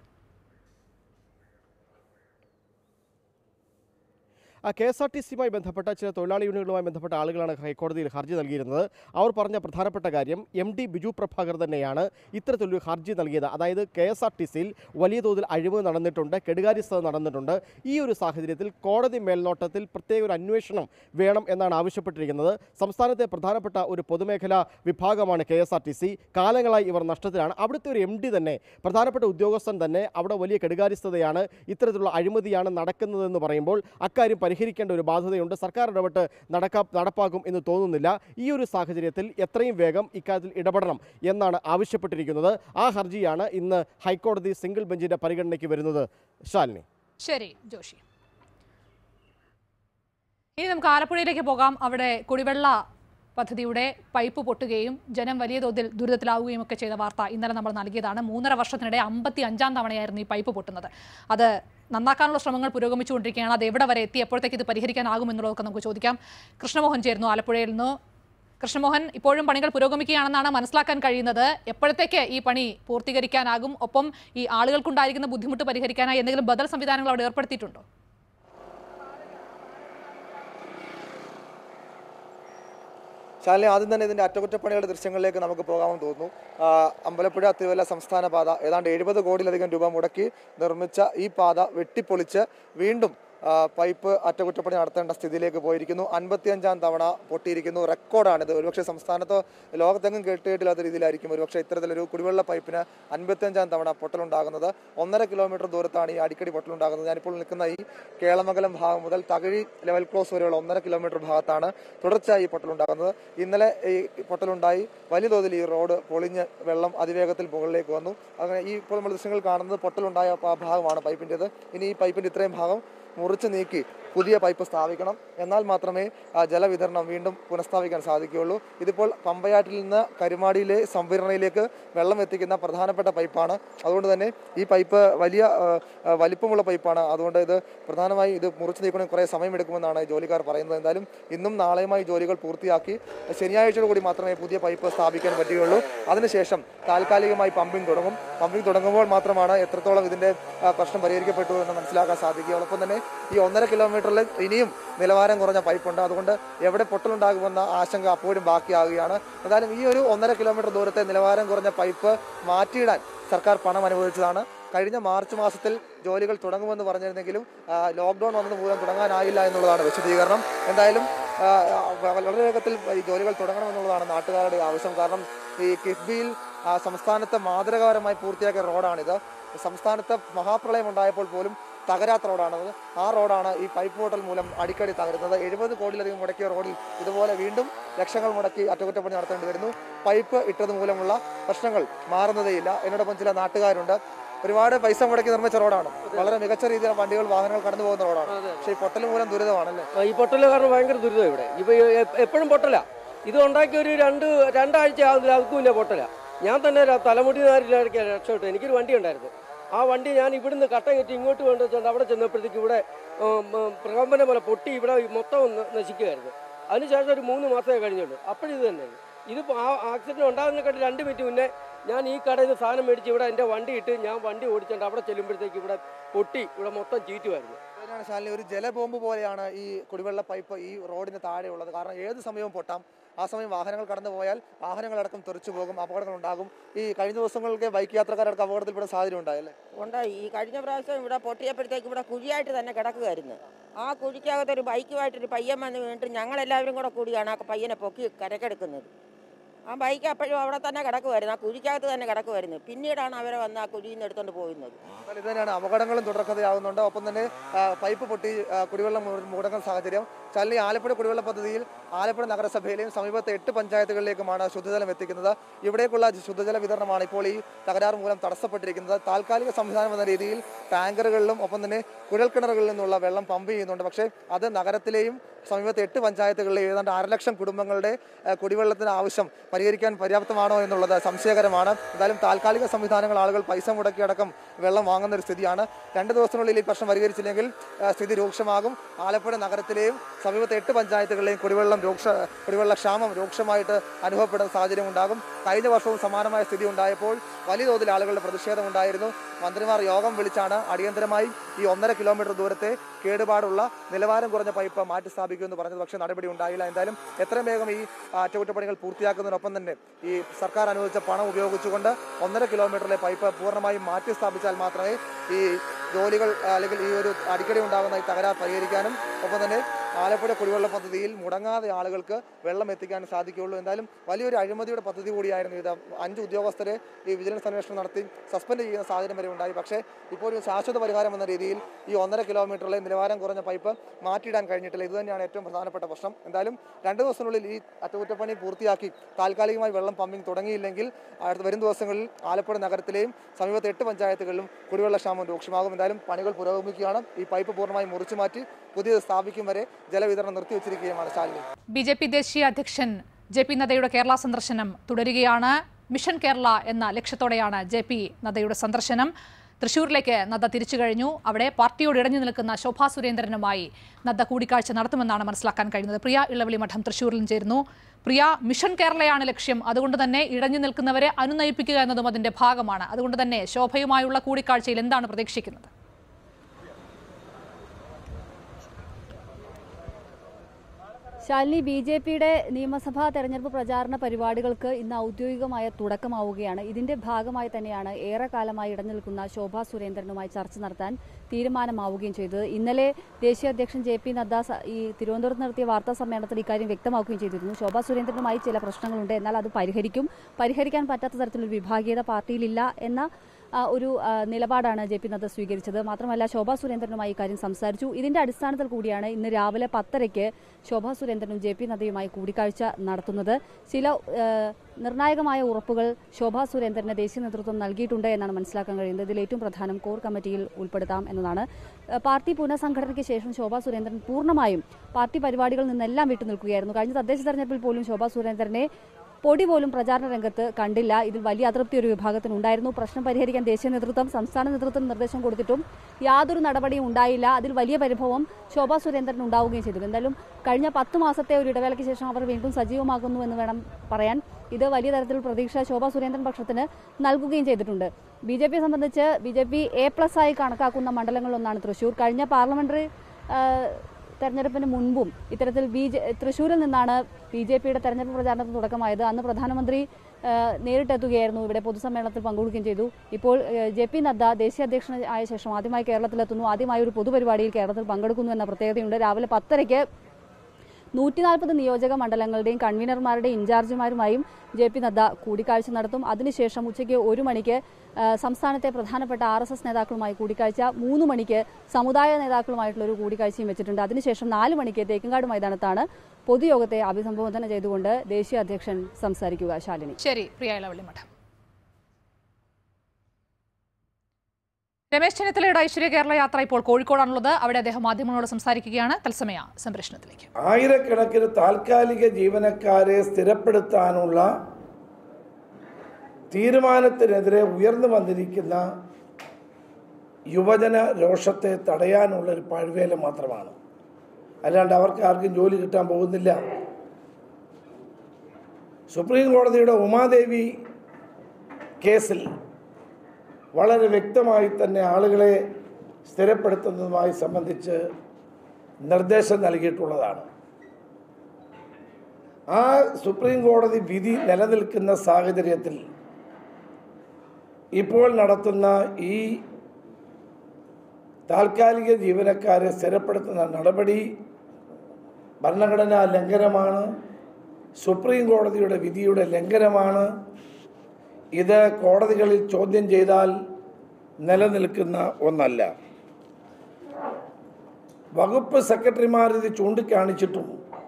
കെ എസ് ആർ ടി സിയുമായി ബന്ധപ്പെട്ട ചില തൊഴിലാളി യൂണിയനുകളുമായി ബന്ധപ്പെട്ട ആളുകളാണ് ഹൈക്കോടതിയിൽ ഹർജി നൽകിയിരുന്നത് അവർ പറഞ്ഞ പ്രധാനപ്പെട്ട കാര്യം എം ഡി ബിജു പ്രഭാകർ തന്നെയാണ് ഇത്തരത്തിലൊരു ഹർജി നൽകിയത് അതായത് കെ എസ് ആർ ടി സിയിൽ വലിയ തോതിൽ അഴിമതി നടന്നിട്ടുണ്ട് കെടുകാര്യസ്ഥത നടന്നിട്ടുണ്ട് ഈ ഒരു സാഹചര്യത്തിൽ കോടതി മേൽനോട്ടത്തിൽ പ്രത്യേക ഒരു അന്വേഷണം വേണം എന്നാണ് ആവശ്യപ്പെട്ടിരിക്കുന്നത് സംസ്ഥാനത്തെ പ്രധാനപ്പെട്ട ഒരു പൊതുമേഖലാ വിഭാഗമാണ് K S R T C കാലങ്ങളായി ഇവർ നഷ്ടത്തിലാണ് അവിടുത്തെ ഒരു എം ഡി തന്നെ പ്രധാനപ്പെട്ട ഉദ്യോഗസ്ഥൻ തന്നെ അവിടെ വലിയ കെടുകാര്യസ്ഥതയാണ് ഇത്തരത്തിലുള്ള അഴിമതിയാണ് നടക്കുന്നതെന്ന് പറയുമ്പോൾ അക്കാര്യം പരിഹരിക്കേണ്ട ഒരു ബാധ്യതയുണ്ട് സർക്കാർ ഇടപെട്ട് നടക്കാ നടപ്പാക്കും എന്ന് തോന്നുന്നില്ല ഈ ഒരു സാഹചര്യത്തിൽ എത്രയും വേഗം ഇക്കാര്യത്തിൽ ഇടപെടണം എന്നാണ് ആവശ്യപ്പെട്ടിരിക്കുന്നത് ആ ഹർജിയാണ് ഇന്ന് ഹൈക്കോടതി സിംഗിൾ ബെഞ്ചിന്റെ പരിഗണനയ്ക്ക് വരുന്നത് ശാലിനി ശരി ജോഷി ഇനി നമുക്ക് ആലപ്പുഴയിലേക്ക് പോകാം അവിടെ കുടിവെള്ള പദ്ധതിയുടെ പൈപ്പ് പൊട്ടുകയും ജനം വലിയ തോതിൽ ദുരിതത്തിലാവുകയും ഒക്കെ ചെയ്ത വാർത്ത ഇന്നലെ നമ്മൾ നൽകിയതാണ് മൂന്നര വർഷത്തിനിടെ അമ്പത്തി അഞ്ചാം തവണയായിരുന്നു ഈ പൈപ്പ് പൊട്ടുന്നത് അത് നന്നാക്കാനുള്ള ശ്രമങ്ങൾ പുരോഗമിച്ചുകൊണ്ടിരിക്കുകയാണ് അത് എവിടെ വരെ എത്തി എപ്പോഴത്തേക്ക് ഇത് പരിഹരിക്കാനാകുമെന്നുള്ളതൊക്കെ നമുക്ക് ചോദിക്കാം കൃഷ്ണമോഹൻ ചേർന്നു ആലപ്പുഴയിൽ നിന്ന് കൃഷ്ണമോഹൻ ഇപ്പോഴും പണികൾ പുരോഗമിക്കുകയാണെന്നാണ് മനസ്സിലാക്കാൻ കഴിയുന്നത് എപ്പോഴത്തേക്ക് ഈ പണി പൂർത്തീകരിക്കാനാകും ഒപ്പം ഈ ആളുകൾക്കുണ്ടായിരിക്കുന്ന ബുദ്ധിമുട്ട് പരിഹരിക്കാനായി എന്തെങ്കിലും ബദൽ സംവിധാനങ്ങൾ അവിടെ ഏർപ്പെടുത്തിയിട്ടുണ്ടോ ശാലിനി ആദ്യം തന്നെ ഇതിന്റെ അറ്റകുറ്റപ്പണികളുടെ ദൃശ്യങ്ങളിലേക്ക് നമുക്ക് പോകാമെന്ന് തോന്നുന്നു ആ, അമ്പലപ്പുഴ തിരുവല്ല സംസ്ഥാന പാത ഏതാണ്ട് എഴുപത് കോടിയിലധികം രൂപ മുടക്കി നിർമ്മിച്ച ഈ പാത വെട്ടിപ്പൊളിച്ച് വീണ്ടും ആ, പൈപ്പ് അറ്റകുറ്റപ്പണി നടത്തേണ്ട സ്ഥിതിയിലേക്ക് പോയിരിക്കുന്നു അൻപത്തിയഞ്ചാം തവണ പൊട്ടിയിരിക്കുന്നു റെക്കോർഡാണിത് ഒരുപക്ഷെ സംസ്ഥാനത്തോ ലോകത്തെങ്ങും കേട്ടുകേട്ടില്ലാത്ത രീതിയിലായിരിക്കും ഒരുപക്ഷെ ഇത്തരത്തിലൊരു കുടിവെള്ള പൈപ്പിന് അൻപത്തിയഞ്ചാം തവണ പൊട്ടലുണ്ടാകുന്നത് ഒന്നര കിലോമീറ്റർ ദൂരത്താണ് ഈ അടിക്കടി പൊട്ടലുണ്ടാകുന്നത് ഞാനിപ്പോൾ നിൽക്കുന്ന ഈ കേളമംഗലം ഭാഗം മുതൽ തകഴി ലെവൽ ക്രോസ് വരെയുള്ള ഒന്നര കിലോമീറ്റർ ഭാഗത്താണ് തുടർച്ചയായി ഈ പൊട്ടലുണ്ടാകുന്നത് ഇന്നലെ ഈ പൊട്ടലുണ്ടായി വലിയ തോതിൽ ഈ റോഡ് പൊളിഞ്ഞ് വെള്ളം അതിവേഗത്തിൽ മുകളിലേക്ക് വന്നു അങ്ങനെ ഈ ഇപ്പോൾ നമ്മൾ ദൃശ്യങ്ങൾ കാണുന്നത് പൊട്ടലുണ്ടായ ആ ഭാഗമാണ് പൈപ്പിൻ്റെത് ഇനി ഈ പൈപ്പിൻ്റെ ഇത്രയും ഭാഗം മുറിച്ച് നീക്കി പുതിയ പൈപ്പ് സ്ഥാപിക്കണം എന്നാൽ മാത്രമേ ആ, ജലവിതരണം വീണ്ടും പുനഃസ്ഥാപിക്കാൻ സാധിക്കുകയുള്ളൂ ഇതിപ്പോൾ പമ്പയാറ്റിൽ നിന്ന് കരുമാടിയിലെ സംഭരണയിലേക്ക് വെള്ളം എത്തിക്കുന്ന പ്രധാനപ്പെട്ട പൈപ്പാണ് അതുകൊണ്ട് തന്നെ ഈ പൈപ്പ് വലിയ ആ, ആ, വലിപ്പമുള്ള പൈപ്പാണ് അതുകൊണ്ട് ഇത് പ്രധാനമായും ഇത് മുറിച്ച് നീക്കണമെങ്കിൽ കുറേ സമയമെടുക്കുമെന്നാണ് ജോലിക്കാർ പറയുന്നത് എന്തായാലും ഇന്നും നാളെയുമായി ജോലികൾ പൂർത്തിയാക്കി ശനിയാഴ്ചയോട് കൂടി മാത്രമേ പുതിയ പൈപ്പ് സ്ഥാപിക്കാൻ പറ്റുകയുള്ളൂ അതിനുശേഷം താൽക്കാലികമായി പമ്പിംഗ് തുടങ്ങും പമ്പിംഗ് തുടങ്ങുമ്പോൾ മാത്രമാണ് എത്രത്തോളം ഇതിന്റെ ആ, പ്രശ്നം പരിഹരിക്കപ്പെട്ടു എന്ന് മനസ്സിലാക്കാൻ സാധിക്കുകയുള്ളൂ ഒപ്പം തന്നെ ഈ ഒന്നര കിലോമീറ്ററിൽ ഇനിയും നിലവാരം കുറഞ്ഞ പൈപ്പുണ്ട് അതുകൊണ്ട് എവിടെ പൊട്ടലുണ്ടാകുമെന്ന ആശങ്ക അപ്പോഴും ബാക്കിയാകുകയാണ് എന്തായാലും ഈ ഒരു ഒന്നര കിലോമീറ്റർ ദൂരത്തെ നിലവാരം കുറഞ്ഞ പൈപ്പ് മാറ്റിയിടാൻ സർക്കാർ പണം അനുവദിച്ചതാണ് കഴിഞ്ഞ മാർച്ച് മാസത്തിൽ ജോലികൾ തുടങ്ങുമെന്ന് പറഞ്ഞിരുന്നെങ്കിലും ആ, ലോക്ക്ഡൌൺ വന്നത് മൂലം തുടങ്ങാനായില്ല എന്നുള്ളതാണ് വിശദീകരണം എന്തായാലും ആ, വളരെ വേഗത്തിൽ ഈ ജോലികൾ തുടങ്ങണമെന്നുള്ളതാണ് നാട്ടുകാരുടെ ആവശ്യം കാരണം ഈ കിഫ്ബിയിൽ ആ, സംസ്ഥാനത്ത് മാതൃകാപരമായി പൂർത്തിയാക്കിയ റോഡാണിത് സംസ്ഥാനത്ത് മഹാപ്രളയം ഉണ്ടായപ്പോൾ പോലും തകരാത്ത റോഡാണത് ആ റോഡാണ് ഈ പൈപ്പ് പൊട്ടൽ മൂലം അടിക്കടി തകരുന്നത് എഴുപത് കോടിയിലധികം മുടക്കിയ റോഡിൽ ഇതുപോലെ വീണ്ടും ലക്ഷങ്ങൾ മുടക്കി അറ്റകുറ്റപ്പണി നടത്തേണ്ടി വരുന്നു പൈപ്പ് ഇട്ടത് മൂലമുള്ള പ്രശ്നങ്ങൾ മാറുന്നതേയില്ല എന്നോടൊപ്പം ചില നാട്ടുകാരുണ്ട് ഒരുപാട് പൈസ മുടക്കി നിർമ്മിച്ച റോഡാണ് വളരെ മികച്ച രീതിയിൽ വണ്ടികൾ വാഹനങ്ങൾ കടന്നു പോകുന്ന റോഡാണ് പക്ഷേ ഈ പൊട്ടൽ മൂലം ദുരിതമാണല്ലേ ഈ പൊട്ടൽ കാരണം ഭയങ്കര ദുരിതം ഇവിടെ ഇപ്പൊ എപ്പോഴും പൊട്ടല ഇത് ഉണ്ടാക്കി ഒരു രണ്ട് രണ്ടാഴ്ച ആകുന്നില്ല അതുക്കും ഇല്ല പൊട്ടല ഞാൻ തന്നെ ര- തലമുടി നാരിലേക്ക് രക്ഷപ്പെട്ടു എനിക്കൊരു വണ്ടി ഉണ്ടായിരുന്നു ആ വണ്ടി ഞാൻ ഇവിടുന്ന് കട്ടം കെട്ടി ഇങ്ങോട്ട് കൊണ്ടുവച്ചുകൊണ്ട് അവിടെ ചെന്നപ്പോഴത്തേക്ക് ഇവിടെ ഉം, ഉം, പ്രകമ്പനം പോലെ പൊട്ടി ഇവിടെ മൊത്തം ന- നശിക്കുകയായിരുന്നു അതിനുശേഷം ഒരു മൂന്ന് മാസമേ കഴിഞ്ഞുള്ളൂ അപ്പോഴിത് തന്നെ ഇതിപ്പോൾ ആ ആക്സിഡന്റ് ഉണ്ടാകുന്നതിനെക്കാട്ടി രണ്ട് മിനിറ്റ് മുന്നേ ഞാൻ ഈ കടയിൽ നിന്ന് സാധനം മേടിച്ച് ഇവിടെ എൻ്റെ വണ്ടി ഇട്ട് ഞാൻ വണ്ടി ഓടിച്ചുകൊണ്ട് അവിടെ ചെല്ലുമ്പോഴത്തേക്ക് ഇവിടെ പൊട്ടി ഇവിടെ മൊത്തം ചീറ്റുമായിരുന്നു അതിനാണ് ശാലിനി ഒരു ജലബോംബ് പോലെയാണ് ഈ കുടിവെള്ള പൈപ്പ് ഈ റോഡിന് താഴെയുള്ളത് കാരണം ഏത് സമയവും പൊട്ടാം ആ സമയം വാഹനങ്ങൾ കടന്നു പോയാൽ വാഹനങ്ങളടക്കം തെറിച്ചു പോകും അപകടങ്ങൾ ഉണ്ടാകും ഈ കഴിഞ്ഞ ദിവസങ്ങൾക്ക് ബൈക്ക് യാത്രക്കാരടക്കം അപകടത്തിൽപ്പെടാൻ സാധ്യത ഉണ്ടായല്ലേ ഉണ്ടായി ഈ കഴിഞ്ഞ പ്രാവശ്യം ഇവിടെ പൊട്ടിയപ്പോഴത്തേക്ക് ഇവിടെ കുഴിയായിട്ട് തന്നെ കിടക്കുമായിരുന്നു ആ കുഴിക്കകത്ത് ഒരു ബൈക്കുമായിട്ടൊരു പയ്യൻ വന്ന് വീണിട്ട് ഞങ്ങളെല്ലാവരും കൂടെ കൂടിയാണ് ആ പയ്യനെ പൊക്കി കരക്കെടുക്കുന്നത് ആ ബൈക്ക് അപ്പോഴും അവിടെ തന്നെ കിടക്കുമായിരുന്നു ആ കുഴിക്കകത്ത് തന്നെ കിടക്കുമായിരുന്നു പിന്നീടാണ് അവരെ വന്ന് ആ കുഴിയിൽ നിന്ന് എടുത്തുകൊണ്ട് പോയിരുന്നത് എന്നാൽ ഇത് തന്നെയാണ് അപകടങ്ങളും തുടർക്കഥയാവുന്നുണ്ട് ഒപ്പം തന്നെ ആ, പൈപ്പ് പൊട്ടി ആ, കുടിവെള്ളം മു- മുടങ്ങുന്ന സാഹചര്യം ചല്ലി ആലപ്പുഴ കുടിവെള്ള പദ്ധതിയിൽ ആലപ്പുഴ നഗരസഭയിലെയും സമീപത്തെ എട്ട് പഞ്ചായത്തുകളിലേക്കുമാണ് ശുദ്ധജലം എത്തിക്കുന്നത് ഇവിടേക്കുള്ള ശുദ്ധജല വിതരണമാണ് ഇപ്പോൾ ഈ തകരാറ് മൂലം തടസ്സപ്പെട്ടിരിക്കുന്നത് താൽക്കാലിക സംവിധാനം എന്ന രീതിയിൽ ടാങ്കറുകളിലും ഒപ്പം തന്നെ കുഴൽക്കിണറുകളിൽ നിന്നുള്ള വെള്ളം പമ്പ് ചെയ്യുന്നുണ്ട് പക്ഷേ അത് നഗരത്തിലെയും സമീപത്തെ എട്ട് പഞ്ചായത്തുകളിലെ ഏതാണ്ട് അരലക്ഷം കുടുംബങ്ങളുടെ ആ, കുടിവെള്ളത്തിന് ആവശ്യം പരിഹരിക്കാൻ പര്യാപ്തമാണോ എന്നുള്ളത് സംശയകരമാണ് എന്തായാലും താൽക്കാലിക സംവിധാനങ്ങൾ ആളുകൾ പൈസ മുടക്കി അടക്കം വെള്ളം വാങ്ങുന്ന ഒരു സ്ഥിതിയാണ് രണ്ട് ദിവസത്തിനുള്ളിൽ ഈ പ്രശ്നം പരിഹരിച്ചില്ലെങ്കിൽ ആ, സ്ഥിതി രൂക്ഷമാകും ആലപ്പുഴ നഗരത്തിലെയും സമീപത്തെ എട്ട് പഞ്ചായത്തുകളിലെയും കുടിവെള്ളം രൂക്ഷ കുടിവെള്ള ക്ഷാമം രൂക്ഷമായിട്ട് അനുഭവപ്പെടുന്ന സാഹചര്യം ഉണ്ടാകും കഴിഞ്ഞ വർഷവും സമാനമായ സ്ഥിതി ഉണ്ടായപ്പോൾ വലിയ തോതിൽ ആളുകളുടെ പ്രതിഷേധം ഉണ്ടായിരുന്നു മന്ത്രിമാർ യോഗം വിളിച്ചാണ് അടിയന്തരമായി ഈ ഒന്നര കിലോമീറ്റർ ദൂരത്തെ കേടുപാടുള്ള നിലവാരം കുറഞ്ഞ പൈപ്പ് മാറ്റി സ്ഥാപിക്കുമെന്ന് പറഞ്ഞത് പക്ഷേ നടപടി ഉണ്ടായില്ല എന്തായാലും എത്രയും വേഗം ഈ ആ, അറ്റകുറ്റപ്പണികൾ പൂർത്തിയാക്കുന്നതിനൊപ്പം തന്നെ ഈ സർക്കാർ അനുവദിച്ച പണം ഉപയോഗിച്ചുകൊണ്ട് ഒന്നര കിലോമീറ്ററിലെ പൈപ്പ് പൂർണ്ണമായും മാറ്റി സ്ഥാപിച്ചാൽ മാത്രമേ ഈ ജോലികൾ ആ, അല്ലെങ്കിൽ ഈ ഒരു അടിക്കടി ഉണ്ടാകുന്ന ഈ തകരാർ പരിഹരിക്കാനും ഒപ്പം തന്നെ ആലപ്പുഴ കുടിവെള്ള പദ്ധതിയിൽ മുടങ്ങാതെ ആളുകൾക്ക് വെള്ളം എത്തിക്കാനും സാധിക്കുകയുള്ളൂ എന്തായാലും വലിയൊരു അഴിമതിയുടെ പദ്ധതി കൂടിയായിരുന്നു ഇത് അഞ്ച് ഉദ്യോഗസ്ഥരെ ഈ വിജിലൻസ് അന്വേഷണം നടത്തി സസ്പെൻഡ് ചെയ്യുന്ന സാഹചര്യം വരെ ഉണ്ടായി പക്ഷേ ഇപ്പോൾ ഒരു ശാശ്വത പരിഹാരം എന്ന രീതിയിൽ ഈ ഒന്നര കിലോമീറ്ററിലെ നിലവാരം കുറഞ്ഞ പൈപ്പ് മാറ്റിയിടാൻ കഴിഞ്ഞിട്ടില്ല ഇത് തന്നെയാണ് ഏറ്റവും പ്രധാനപ്പെട്ട പ്രശ്നം എന്തായാലും രണ്ട് ദിവസത്തിനുള്ളിൽ ഈ അറ്റകുറ്റപ്പണി പൂർത്തിയാക്കി താൽക്കാലികമായി വെള്ളം പമ്പിംഗ് തുടങ്ങിയില്ലെങ്കിൽ അടുത്ത വരും ദിവസങ്ങളിൽ ആലപ്പുഴ നഗരത്തിലെയും സമീപത്തെ എട്ട് പഞ്ചായത്തുകളിലും കുടിവെള്ള ക്ഷാമം രൂക്ഷമാകും എന്തായാലും പണികൾ പുരോഗമിക്കുകയാണ് ഈ പൈപ്പ് പൂർണ്ണമായും മുറിച്ചു മാറ്റി പുതിയത് സ്ഥാപിക്കും വരെ ജലവിതരണം നിർത്തിവെച്ചിരിക്കുകയുമാണ് ശാലിനി ബി ജെ പി ദേശീയ അധ്യക്ഷൻ ജെ പി നദ്ദയുടെ കേരള സന്ദർശനം തുടരുകയാണ് മിഷൻ കേരള എന്ന ലക്ഷ്യത്തോടെയാണ് ജെ പി നദ്ദയുടെ സന്ദർശനം തൃശൂരിലേക്ക് നദ്ദ തിരിച്ചു കഴിഞ്ഞു അവിടെ പാർട്ടിയോട് ഇടഞ്ഞു നിൽക്കുന്ന ശോഭാ സുരേന്ദ്രനുമായി നദ്ദ കൂടിക്കാഴ്ച നടത്തുമെന്നാണ് മനസ്സിലാക്കാൻ കഴിയുന്നത് പ്രിയ ഇളവിളി മഠം തൃശൂരിലും ചേരുന്നു പ്രിയ മിഷൻ കേരളയാണ് ലക്ഷ്യം അതുകൊണ്ട് തന്നെ ഇടഞ്ഞു നിൽക്കുന്നവരെ അനുനയിപ്പിക്കുക എന്നതും അതിന്റെ ഭാഗമാണ് അതുകൊണ്ട് തന്നെ ശോഭയുമായുള്ള കൂടിക്കാഴ്ചയിൽ എന്താണ് പ്രതീക്ഷിക്കുന്നത് ശാലിനി ബി ജെ പിയുടെ നിയമസഭാ തെരഞ്ഞെടുപ്പ് പ്രചാരണ പരിപാടികൾക്ക് ഇന്ന് ഔദ്യോഗികമായ തുടക്കമാവുകയാണ് ഇതിന്റെ ഭാഗമായി തന്നെയാണ് ഏറെക്കാലമായി ഇടഞ്ഞു നിൽക്കുന്ന ശോഭാ സുരേന്ദ്രനുമായി ചർച്ച നടത്താൻ തീരുമാനമാവുകയും ചെയ്തത് ഇന്നലെ ദേശീയ അധ്യക്ഷൻ ജെ പി നദ്ദ സ- ഈ തിരുവനന്തപുരത്ത് നടത്തിയ വാർത്താ സമ്മേളനത്തിൽ ഇക്കാര്യം വ്യക്തമാക്കുകയും ചെയ്തിരുന്നു ശോഭാ സുരേന്ദ്രനുമായി ചില പ്രശ്നങ്ങളുണ്ട് എന്നാൽ അത് പരിഹരിക്കും പരിഹരിക്കാൻ പറ്റാത്ത തരത്തിലൊരു വിഭാഗീയത പാർട്ടിയിലില്ല എന്ന ആ, ഒരു ആ, നിലപാടാണ് ജെ പി നദ്ദ സ്വീകരിച്ചത് മാത്രമല്ല ശോഭാ സുരേന്ദ്രനുമായി ഇക്കാര്യം സംസാരിച്ചു ഇതിന്റെ അടിസ്ഥാനത്തിൽ കൂടിയാണ് ഇന്ന് രാവിലെ പത്തരയ്ക്ക് ശോഭാ സുരേന്ദ്രനും ജെ പി നദ്ദയുമായി കൂടിക്കാഴ്ച നടത്തുന്നത് ചില ആ, നിർണായകമായ ഉറപ്പുകൾ ശോഭാ സുരേന്ദ്രന് ദേശീയ നേതൃത്വം നൽകിയിട്ടുണ്ട് എന്നാണ് മനസ്സിലാക്കാൻ കഴിയുന്നത് ഇതിൽ ഏറ്റവും പ്രധാനം കോർ കമ്മിറ്റിയിൽ ഉൾപ്പെടുത്താം എന്നതാണ് ആ, പാർട്ടി പുനഃസംഘടനയ്ക്ക് ശേഷം ശോഭാ സുരേന്ദ്രൻ പൂർണ്ണമായും പാർട്ടി പരിപാടികളിൽ നിന്നെല്ലാം വിട്ടുനിൽക്കുകയായിരുന്നു കഴിഞ്ഞ തദ്ദേശ തെരഞ്ഞെടുപ്പിൽ പോലും ശോഭാ സുരേന്ദ്രനെ പൊടി പോലും പ്രചാരണ രംഗത്ത് കണ്ടില്ല ഇതിൽ വലിയ അതൃപ്തി ഒരു വിഭാഗത്തിനുണ്ടായിരുന്നു പ്രശ്നം പരിഹരിക്കാൻ ദേശീയ നേതൃത്വം സംസ്ഥാന നേതൃത്വം നിർദ്ദേശം കൊടുത്തിട്ടും യാതൊരു നടപടിയും ഉണ്ടായില്ല അതിൽ വലിയ പരിഭവം ശോഭാ സുരേന്ദ്രൻ ഉണ്ടാവുകയും ചെയ്തു എന്തായാലും കഴിഞ്ഞ പത്ത് മാസത്തെ ഒരു ഇടവേളയ്ക്ക് ശേഷം അവർ വീണ്ടും സജീവമാകുന്നു എന്ന് വേണം പറയാൻ ഇത് വലിയ തരത്തിൽ പ്രതീക്ഷ ശോഭാ സുരേന്ദ്രൻ പക്ഷത്തിന് നൽകുകയും ചെയ്തിട്ടുണ്ട് ബി ജെ പിയെ സംബന്ധിച്ച് B J P A plus ആയി കണക്കാക്കുന്ന മണ്ഡലങ്ങളിലൊന്നാണ് തൃശൂർ കഴിഞ്ഞ പാർലമെന്ററി ആ, തെരഞ്ഞെടുപ്പിന് മുൻപും ഇത്തരത്തിൽ ബി ജെ തൃശ്ശൂരിൽ നിന്നാണ് ബി ജെ പിയുടെ തെരഞ്ഞെടുപ്പ് പ്രചാരണത്തിന് തുടക്കമായത് അന്ന് പ്രധാനമന്ത്രി ആ, നേരിട്ടെത്തുകയായിരുന്നു ഇവിടെ പൊതുസമ്മേളനത്തിൽ പങ്കെടുക്കുകയും ചെയ്തു ഇപ്പോൾ ആ, ജെ പി നദ്ദ ദേശീയ അധ്യക്ഷൻ ആയ ശേഷം ആദ്യമായി കേരളത്തിലെത്തുന്നു ആദ്യമായി ഒരു പൊതുപരിപാടിയിൽ കേരളത്തിൽ പങ്കെടുക്കുന്നു എന്ന പ്രത്യേകതയുണ്ട് രാവിലെ പത്തരയ്ക്ക് നൂറ്റി നാൽപ്പത് നിയോജക മണ്ഡലങ്ങളുടെയും കൺവീനർമാരുടെയും ഇൻചാർജുമാരുമായും ജെ പി നദ്ദ കൂടിക്കാഴ്ച നടത്തും അതിനുശേഷം ഉച്ചയ്ക്ക് ഒരു മണിക്ക് ആ, സംസ്ഥാനത്തെ പ്രധാനപ്പെട്ട ആർ എസ് എസ് നേതാക്കളുമായി കൂടിക്കാഴ്ച മൂന്ന് മണിക്ക് സമുദായ നേതാക്കളുമായിട്ടുള്ള ഒരു കൂടിക്കാഴ്ചയും വെച്ചിട്ടുണ്ട് അതിനുശേഷം നാല് മണിക്ക് തേക്കങ്കാട് മൈതാനത്താണ് പൊതുയോഗത്തെ അഭിസംബോധന ചെയ്തുകൊണ്ട് ദേശീയ അധ്യക്ഷൻ സംസാരിക്കുക ശാലിനി ശരി പ്രിയ ഇളവള്ളി മഠം രമേശ് ചെന്നിത്തലയുടെ ഐശ്വര്യ കേരള യാത്ര ഇപ്പോൾ കോഴിക്കോടാണുള്ളത് അവിടെ അദ്ദേഹം മാധ്യമങ്ങളോട് സംസാരിക്കുകയാണ് തത്സമയ സംപ്രേഷണത്തിലേക്ക് ആയിരക്കണക്കിന് താൽക്കാലിക ജീവനക്കാരെ സ്ഥിരപ്പെടുത്താനുള്ള തീരുമാനത്തിനെതിരെ ഉയർന്നു വന്നിരിക്കുന്ന യുവജന രോഷത്തെ തടയാനുള്ള ഒരു പഴുവേല മാത്രമാണ് അല്ലാണ്ട് അവർക്ക് ആർക്കും ജോലി കിട്ടാൻ പോകുന്നില്ല സുപ്രീം കോടതിയുടെ ഉമാദേവി കേസിൽ വളരെ വ്യക്തമായി തന്നെ ആളുകളെ സ്ഥിരപ്പെടുത്തുന്നതുമായി സംബന്ധിച്ച് നിർദ്ദേശം നൽകിയിട്ടുള്ളതാണ് ആ സുപ്രീം കോടതി വിധി നിലനിൽക്കുന്ന സാഹചര്യത്തിൽ ഇപ്പോൾ നടത്തുന്ന ഈ താൽക്കാലിക ജീവനക്കാരെ സ്ഥിരപ്പെടുത്തുന്ന നടപടി ഭരണഘടനാ ലംഘനമാണ് സുപ്രീം കോടതിയുടെ വിധിയുടെ ലംഘനമാണ് ഇത് കോടതികളിൽ ചോദ്യം ചെയ്താൽ നിലനിൽക്കുന്ന ഒന്നല്ല വകുപ്പ് സെക്രട്ടറിമാർ ഇത് ചൂണ്ടിക്കാണിച്ചിട്ടും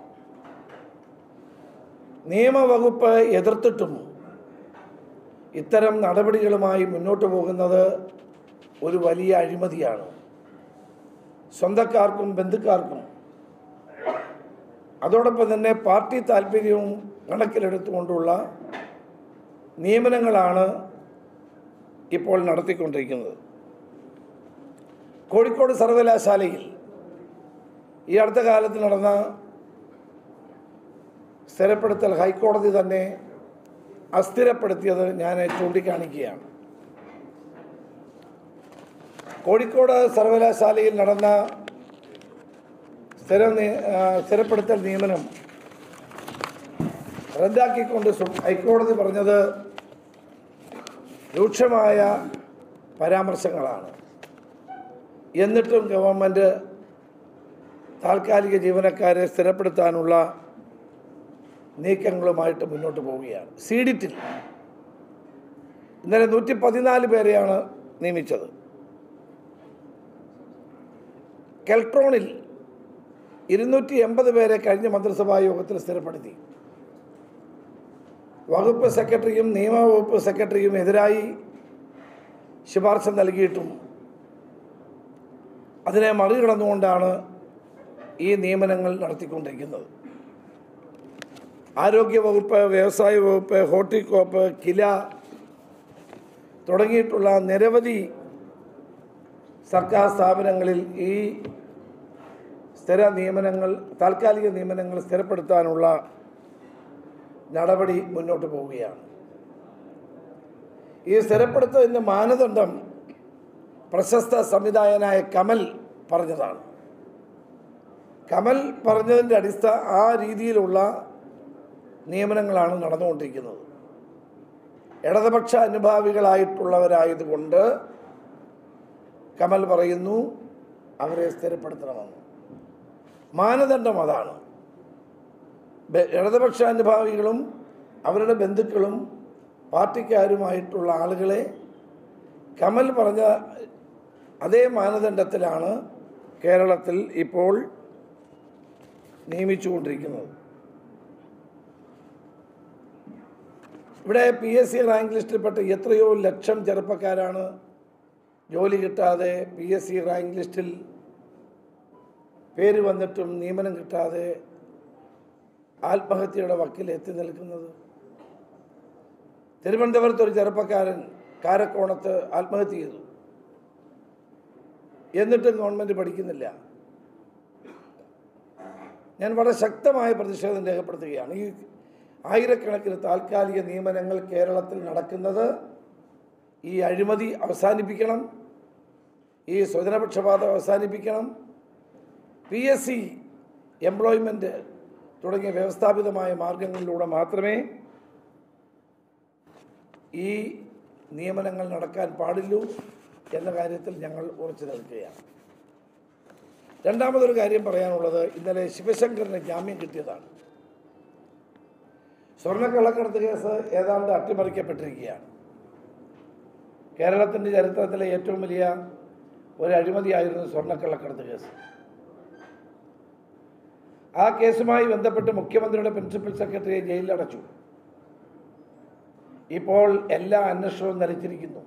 നിയമവകുപ്പ് എതിർത്തിട്ടും ഇത്തരം നടപടികളുമായി മുന്നോട്ട് പോകുന്നത് ഒരു വലിയ അഴിമതിയാണ് സ്വന്തക്കാർക്കും ബന്ധുക്കാർക്കും അതോടൊപ്പം തന്നെ പാർട്ടി താല്പര്യവും കണക്കിലെടുത്തുകൊണ്ടുള്ള നിയമനങ്ങളാണ് ഇപ്പോൾ നടത്തിക്കൊണ്ടിരിക്കുന്നത് കോഴിക്കോട് സർവകലാശാലയിൽ ഈ അടുത്ത കാലത്ത് നടന്ന സ്ഥിരപ്പെടുത്തൽ ഹൈക്കോടതി തന്നെ അസ്ഥിരപ്പെടുത്തിയത് ഞാൻ ചൂണ്ടിക്കാണിക്കുകയാണ് കോഴിക്കോട് സർവകലാശാലയിൽ നടന്ന സ്ഥിര നി- ആ, സ്ഥിരപ്പെടുത്തൽ നിയമനം റദ്ദാക്കിക്കൊണ്ട് സു- ഹൈക്കോടതി പറഞ്ഞത് രൂക്ഷമായ പരാമർശങ്ങളാണ് എന്നിട്ടും ഗവൺമെൻറ് താൽക്കാലിക ജീവനക്കാരെ സ്ഥിരപ്പെടുത്താനുള്ള നീക്കങ്ങളുമായിട്ട് മുന്നോട്ട് പോവുകയാണ് സീഡിറ്റിൽ ഇന്നലെ നൂറ്റി പതിനാല് പേരെയാണ് നിയമിച്ചത് കെൽട്രോണിൽ ഇരുന്നൂറ്റി എൺപത് പേരെ കഴിഞ്ഞ മന്ത്രിസഭാ യോഗത്തിൽ സ്ഥിരപ്പെടുത്തി വകുപ്പ് സെക്രട്ടറിയും നിയമവകുപ്പ് സെക്രട്ടറിയും എതിരായി ശുപാർശ നൽകിയിട്ടും അതിനെ മറികടന്നുകൊണ്ടാണ് ഈ നിയമനങ്ങൾ നടത്തിക്കൊണ്ടിരിക്കുന്നത് ആരോഗ്യ വകുപ്പ് വ്യവസായ വകുപ്പ് ഹോർട്ടികോപ്പ് കില തുടങ്ങിയിട്ടുള്ള നിരവധി സർക്കാർ സ്ഥാപനങ്ങളിൽ ഈ സ്ഥിര നിയമനങ്ങൾ താൽക്കാലിക നിയമനങ്ങൾ സ്ഥിരപ്പെടുത്താനുള്ള നടപടി മുന്നോട്ട് പോവുകയാണ് ഈ സ്ഥിരപ്പെടുത്തലിൻ്റെ മാനദണ്ഡം പ്രശസ്ത സംവിധായകനായ കമൽ പറഞ്ഞതാണ് കമൽ പറഞ്ഞതിൻ്റെ അടിസ്ഥാന ആ രീതിയിലുള്ള നിയമനങ്ങളാണ് നടന്നുകൊണ്ടിരിക്കുന്നത് ഇടതുപക്ഷ അനുഭാവികളായിട്ടുള്ളവരായതുകൊണ്ട് കമൽ പറയുന്നു അവരെ സ്ഥിരപ്പെടുത്തണമെന്ന് മാനദണ്ഡം അതാണ് ബെ- ഇടതുപക്ഷ അനുഭാവികളും അവരുടെ ബന്ധുക്കളും പാർട്ടിക്കാരുമായിട്ടുള്ള ആളുകളെ കമൽ പറഞ്ഞ അതേ മാനദണ്ഡത്തിലാണ് കേരളത്തിൽ ഇപ്പോൾ നിയമിച്ചുകൊണ്ടിരിക്കുന്നത് ഇവിടെ പി എസ് സി റാങ്ക് ലിസ്റ്റിൽപ്പെട്ട എത്രയോ ലക്ഷം ചെറുപ്പക്കാരാണ് ജോലി കിട്ടാതെ പി എസ് സി റാങ്ക് ലിസ്റ്റിൽ പേര് വന്നിട്ടും നിയമനം കിട്ടാതെ ആത്മഹത്യയുടെ വക്കിൽ എത്തി നിൽക്കുന്നത് തിരുവനന്തപുരത്ത് ഒരു ചെറുപ്പക്കാരൻ കാരക്കോണത്ത് ആത്മഹത്യ ചെയ്തു എന്നിട്ടും ഗവൺമെൻറ് പഠിക്കുന്നില്ല ഞാൻ വളരെ ശക്തമായ പ്രതിഷേധം രേഖപ്പെടുത്തുകയാണ് ഈ ആയിരക്കണക്കിന് താൽക്കാലിക നിയമനങ്ങൾ കേരളത്തിൽ നടക്കുന്നത് ഈ അഴിമതി അവസാനിപ്പിക്കണം ഈ സ്വജനപക്ഷപാതം അവസാനിപ്പിക്കണം പി എസ് സി എംപ്ലോയ്മെൻറ്റ് തുടങ്ങിയ വ്യവസ്ഥാപിതമായ മാർഗങ്ങളിലൂടെ മാത്രമേ ഈ നിയമനങ്ങൾ നടക്കാൻ പാടുള്ളൂ എന്ന കാര്യത്തിൽ ഞങ്ങൾ ഉറച്ചു നിൽക്കുകയാണ് രണ്ടാമതൊരു കാര്യം പറയാനുള്ളത് ഇന്നലെ ശിവശങ്കറിന് ജാമ്യം കിട്ടിയതാണ് സ്വർണ്ണക്കള്ളക്കടത്ത് കേസ് ഏതാണ്ട് അട്ടിമറിക്കപ്പെട്ടിരിക്കുകയാണ് കേരളത്തിൻ്റെ ചരിത്രത്തിലെ ഏറ്റവും വലിയ ഒരു അഴിമതിയായിരുന്നു സ്വർണ്ണക്കള്ളക്കടത്ത് കേസ് ആ കേസുമായി ബന്ധപ്പെട്ട് മുഖ്യമന്ത്രിയുടെ പ്രിൻസിപ്പൽ സെക്രട്ടറിയെ ജയിലിലടച്ചു ഇപ്പോൾ എല്ലാ അന്വേഷണവും നിലച്ചിരിക്കുന്നു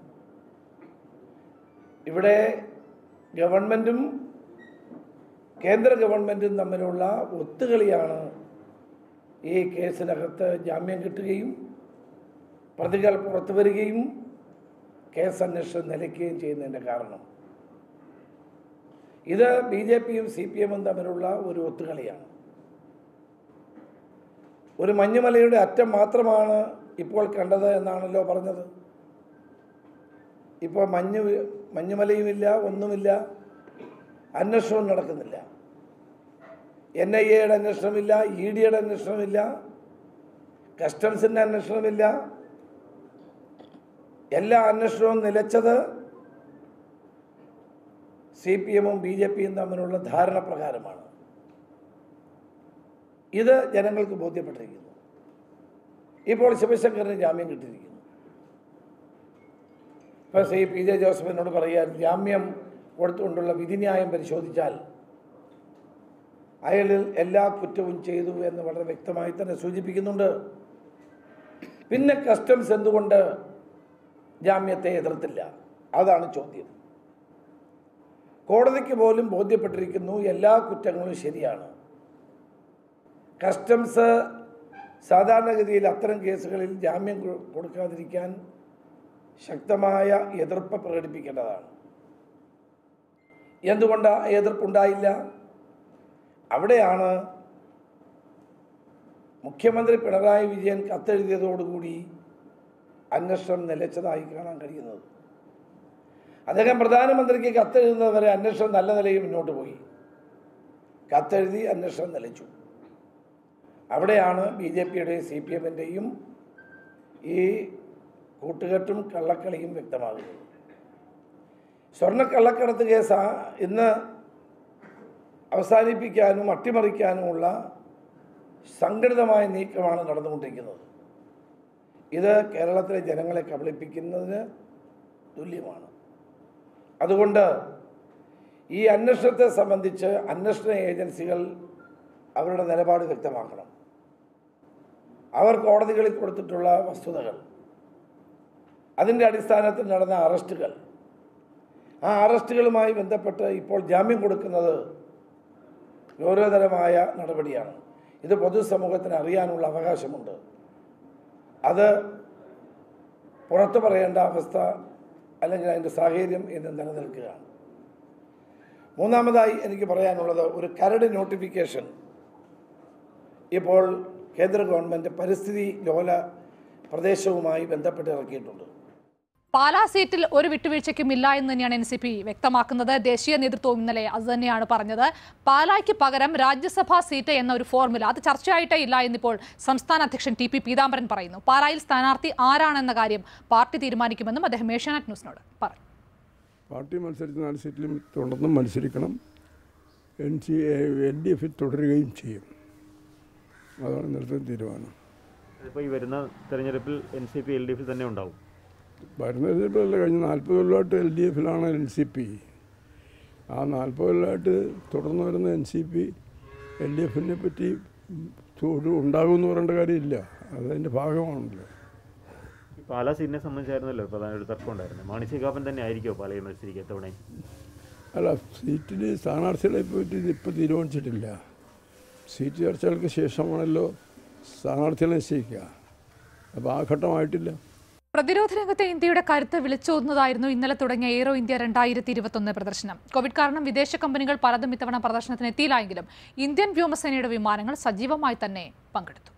ഇവിടെ ഗവൺമെൻറ്റും കേന്ദ്ര ഗവൺമെൻറ്റും തമ്മിലുള്ള ഒത്തുകളിയാണ് ഈ കേസിനകത്ത് ജാമ്യം കിട്ടുകയും പ്രതികൾ പുറത്തു വരികയും കേസ് അന്വേഷണം നിലയ്ക്കുകയും ചെയ്യുന്നതിൻ്റെ കാരണം ഇത് ബി ജെ പിയും സി പി എമ്മും തമ്മിലുള്ള ഒരു ഒത്തുകളിയാണ് ഒരു മഞ്ഞുമലയുടെ അറ്റം മാത്രമാണ് ഇപ്പോൾ കണ്ടത് എന്നാണല്ലോ പറഞ്ഞത് ഇപ്പോൾ മഞ്ഞ് മഞ്ഞുമലയുമില്ല ഒന്നുമില്ല അന്വേഷണവും നടക്കുന്നില്ല എൻ ഐ എയുടെ അന്വേഷണമില്ല ഇ ഡിയുടെ അന്വേഷണമില്ല കസ്റ്റംസിൻ്റെ അന്വേഷണമില്ല എല്ലാ അന്വേഷണവും നിലച്ചത് സി പി എമ്മും ബി ജെ പിയും തമ്മിലുള്ള ധാരണ പ്രകാരമാണ് ഇത് ജനങ്ങൾക്ക് ബോധ്യപ്പെട്ടിരിക്കുന്നു ഇപ്പോൾ ശിവശങ്കറിന് ജാമ്യം കിട്ടിയിരിക്കുന്നു ഇപ്പോൾ ശ്രീ പി ജെ ജോസഫിനോട് പറയാൻ ജാമ്യം കൊടുത്തുകൊണ്ടുള്ള വിധിന്യായം പരിശോധിച്ചാൽ അയാളിൽ എല്ലാ കുറ്റവും ചെയ്തു എന്ന് വളരെ വ്യക്തമായി തന്നെ സൂചിപ്പിക്കുന്നുണ്ട് പിന്നെ കസ്റ്റംസ് എന്തുകൊണ്ട് ജാമ്യത്തെ എതിർത്തില്ല അതാണ് ചോദ്യം കോടതിക്ക് പോലും ബോധ്യപ്പെട്ടിരിക്കുന്നു എല്ലാ കുറ്റങ്ങളും ശരിയാണ് കസ്റ്റംസ് സാധാരണഗതിയിൽ അത്തരം കേസുകളിൽ ജാമ്യം കൊ- കൊടുക്കാതിരിക്കാൻ ശക്തമായ എതിർപ്പ് പ്രകടിപ്പിക്കേണ്ടതാണ് എന്തുകൊണ്ട് ആ എതിർപ്പുണ്ടായില്ല അവിടെയാണ് മുഖ്യമന്ത്രി പിണറായി വിജയൻ കത്തെഴുതിയതോടുകൂടി അന്വേഷണം നിലച്ചതായി കാണാൻ കഴിയുന്നത് അദ്ദേഹം പ്രധാനമന്ത്രിക്ക് കത്തെഴുതുന്നതുവരെ അന്വേഷണം നല്ല നിലയിൽ മുന്നോട്ട് പോയി കത്തെഴുതി അന്വേഷണം നിലച്ചു അവിടെയാണ് ബി ജെ പിയുടെയും സി പി എമ്മിൻ്റെയും ഈ കൂട്ടുകെട്ടും കള്ളക്കളിയും വ്യക്തമാകുന്നത് സ്വർണ്ണക്കള്ളക്കടത്ത് കേസ് ആ- ഇന്ന് അവസാനിപ്പിക്കാനും അട്ടിമറിക്കാനുമുള്ള സംഘടിതമായ നീക്കമാണ് നടന്നുകൊണ്ടിരിക്കുന്നത് ഇത് കേരളത്തിലെ ജനങ്ങളെ കബളിപ്പിക്കുന്നതിന് തുല്യമാണ് അതുകൊണ്ട് ഈ അന്വേഷണത്തെ സംബന്ധിച്ച് അന്വേഷണ ഏജൻസികൾ അവരുടെ നിലപാട് വ്യക്തമാക്കണം അവർ കോടതികളിൽ കൊടുത്തിട്ടുള്ള വസ്തുതകൾ അതിൻ്റെ അടിസ്ഥാനത്തിൽ നടന്ന അറസ്റ്റുകൾ ആ അറസ്റ്റുകളുമായി ബന്ധപ്പെട്ട് ഇപ്പോൾ ജാമ്യം കൊടുക്കുന്നത് ഗൗരവതരമായ നടപടിയാണ് ഇത് പൊതുസമൂഹത്തിന് അറിയാനുള്ള അവകാശമുണ്ട് അത് പുറത്തു പറയേണ്ട അവസ്ഥ അല്ലെങ്കിൽ അതിൻ്റെ സാഹചര്യം ഇന്ന് നിലനിൽക്കുകയാണ് മൂന്നാമതായി എനിക്ക് പറയാനുള്ളത് ഒരു കരട് നോട്ടിഫിക്കേഷൻ ഇപ്പോൾ കേന്ദ്ര ഗവൺമെൻറ് പരിസ്ഥിതി ലോല പ്രദേശവുമായി ബന്ധപ്പെട്ട് ഇറക്കിയിട്ടുണ്ട് പാലാ സീറ്റിൽ ഒരു വിട്ടുവീഴ്ചയ്ക്കും ഇല്ല എന്ന് തന്നെയാണ് എൻ സി പി വ്യക്തമാക്കുന്നത് ദേശീയ നേതൃത്വവും ഇന്നലെ അത് തന്നെയാണ് പറഞ്ഞത് പാലായ്ക്ക് പകരം രാജ്യസഭാ സീറ്റ് എന്ന ഒരു ഫോർമുല അത് ചർച്ചയായിട്ടേ ഇല്ല എന്നിപ്പോൾ സംസ്ഥാന അധ്യക്ഷൻ ടി പി പീതാംബരൻ പറയുന്നു പാലായിൽ സ്ഥാനാർത്ഥി ആരാണെന്ന കാര്യം പാർട്ടി തീരുമാനിക്കുമെന്നും അദ്ദേഹം ഏഷ്യാനെറ്റ് ന്യൂസിനോട് പറഞ്ഞു പാർട്ടി മത്സരിച്ച നാല് സീറ്റിലും തുടർന്നും മത്സരിക്കണം എൻ സി എൽ ഡി എഫിൽ തുടരുകയും ചെയ്യും അതാണ് ഇന്നലത്തെ തീരുമാനം ഇപ്പോൾ ഈ വരുന്ന തെരഞ്ഞെടുപ്പിൽ N C P L D എഫിൽ തന്നെ ഉണ്ടാവും വരുന്ന തെരഞ്ഞെടുപ്പല്ല കഴിഞ്ഞ നാൽപ്പത് കൊല്ലമായിട്ട് എൽ ഡി എഫിലാണ് എൻ സി പി ആ നാൽപ്പത് കൊല്ലമായിട്ട് തുടർന്ന് വരുന്ന N C P L D എഫിനെ പറ്റി ഒരു ഉണ്ടാകുമെന്ന് പറയേണ്ട കാര്യമില്ല അതതിൻ്റെ ഭാഗമാണല്ലോ ഈ പാലാ സീറ്റിനെ സംബന്ധിച്ചായിരുന്നല്ലോ പ്രധാന ഒരു തർക്കം ഉണ്ടായിരുന്നത് മാണി സി കാപ്പൻ തന്നെ ആയിരിക്കുമോ പാലയിൽ മത്സരിക്കുക തവണ അല്ല സീറ്റിൽ സ്ഥാനാർത്ഥികളെ പറ്റി ഇപ്പോൾ തീരുമാനിച്ചിട്ടില്ല സീറ്റ് ചർച്ചകൾക്ക് ശേഷമാണല്ലോ സ്ഥാനാർത്ഥികളെ നിശ്ചയിക്കുക അപ്പോൾ ആ ഘട്ടമായിട്ടില്ല പ്രതിരോധ രംഗത്തെ ഇന്ത്യയുടെ കരുത്ത് വിളിച്ചോതുന്നതായിരുന്നു ഇന്നലെ തുടങ്ങിയ എയ്റോ ഇന്ത്യ രണ്ടായിരത്തി ഇരുപത്തൊന്ന് പ്രദർശനം കോവിഡ് കാരണം വിദേശ കമ്പനികൾ പലതും ഇത്തവണ പ്രദർശനത്തിന് എത്തിയില്ലായെങ്കിലും ഇന്ത്യൻ വ്യോമസേനയുടെ വിമാനങ്ങൾ സജീവമായി തന്നെ പങ്കെടുത്തു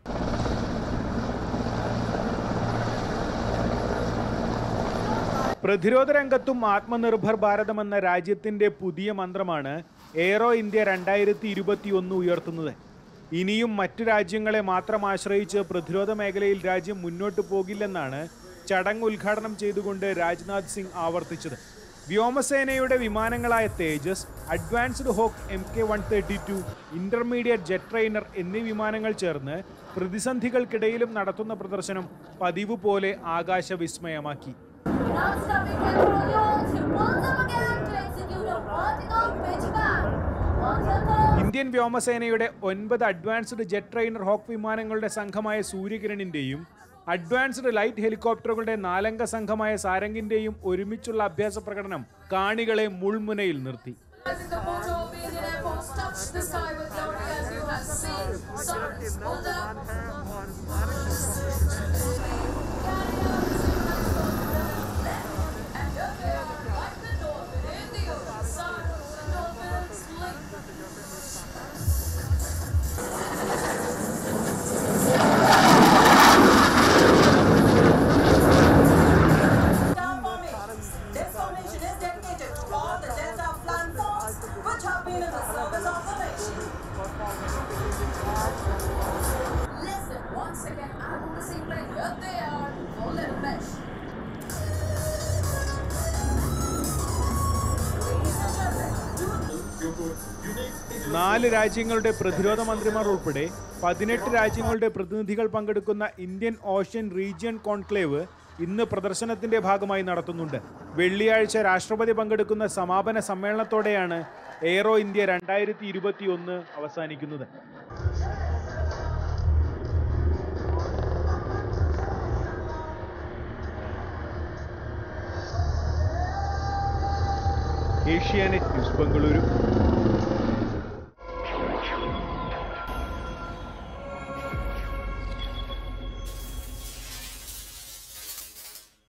പ്രതിരോധ രംഗത്തും ആത്മനിർഭർ ഭാരതം എന്ന രാജ്യത്തിന്റെ പുതിയ മന്ത്രമാണ് എയ്റോ ഇന്ത്യ രണ്ടായിരത്തി ഇരുപത്തിയൊന്ന് ഉയർത്തുന്നത് ഇനിയും മറ്റു രാജ്യങ്ങളെ മാത്രം ആശ്രയിച്ച് പ്രതിരോധ മേഖലയിൽ രാജ്യം മുന്നോട്ട് പോകില്ലെന്നാണ് ചടങ്ങ് ഉദ്ഘാടനം ചെയ്തുകൊണ്ട് രാജ്നാഥ് സിംഗ് ആവർത്തിച്ചത് വ്യോമസേനയുടെ വിമാനങ്ങളായ Tejas advanced hawk M K one thirty two intermediate jet trainer എന്നീ വിമാനങ്ങൾ ചേർന്ന് പ്രതിസന്ധികൾക്കിടയിലും നടത്തുന്ന പ്രദർശനം പതിവ് പോലെ ആകാശവിസ്മയമാക്കി ഇന്ത്യൻ വ്യോമസേനയുടെ ഒൻപത് അഡ്വാൻസ്ഡ് ജെറ്റ് ട്രെയിനർ ഹോക്ക് വിമാനങ്ങളുടെ സംഘമായ സൂര്യകിരണിന്റെയും അഡ്വാൻസ്ഡ് ലൈറ്റ് ഹെലികോപ്റ്ററുകളുടെ നാലംഗ സംഘമായ സാരംഗിന്റെയും ഒരുമിച്ചുള്ള അഭ്യാസ പ്രകടനം കാണികളെ മുൾമുനയിൽ നിർത്തി നാല് രാജ്യങ്ങളുടെ പ്രതിരോധ മന്ത്രിമാർ ഉൾപ്പെടെ പതിനെട്ട് രാജ്യങ്ങളുടെ പ്രതിനിധികൾ പങ്കെടുക്കുന്ന ഇന്ത്യൻ ഓഷ്യൻ റീജിയൻ കോൺക്ലേവ് ഇന്ന് പ്രദർശനത്തിന്റെ ഭാഗമായി നടത്തുന്നുണ്ട് വെള്ളിയാഴ്ച രാഷ്ട്രപതി പങ്കെടുക്കുന്ന സമാപന സമ്മേളനത്തോടെയാണ് എയ്റോ ഇന്ത്യ രണ്ടായിരത്തി ഇരുപത്തിയൊന്ന് അവസാനിക്കുന്നത് ഏഷ്യാനെറ്റ് ന്യൂസ് ബംഗളൂരു